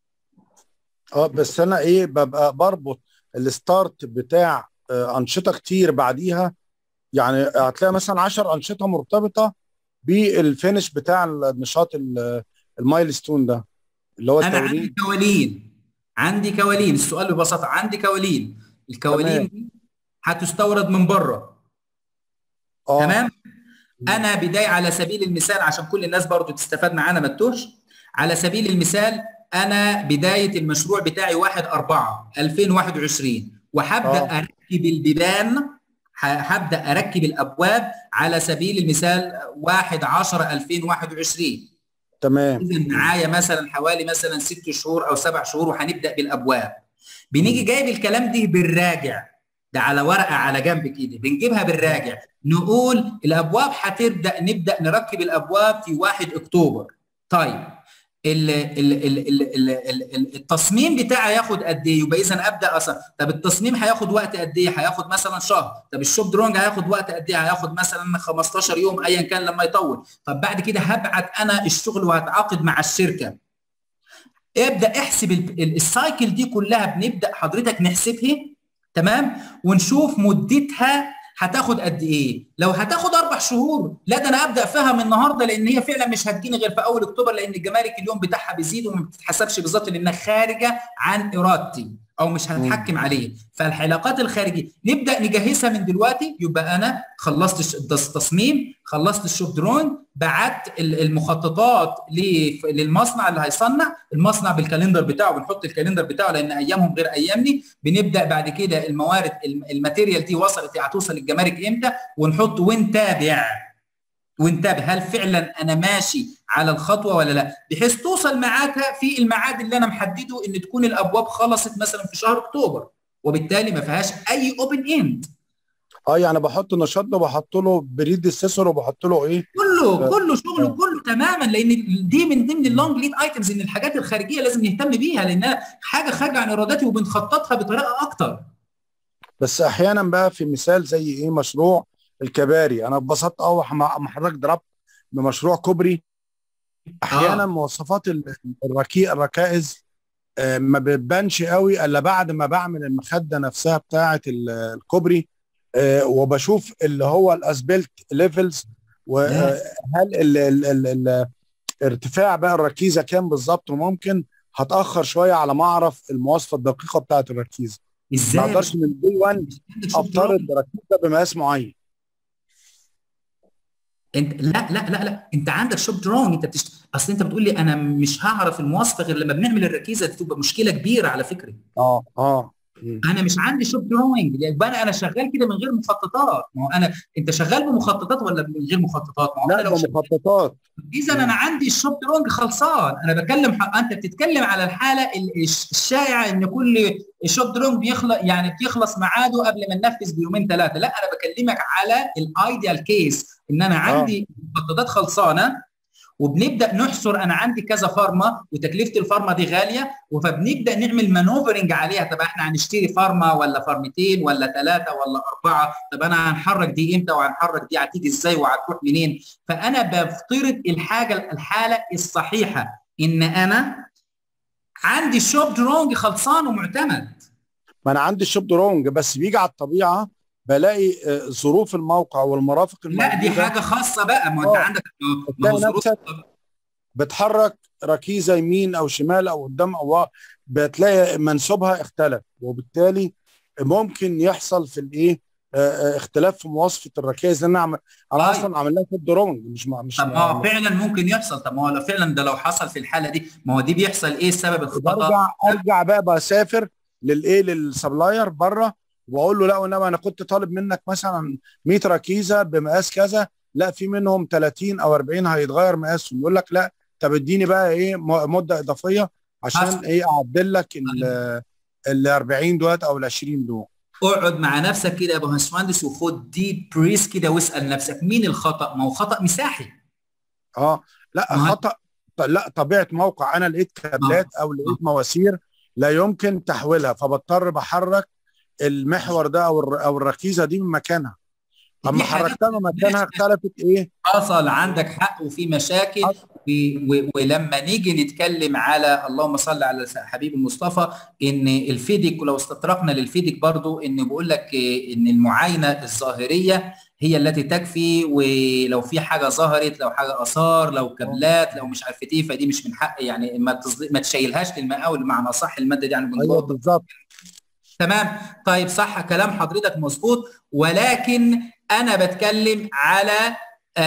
اه بس انا ايه ببقى بربط الستارت بتاع آه انشطه كتير بعديها يعني هتلاقي مثلا 10 انشطه مرتبطه بالفينش بتاع النشاط المايلستون ده اللي هو انا عندي كوالين عندي كوالين السؤال ببساطه عندي كوالين الكوالين دي هتستورد من بره آه. تمام انا بدايه على سبيل المثال عشان كل الناس برضو تستفاد معانا ما تتوهش على سبيل المثال انا بدايه المشروع بتاعي 1 4 2021 وهبدا آه. اركب البيبان هبدا اركب الابواب على سبيل المثال 1 10 2021 تمام اذا معايا مثلا حوالي مثلا ست شهور او سبع شهور وهنبدا بالابواب بنيجي جايب الكلام ده بالراجع ده على ورقه على جنب كده بنجيبها بالراجع نقول الابواب هتبدا نبدا نركب الابواب في 1 اكتوبر طيب ال ال ال ال ال ال التصميم بتاعي هياخد قد ايه يبقى اذا ابدا اصلا طب التصميم هياخد وقت قد ايه هياخد مثلا شهر طب الشوب درونج هياخد وقت قد ايه هياخد مثلا 15 يوم ايا كان لما يطول طب بعد كده هبعت انا الشغل وهتعاقد مع الشركه ابدا احسب السايكل دي كلها بنبدا حضرتك نحسبها تمام ونشوف مدتها هتاخد قد ايه لو هتاخد اربع شهور لا ده انا ابدا فيها من النهارده لان هي فعلا مش هتجيني غير في اول اكتوبر لان الجمارك اليوم بتاعها بيزيد وما بتتحسبش بالظبط لانها خارجه عن ارادتي او مش هتحكم عليه فالحلاقات الخارجيه نبدا نجهزها من دلوقتي يبقى انا خلصت التصميم خلصت الشوب درون بعت المخططات للمصنع اللي هيصنع المصنع بالكالندر بتاعه بنحط الكالندر بتاعه لان ايامهم غير ايامني بنبدا بعد كده الموارد الماتيريال دي وصلت هتوصل الجمارك امتى ونحط ونتابع وانتبه هل فعلا انا ماشي على الخطوه ولا لا بحيث توصل معاك في الميعاد اللي انا محدده ان تكون الابواب خلصت مثلا في شهر اكتوبر وبالتالي ما فيهاش اي اوبن اند اه يعني بحط النشاط ده بحط له بريد السيسور وبحط له ايه كله كله شغله كله تماما لان دي من ضمن اللونج ليد ايتمز ان الحاجات الخارجيه لازم نهتم بيها لانها حاجه خارجه عن ارادتي وبنخططها بطريقه اكتر بس احيانا بقى في مثال زي ايه مشروع الكباري انا اتبسطت قوي مع حضرتك ضربت بمشروع كوبري احيانا آه. مواصفات الركي الركائز ما بتبانش قوي الا بعد ما بعمل المخده نفسها بتاعه الكوبري وبشوف اللي هو الاسبلت ليفلز وهل ال ال ال ال ارتفاع بقى الركيزه كام بالظبط وممكن هتاخر شويه على ما اعرف المواصفه الدقيقه بتاعه الركيزه ازاي ما اقدرش من دي 1 افترض ركيزه بمقاس معين انت لا لا لا لا انت عندك شوب درون انت بتشت... اصل انت بتقول لي انا مش هعرف المواصفه غير لما بنعمل الركيزه دي تبقى مشكله كبيره على فكره اه اه انا مش عندي شوب دروينج يبقى انا انا شغال كده من غير مخططات ما هو انا انت شغال بمخططات ولا من غير مخططات ما هو لا بمخططات اذا انا عندي الشوب دروينج خلصان انا بكلم ح... انت بتتكلم على الحاله الشائعه ان كل الشوب دروينج بيخلص يعني بيخلص ميعاده قبل ما ننفذ بيومين ثلاثه لا انا بكلمك على الايديال كيس ان انا عندي آه. مخططات خلصانه وبنبدا نحصر انا عندي كذا فارما وتكلفه الفارما دي غاليه فبنبدا نعمل مانوفرنج عليها طب احنا هنشتري فارما ولا فارمتين ولا ثلاثه ولا اربعه طب انا هنحرك دي امتى وهنحرك دي هتيجي ازاي وهتروح منين فانا بفترض الحاجه الحاله الصحيحه ان انا عندي الشوب درونج خلصان ومعتمد ما انا عندي الشوب درونج بس بيجي على الطبيعه بلاقي ظروف الموقع والمرافق لا دي حاجه خاصه بقى ما انت عندك ما هو ظروف بتحرك ركيزه يمين او شمال او قدام او بتلاقي منسوبها اختلف وبالتالي ممكن يحصل في الايه اختلاف في مواصفه الركائز لان انا انا اصلا عامل لها في الدرون مش مش طب ما هو فعلا ممكن يحصل طب ما هو فعلا ده لو حصل في الحاله دي ما هو دي بيحصل ايه سبب الخطا ارجع ارجع بقى بسافر للايه للسبلاير بره واقول له لا وانما انا كنت طالب منك مثلا 100 ركيزه بمقاس كذا لا في منهم 30 او 40 هيتغير مقاسهم يقول لك لا طب اديني بقى ايه مده اضافيه عشان حصل. ايه اعدل لك ال 40 دوت او ال 20 دول اقعد مع نفسك كده يا ابو باشمهندس وخد ديب بريس كده واسال نفسك مين الخطا؟ ما هو خطا مساحي اه لا خطا لا طبيعه موقع انا لقيت كابلات او لقيت مواسير لا يمكن تحويلها فبضطر بحرك المحور ده او او الركيزه دي من مكانها اما حركتها من مكانها اختلفت ايه حصل عندك حق وفي مشاكل ولما نيجي نتكلم على اللهم صل على حبيب المصطفى ان الفيديك ولو استطرقنا للفيديك برضو ان بيقول لك ان المعاينه الظاهريه هي التي تكفي ولو في حاجه ظهرت لو حاجه اثار لو كابلات لو مش عارف ايه فدي مش من حق يعني ما ما تشيلهاش للمقاول بمعنى صح الماده دي يعني ايوه بالظبط تمام طيب صح كلام حضرتك مظبوط ولكن انا بتكلم على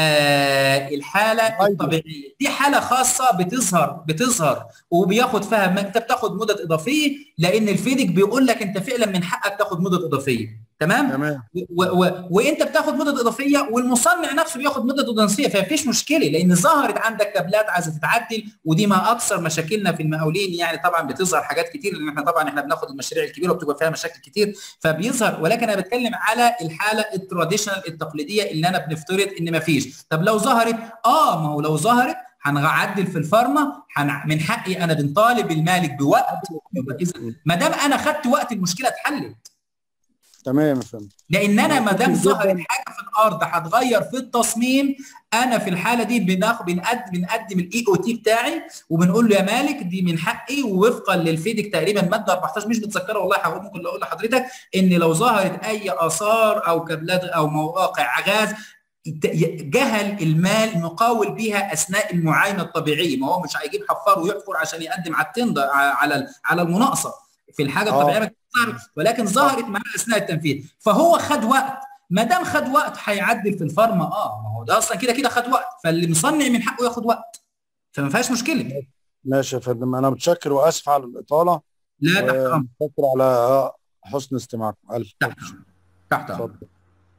آه الحاله الطبيعيه دي حاله خاصه بتظهر بتظهر وبياخد فيها انت بتاخد مدد اضافيه لان الفيديك بيقول لك انت فعلا من حقك تاخد مدد اضافيه تمام تمام و و وانت بتاخد مدد اضافيه والمصنع نفسه بياخد مدد اضافيه فمفيش مشكله لان ظهرت عندك كابلات عايزه تتعدل ودي ما اكثر مشاكلنا في المقاولين يعني طبعا بتظهر حاجات كتير لان احنا طبعا احنا بناخد المشاريع الكبيره وبتبقى فيها مشاكل كتير فبيظهر ولكن انا بتكلم على الحاله التراديشنال التقليديه اللي انا بنفترض ان مفيش طب لو ظهرت اه ما هو لو ظهرت هنعدل في الفارما حن... من حقي انا بنطالب المالك بوقت ما دام انا خدت وقت المشكله اتحلت تمام يا فندم لان انا ما دام جداً. ظهرت حاجه في الارض هتغير في التصميم انا في الحاله دي بناخد بنقدم بنقدم الاي او تي بتاعي وبنقول له يا مالك دي من حقي ووفقا للفيدك تقريبا ماده 14 مش متذكره والله هقول ممكن اقول لحضرتك ان لو ظهرت اي اثار او كابلات او مواقع غاز جهل المال مقاول بها اثناء المعاينه الطبيعيه ما هو مش هيجيب حفار ويحفر عشان يقدم على التندر على على المناقصه في الحاجه آه. الطبيعيه ما كانتش ظهرت، ولكن ظهرت معاه اثناء التنفيذ فهو خد وقت ما دام خد وقت هيعدل في الفارما اه ما هو ده اصلا كده كده خد وقت فاللي مصنع من حقه ياخد وقت فما فيهاش مشكله ماشي يا فندم انا متشكر واسف على الاطاله لا تحت امر ومتشكر على حسن استماعكم الف تحت تحت امر اتفضل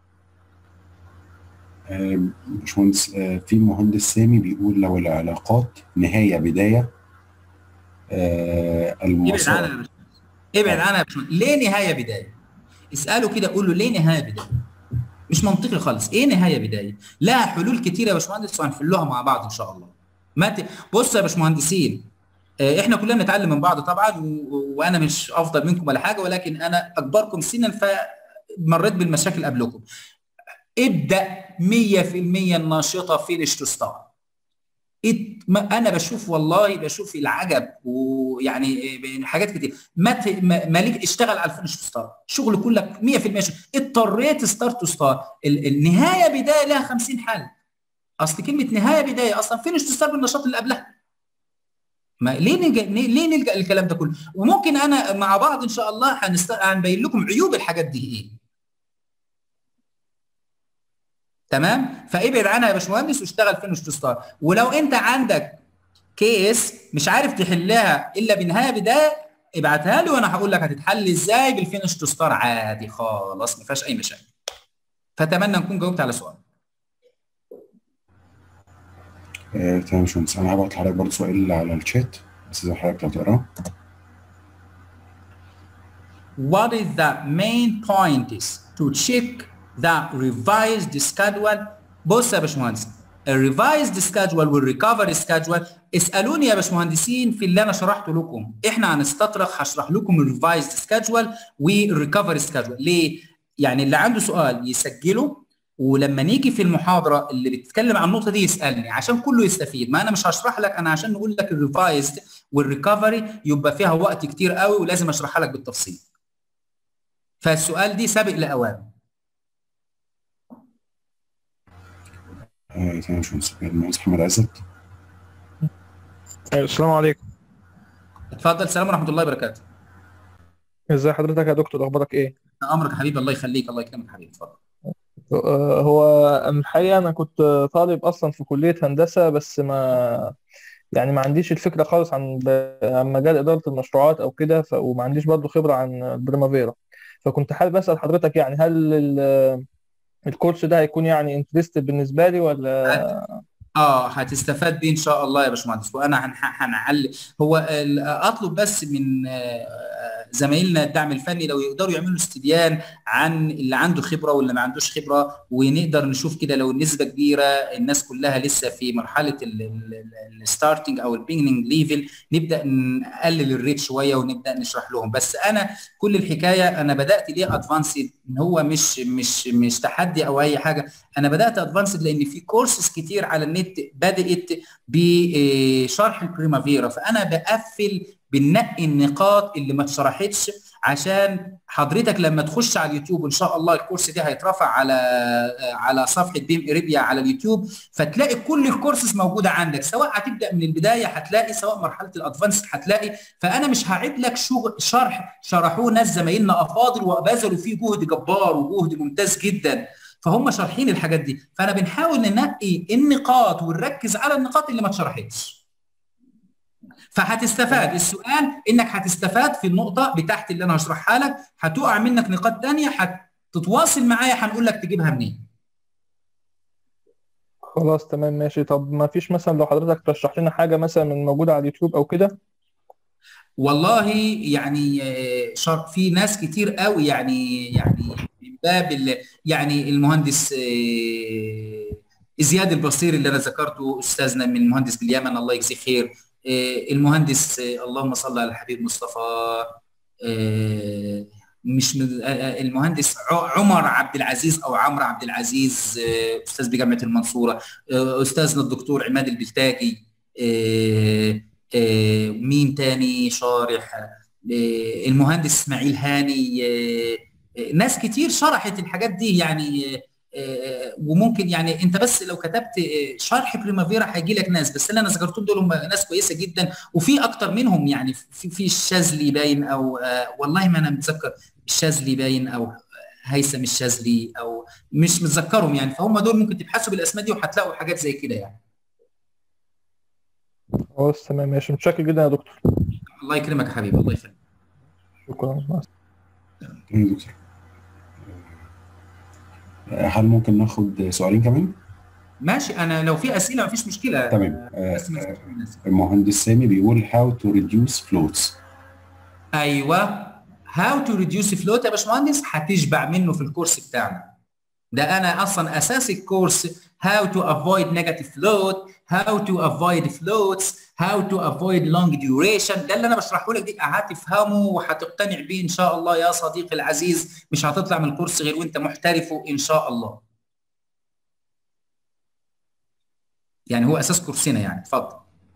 آه، باشمهندس آه، في مهندس سامي بيقول لو العلاقات نهاية بداية آه، ابعد عنها المواصلات يا باشمهندس. ابعد عنها يا باشمهندس ليه نهايه بدايه؟ اساله كده قول له ليه نهايه بدايه؟ مش منطقي خالص ايه نهايه بدايه؟ لها حلول كتيره يا باشمهندس وهنحلها مع بعض ان شاء الله. ما ت... بص يا باشمهندسين آه، احنا كلنا بنتعلم من بعض طبعا و... وانا مش افضل منكم ولا حاجه ولكن انا اكبركم سنا فمريت بالمشاكل قبلكم. ابدا 100% الناشطه فينش تو ستار. إت- ما- انا بشوف والله بشوف العجب ويعني بين حاجات كتير ما ت- ما- مالك اشتغل على الفينش تو ستار شغل كلك 100% شغل. اضطريت ستارت تو ستار ال- النهايه بدايه لها 50 حل اصل كلمه نهايه بدايه اصلا فينش تو ستار بالنشاط اللي قبلها ما ليه نلجا ليه نلجا للكلام ده كله وممكن انا مع بعض ان شاء الله هنست... هنبين لكم عيوب الحاجات دي ايه تمام فابعد عنها يا باشمهندس واشتغل فينش تو ستار ولو انت عندك كيس مش عارف تحلها الا بنهايه بدايه ابعتها لي وانا هقول لك هتتحل ازاي بالفينش تو ستار عادي خالص ما فيهاش اي مشاكل فاتمنى نكون جاوبت على سؤال آه، تمام يا باشمهندس انا هبعت لحضرتك برضه سؤال على الشات بس اذا حضرتك لو تقراه What is the main point is to check the revised schedule بص يا باشمهندس الريفايزد سكادجول والريكفري سكادجول اسالوني يا باشمهندسين في اللي انا شرحته لكم احنا هنستطرق هشرح لكم الريفايزد سكادجول والريكفري سكادجول ليه يعني اللي عنده سؤال يسجله ولما نيجي في المحاضره اللي بتتكلم عن النقطه دي يسالني عشان كله يستفيد ما انا مش هشرح لك انا عشان نقول لك الريفايزد والريكفري يبقى فيها وقت كتير قوي ولازم اشرحها لك بالتفصيل فالسؤال دي سابق لاوانه آه، تمام يا باشمهندس المهندس محمد عزت السلام عليكم اتفضل السلام ورحمه الله وبركاته ازي حضرتك يا دكتور اخبارك ايه امرك يا حبيبي الله يخليك الله يكرمك حبيبي اتفضل آه، هو الحقيقه انا كنت طالب اصلا في كليه هندسه بس ما يعني ما عنديش الفكره خالص عن عن مجال اداره المشروعات او كده ف- وما عنديش برضو خبره عن البريمافيرا فكنت حابب اسال حضرتك يعني هل ال- الكورس ده هيكون يعني انترستد بالنسبه لي ولا اه هتستفاد بيه ان شاء الله يا باشمهندس وانا هنح- هنعلي هو ال- اطلب بس من آه، زمايلنا الدعم الفني لو يقدروا يعملوا استبيان عن اللي عنده خبره واللي ما عندوش خبره ونقدر نشوف كده لو النسبه كبيره الناس كلها لسه في مرحله الستارتنج او البيجننج ليفل نبدا نقلل الريت شويه ونبدا نشرح لهم بس انا كل الحكايه انا بدات ليه ادفانسد ان هو مش مش مش تحدي او اي حاجه انا بدات ادفانسد لان في كورسز كتير على النت بدات بشرح البريمافيرا فانا بقفل بنقي النقاط اللي ما اتشرحتش عشان حضرتك لما تخش على اليوتيوب ان شاء الله الكورس ده هيترفع على على صفحه بيم اريبيا على اليوتيوب فتلاقي كل الكورسز موجوده عندك سواء هتبدا من البدايه هتلاقي سواء مرحله الادفانس هتلاقي فانا مش هعيد لك شغل شرح شرحوه ناس زمايلنا افاضل وبذلوا فيه جهد جبار وجهد ممتاز جدا فهم شارحين الحاجات دي فانا بنحاول ننقي النقاط ونركز على النقاط اللي ما اتشرحتش فهتستفاد السؤال انك هتستفاد في النقطه بتاعت اللي انا هشرحها لك هتقع منك نقاط تانية هتتواصل معايا هنقول لك تجيبها منين خلاص تمام ماشي طب ما فيش مثلا لو حضرتك ترشح لنا حاجه مثلا من موجوده على اليوتيوب او كده والله يعني آه، شر- في ناس كتير قوي يعني يعني من باب ال- يعني المهندس آه، زياد البصير اللي انا ذكرته استاذنا من المهندس باليمن الله يجزيه خير آه، المهندس آه، اللهم صل على الحبيب مصطفى آه، مش من- آه، آه، المهندس ع- عمر عبد العزيز او عمرو عبد العزيز آه، استاذ بجامعه المنصوره آه، استاذنا الدكتور عماد البلتاجي آه، آه، مين تاني شارح آه، المهندس اسماعيل هاني آه، آه، ناس كتير شرحت الحاجات دي يعني آه، آه، وممكن يعني انت بس لو كتبت آه، شرح بريمافيرا هيجي لك ناس بس اللي انا ذكرتهم دول هم ناس كويسه جدا وفي اكتر منهم يعني في في الشاذلي باين او آه، والله ما انا متذكر الشاذلي باين او هيثم الشاذلي او مش متذكرهم يعني فهم دول ممكن تبحثوا بالاسماء دي وهتلاقوا حاجات زي كده يعني خلاص تمام ماشي متشكر جدا يا دكتور الله يكرمك يا حبيبي الله يخليك شكرا مع السلامة. تمام يا دكتور آه، هل ممكن ناخد سؤالين كمان؟ ماشي انا لو في اسئله مفيش مشكله تمام آه، بس ما آه، تسألوا الناس. المهندس سامي بيقول how to reduce floats ايوه هاو تو ريديوس فلوت يا باشمهندس هتشبع منه في الكورس بتاعنا ده انا اصلا اساس الكورس هاو تو افويد نيجاتيف فلوت هاو تو افويد فلوتس هاو تو افويد لونج ديوريشن ده اللي انا بشرحه لك دي هتفهمه وهتقتنع بيه ان شاء الله يا صديقي العزيز مش هتطلع من الكورس غير وانت محترفه ان شاء الله يعني هو اساس كورسنا يعني اتفضل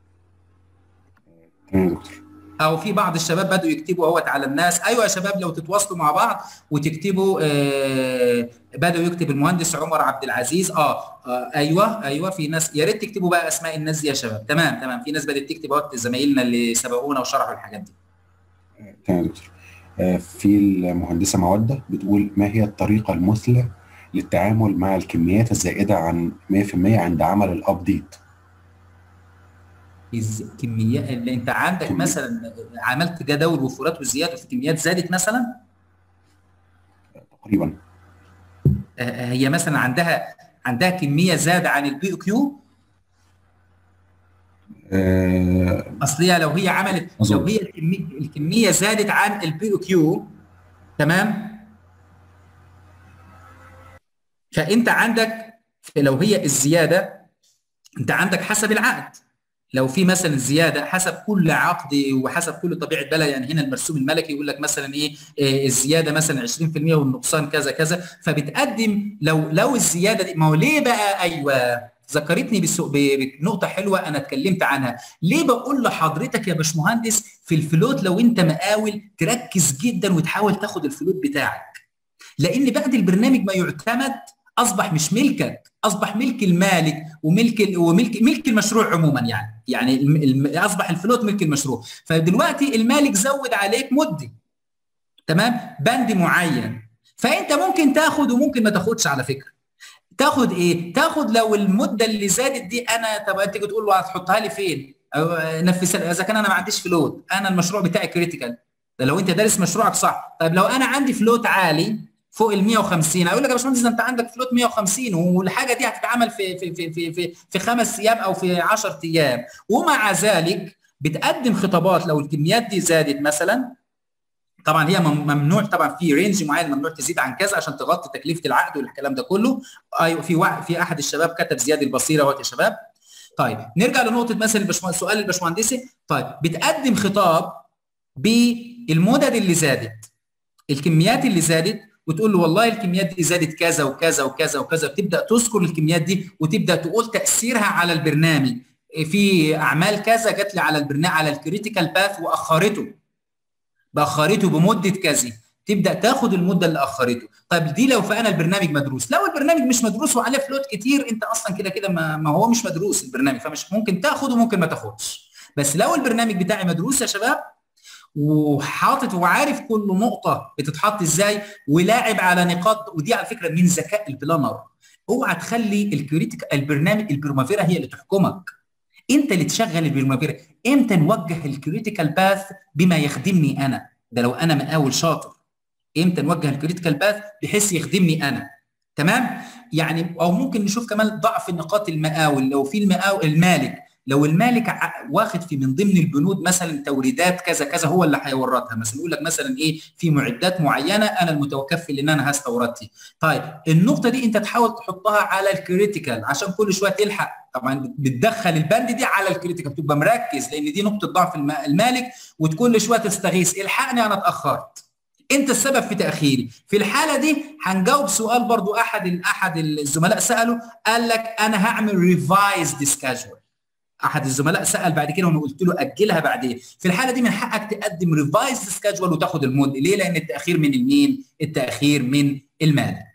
تمام يا دكتور او في بعض الشباب بدوا يكتبوا اهوت على الناس ايوه يا شباب لو تتواصلوا مع بعض وتكتبوا آه بدأوا يكتب المهندس عمر عبد العزيز آه, اه ايوه ايوه في ناس يا ريت تكتبوا بقى اسماء الناس دي يا شباب تمام تمام في ناس بدأت تكتب اهوت زمايلنا اللي سبقونا وشرحوا الحاجات دي تمام يا دكتور آه، في المهندسة مودة بتقول ما هي الطريقة المثلى للتعامل مع الكميات الزائدة عن 100% عند عمل الابديت إز- كميات اللي انت عندك كمية. مثلا عملت جداول وفورات وزياده في كميات زادت مثلا تقريبا آه، هي مثلا عندها عندها كميه زاد عن البي او كيو آه، اصل هي لو هي عملت أظن. لو هي الكمية, الكميه زادت عن البي او كيو تمام فانت عندك لو هي الزياده انت عندك حسب العقد لو في مثلا زياده حسب كل عقد وحسب كل طبيعه بلد يعني هنا المرسوم الملكي يقول لك مثلا ايه إيه الزياده مثلا 20% والنقصان كذا كذا فبتقدم لو لو الزياده دي ما هو ليه بقى ايوه ذكرتني بسو- ب- بنقطه حلوه انا اتكلمت عنها ليه بقول لحضرتك يا باشمهندس في الفلوت لو انت مقاول تركز جدا وتحاول تاخد الفلوت بتاعك لان بعد البرنامج ما يعتمد اصبح مش ملكك اصبح ملك المالك وملك ال- وملك ملك المشروع عموما يعني يعني الم- الم- اصبح الفلوت ملك المشروع فدلوقتي المالك زود عليك مده تمام بند معين فانت ممكن تاخد وممكن ما تاخدش على فكره تاخد ايه تاخد لو المده اللي زادت دي انا طب انت تيجي تقول له هتحطها لي فين أو نفذها اذا كان انا ما عنديش فلوت انا المشروع بتاعي كريتيكال ده لو انت دارس مشروعك صح طيب لو انا عندي فلوت عالي فوق ال 150 اقول لك يا باشمهندس ده انت عندك فلوت 150 والحاجه دي هتتعمل في في في في في, في خمس ايام او في 10 ايام ومع ذلك بتقدم خطابات لو الكميات دي زادت مثلا طبعا هي مم- ممنوع طبعا في رينج معين ممنوع تزيد عن كذا عشان تغطي تكلفه العقد والكلام ده كله ايوه في واحد في احد الشباب كتب زياد البصيره اهوت يا شباب طيب نرجع لنقطه مثلا البشمهندس سؤال الباشمهندسي طيب بتقدم خطاب بالمدد اللي زادت الكميات اللي زادت وتقول له والله الكميات دي زادت كذا وكذا وكذا وكذا وتبدا تذكر الكميات دي وتبدا تقول تاثيرها على البرنامج في اعمال كذا جت لي على البرنامج على الكريتيكال باث واخرته باخرته بمده كذا تبدا تاخد المده اللي اخرته طيب دي لو فانا البرنامج مدروس لو البرنامج مش مدروس وعليه فلوت كتير انت اصلا كده كده ما, ما هو مش مدروس البرنامج فمش ممكن تاخد وممكن ما تاخدش بس لو البرنامج بتاعي مدروس يا شباب وحاطط وعارف كل نقطه بتتحط ازاي ولاعب على نقاط ودي على فكره من ذكاء البلانر اوعى تخلي الكريتيك البرنامج البرمافيرا هي اللي تحكمك انت اللي تشغل البرمافيرا امتى نوجه الكريتيكال باث بما يخدمني انا ده لو انا مقاول شاطر امتى نوجه الكريتيكال باث بحيث يخدمني انا تمام يعني او ممكن نشوف كمان ضعف النقاط المقاول لو في المقاول المالك لو المالك ع- واخد في من ضمن البنود مثلا توريدات كذا كذا هو اللي هيوردها مثلا يقول لك مثلا ايه في معدات معينه انا المتكفل ان انا هستوردها طيب النقطه دي انت تحاول تحطها على الكريتيكال عشان كل شويه تلحق طبعا بتدخل البند دي على الكريتيكال تبقى مركز لان دي نقطه ضعف الم- المالك وكل شويه تستغيث الحقني انا اتاخرت انت السبب في تاخيري في الحاله دي هنجاوب سؤال برضو احد احد الزملاء ساله قال لك انا هعمل ريفايزد سكاجول احد الزملاء سال بعد كده وانا قلت له اجلها بعدين في الحاله دي من حقك تقدم ريفايزد سكاجول وتاخد المود ليه لان التاخير من المين التاخير من المالك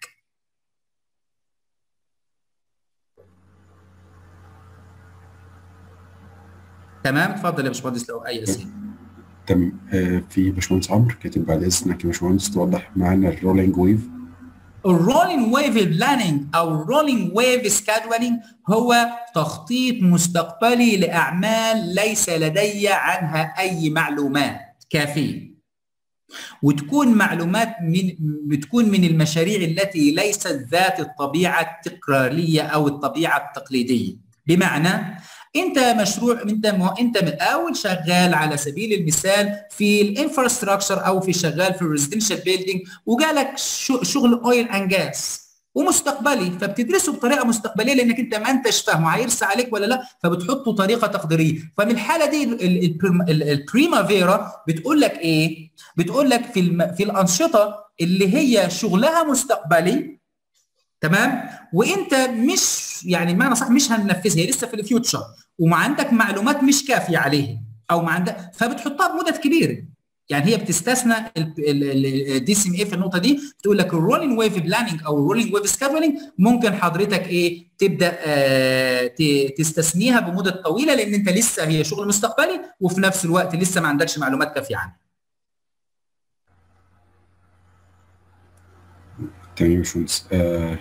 تمام اتفضل يا باشمهندس لو اي اسئله تمام آه في باشمهندس عمرو كاتب بعد اذنك يا باشمهندس توضح معانا الرولينج ويف الرولينج ويف بلاننج او الرولينج ويف سكادولينج هو تخطيط مستقبلي لاعمال ليس لدي عنها اي معلومات كافيه وتكون معلومات من بتكون من المشاريع التي ليست ذات الطبيعه التكراريه او الطبيعه التقليديه بمعنى انت مشروع انت انت من الاول شغال على سبيل المثال في الانفراستراكشر او في شغال في الريزيدنشال بيلدينج وجالك شغل اويل اند جاس ومستقبلي فبتدرسه بطريقه مستقبليه لانك انت ما انتش فاهمه هيرسى عليك ولا لا فبتحطه طريقه تقديريه فمن الحاله دي البريمافيرا بتقول لك ايه بتقول لك في الم... في الانشطه اللي هي شغلها مستقبلي تمام وانت مش يعني بمعنى صح مش هننفذها هي لسه في الفيوتشر وما عندك معلومات مش كافيه عليه او ما عندك فبتحطها بمدد كبيره يعني هي بتستثنى الدي سي ام اي في النقطه دي بتقول لك الرولينج ويف بلاننج او الرولينج ويف سكادولينج ممكن حضرتك ايه تبدا آه تستثنيها بمدد طويله لان انت لسه هي شغل مستقبلي وفي نفس الوقت لسه ما عندكش معلومات كافيه عنها تمام يا باشمهندس آه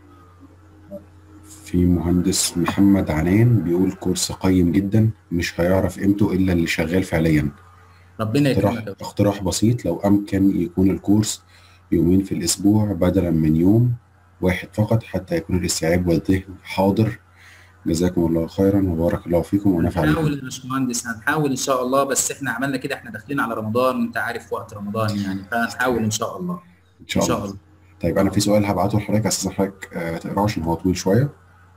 في مهندس محمد عنان بيقول كورس قيم جدا مش هيعرف قيمته الا اللي شغال فعليا ربنا اقتراح, يكرمك اقتراح بسيط لو امكن يكون الكورس يومين في الاسبوع بدلا من يوم واحد فقط حتى يكون الاستيعاب والذهن حاضر جزاكم الله خيرا وبارك الله فيكم ونفع هنحاول بكم يا باشمهندس هنحاول ان شاء الله بس احنا عملنا كده احنا داخلين على رمضان وانت عارف وقت رمضان يعني فهنحاول ان شاء الله ان ان شاء شاء الله الله طيب انا في سؤال هبعته لحضرتك على اساس حضرتك آه، تقراه عشان هو طويل شويه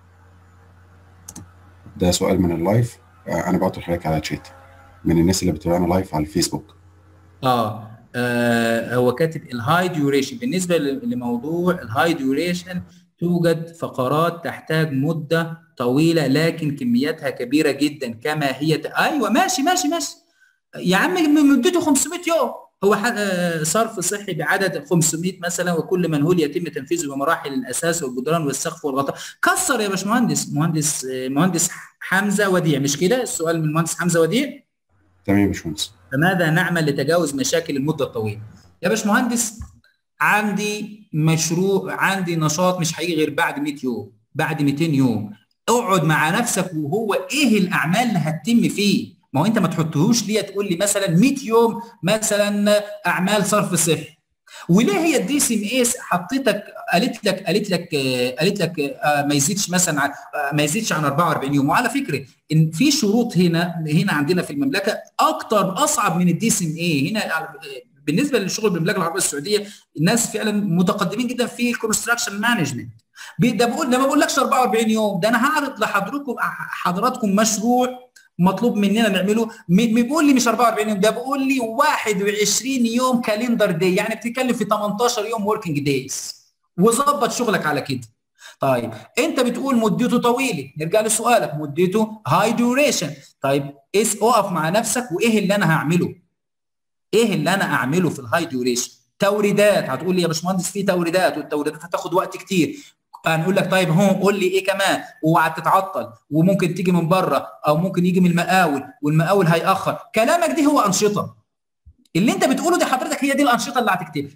ده سؤال من اللايف آه، انا بعته لحضرتك على الشات من الناس اللي بتتابعنا لايف على الفيسبوك اه آه، هو كاتب الهاي ديوريشن بالنسبه ل- لموضوع الهاي ديوريشن توجد فقرات تحتاج مده طويله لكن كمياتها كبيره جدا كما هي ت... ايوه ماشي ماشي ماشي يا عم م- مدته 500 يوم هو ح- آه، صرف صحي بعدد 500 مثلا وكل منهول يتم تنفيذه بمراحل الاساس والجدران والسقف والغطاء كسر يا باشمهندس مهندس آه، مهندس حمزه وديع مش كده السؤال من المهندس حمزه وديع تمام يا باشمهندس فماذا نعمل لتجاوز مشاكل المده الطويله؟ يا باشمهندس عندي مشروع عندي نشاط مش هيجي غير بعد 100 يوم بعد 200 يوم اقعد مع نفسك وهو ايه الاعمال اللي هتتم فيه ما هو انت ما تحطهوش ليه تقول لي مثلا 100 يوم مثلا اعمال صرف صحي وليه هي الدي سي ام اس حطيتك قالت لك قالت لك آه، قالت لك آه، ما يزيدش مثلا عن- آه، ما يزيدش عن 44 يوم وعلى فكره ان في شروط هنا هنا عندنا في المملكه اكتر اصعب من الدي سي ام اي هنا آه، بالنسبه للشغل بالمملكه العربيه السعوديه الناس فعلا متقدمين جدا في الكونستراكشن مانجمنت ده بقول ده ما بقولكش 44 يوم ده انا هعرض لحضراتكم حضراتكم مشروع مطلوب مننا نعمله م- م- بيقول لي مش 44 يوم ده بيقول لي 21 يوم كالندر داي يعني بتتكلم في 18 يوم وركينج دايز وظبط شغلك على كده طيب انت بتقول مدته طويله نرجع لسؤالك مدته هاي ديوريشن طيب اس اقف مع نفسك وايه اللي انا هعمله ايه اللي انا اعمله في الهاي ديوريشن توريدات هتقول لي يا باشمهندس في توريدات والتوريدات هتاخد وقت كتير هنقول لك طيب هو قول لي ايه كمان وهتتعطل وممكن تيجي من بره او ممكن يجي من المقاول والمقاول هيأخر كلامك دي هو انشطه اللي انت بتقوله دي حضرتك هي دي الانشطه اللي هتكتبها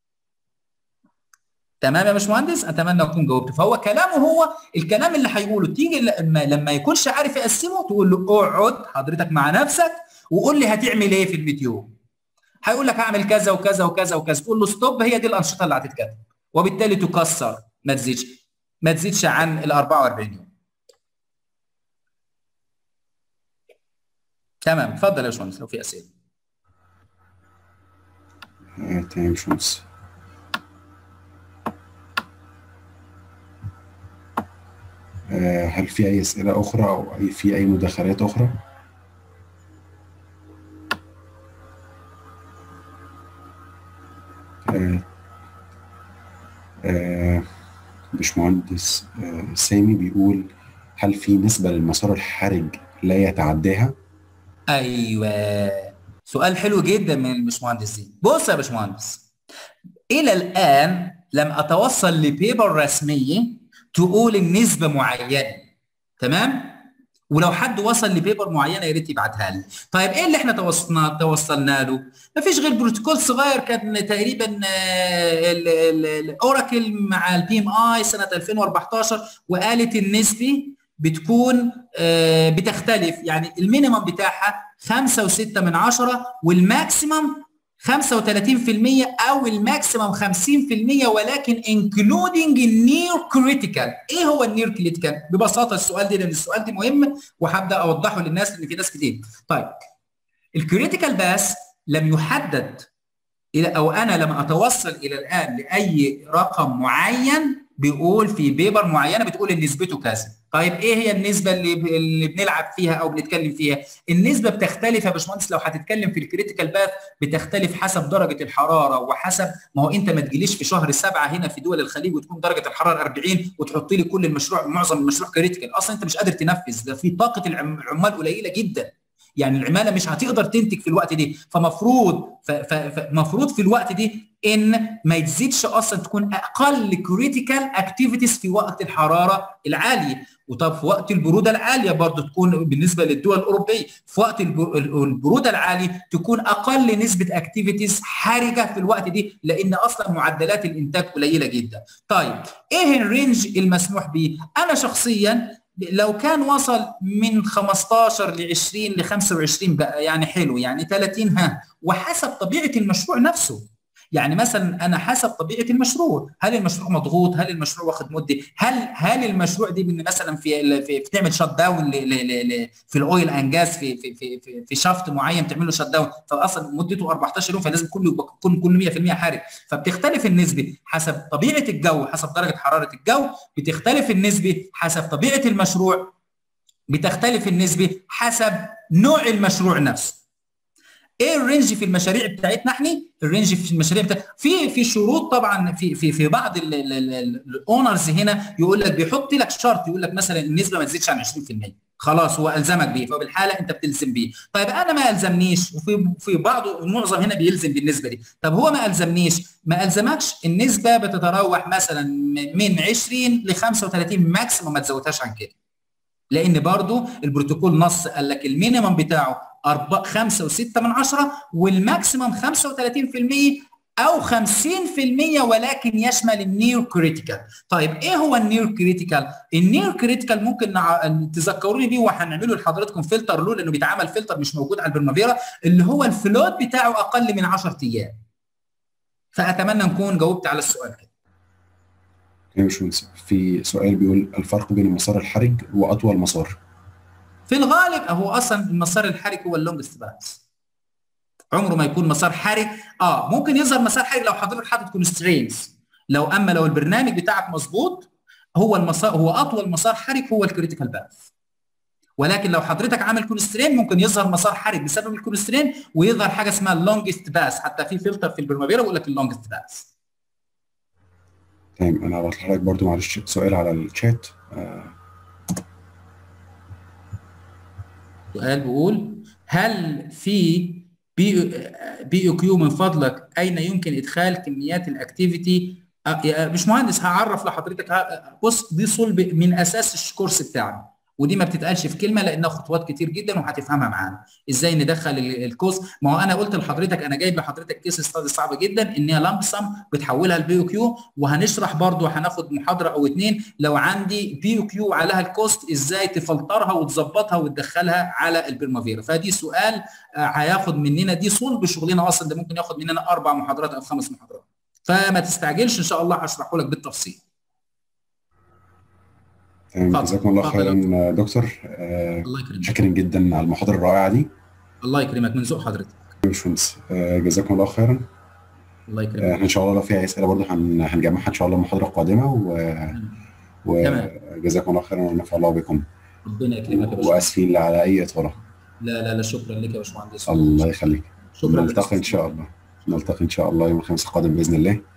تمام يا باشمهندس اتمنى اكون جاوبت فهو كلامه هو الكلام اللي هيقوله تيجي لما لما يكونش عارف يقسمه تقول له اقعد حضرتك مع نفسك وقول لي هتعمل ايه في ال يوم هيقول لك هعمل كذا وكذا وكذا وكذا تقول له ستوب هي دي الانشطه اللي هتتكتب وبالتالي تكسر ما تزيدش ما تزيدش عن ال 44 يوم تمام اتفضل يا باشمهندس لو في اسئله آه، تمام يا باشمهندس آه، هل في أي أسئلة أخرى أو أي في أي مداخلات أخرى؟ آه، باشمهندس آه، سامي بيقول هل في نسبة للمسار الحرج لا يتعداها؟ ايوه سؤال حلو جدا من الباشمهندس دي بص يا باشمهندس الى الان لم اتوصل لبيبر رسميه تقول النسبه معينه تمام ولو حد وصل لبيبر معينه يا ريت يبعتها لي طيب ايه اللي احنا توصلنا توصلنا له مفيش غير بروتوكول صغير كان تقريبا آه، ال- ال- الاوراكل مع البي ام اي سنه 2014 وقالت النسبه بتكون آه، بتختلف يعني المينيمم بتاعها 5.6 من عشرة والماكسيمم 35% او الماكسيمم 50% ولكن انكلودنج النير كريتيكال ايه هو النير كريتيكال ببساطه السؤال ده لان السؤال ده مهم وهبدا اوضحه للناس لان في ناس كتير طيب الكريتيكال باس لم يحدد الى او انا لم اتوصل الى الان لاي رقم معين بيقول في بيبر معينه بتقول ان نسبته كذا طيب ايه هي النسبه اللي اللي بنلعب فيها او بنتكلم فيها النسبه بتختلف يا باشمهندس لو هتتكلم في الكريتيكال باث بتختلف حسب درجه الحراره وحسب ما هو انت ما تجيليش في شهر سبعه هنا في دول الخليج وتكون درجه الحراره 40 وتحط لي كل المشروع معظم المشروع كريتيكال اصلا انت مش قادر تنفذ ده في طاقه العم- العمال قليله جدا يعني العماله مش هتقدر تنتج في الوقت دي فمفروض فمفروض في الوقت دي ان ما يزيدش اصلا تكون اقل كريتيكال اكتيفيتيز في وقت الحراره العاليه وطب في وقت البروده العاليه برضه تكون بالنسبه للدول الاوروبيه في وقت الب- البروده العاليه تكون اقل نسبه اكتيفيتيز حرجه في الوقت دي لان اصلا معدلات الانتاج قليله جدا طيب ايه الرينج المسموح به انا شخصيا لو كان وصل من 15 ل 20 ل 25 بقى يعني حلو يعني 30 ها وحسب طبيعه المشروع نفسه يعني مثلا انا حسب طبيعه المشروع هل المشروع مضغوط هل المشروع واخد مده هل هل المشروع دي من مثلا في في, في تعمل شات داون ل- ل- ل- ل- في الاويل انجاز في في في في, في شافت معين تعمل له شات داون فاصلا مدته 14 يوم فلازم كله يبقى يكون كل 100% حارق فبتختلف النسبه حسب طبيعه الجو حسب درجه حراره الجو بتختلف النسبه حسب طبيعه المشروع بتختلف النسبه حسب نوع المشروع نفسه ايه الرينج في المشاريع بتاعتنا احنا الرينج في المشاريع بتاع في في شروط طبعا في في في بعض الاونرز هنا يقول لك بيحط لك شرط يقول لك مثلا النسبه ما تزيدش عن 20% خلاص هو الزمك بيه فبالحاله انت بتلزم بيه طيب انا ما الزمنيش وفي في بعض المعظم هنا بيلزم بالنسبه دي طب هو ما الزمنيش ما الزمكش النسبه بتتراوح مثلا من 20 ل 35 ماكسيموم ما تزودهاش عن كده لان برضو البروتوكول نص قال لك المينيمم بتاعه 4 5 و6 من عشرة والماكسيمم 35% او 50% ولكن يشمل النير كريتيكال طيب ايه هو النير كريتيكال النير كريتيكال ممكن نع... تذكروني بيه وهنعمله لحضراتكم فلتر له لانه بيتعمل فلتر مش موجود على البرمافيرا اللي هو الفلوت بتاعه اقل من 10 ايام فاتمنى نكون جاوبت على السؤال كده يا باشمهندس في سؤال بيقول الفرق بين المسار الحرج واطول مسار في الغالب هو اصلا المسار الحرج هو اللونجست بالانس عمره ما يكون مسار حرج اه ممكن يظهر مسار حرج لو حضرتك حاطط كونسترينز لو اما لو البرنامج بتاعك مظبوط هو المسار هو اطول مسار حرج هو الكريتيكال باث ولكن لو حضرتك عامل كونسترين ممكن يظهر مسار حرج بسبب الكونسترين ويظهر حاجه اسمها اللونجست باث حتى في فلتر في البرمافيرا بيقول لك اللونجست باث تمام انا هبعت لحضرتك برضو معلش سؤال على الشات آه، سؤال بيقول هل في بي بي او كيو من فضلك اين يمكن ادخال كميات الاكتيفيتي آه، يا باشمهندس هعرف لحضرتك ه- بص دي صلب من اساس الكورس بتاعنا ودي ما بتتقالش في كلمه لانها خطوات كتير جدا وهتفهمها معانا ازاي ندخل ال- الكورس ما هو انا قلت لحضرتك انا جايب لحضرتك كيس ستادي صعب جدا ان هي لامب سم بتحولها لبي او كيو وهنشرح برضو هناخد محاضره او اتنين لو عندي بي او كيو عليها الكوست ازاي تفلترها وتظبطها وتدخلها على البرمافيرا فدي سؤال آه، هياخد مننا دي صلب شغلنا اصلا ده ممكن ياخد مننا اربع محاضرات او خمس محاضرات فما تستعجلش ان شاء الله هشرحه لك بالتفصيل تمام اتفضل. جزاكم الله اتفضل. خيرا آه، دكتور آه، الله يكرمك شاكرين جدا على المحاضره الرائعه دي الله يكرمك من ذوق حضرتك يا باشمهندس آه، جزاكم الله خيرا الله آه، يكرمك احنا ان شاء الله لو في اي اسئله برضو هن- هنجمعها ان شاء الله المحاضره القادمه و... تمام. وجزاكم الله خيرا ونفع الله بكم ربنا يكرمك يا باشمهندس واسفين على اي اطاله لا لا لا شكرا لك يا باشمهندس الله يخليك شكرا لك. نلتقي ان شاء الله نلتقي ان شاء الله يوم الخميس القادم باذن الله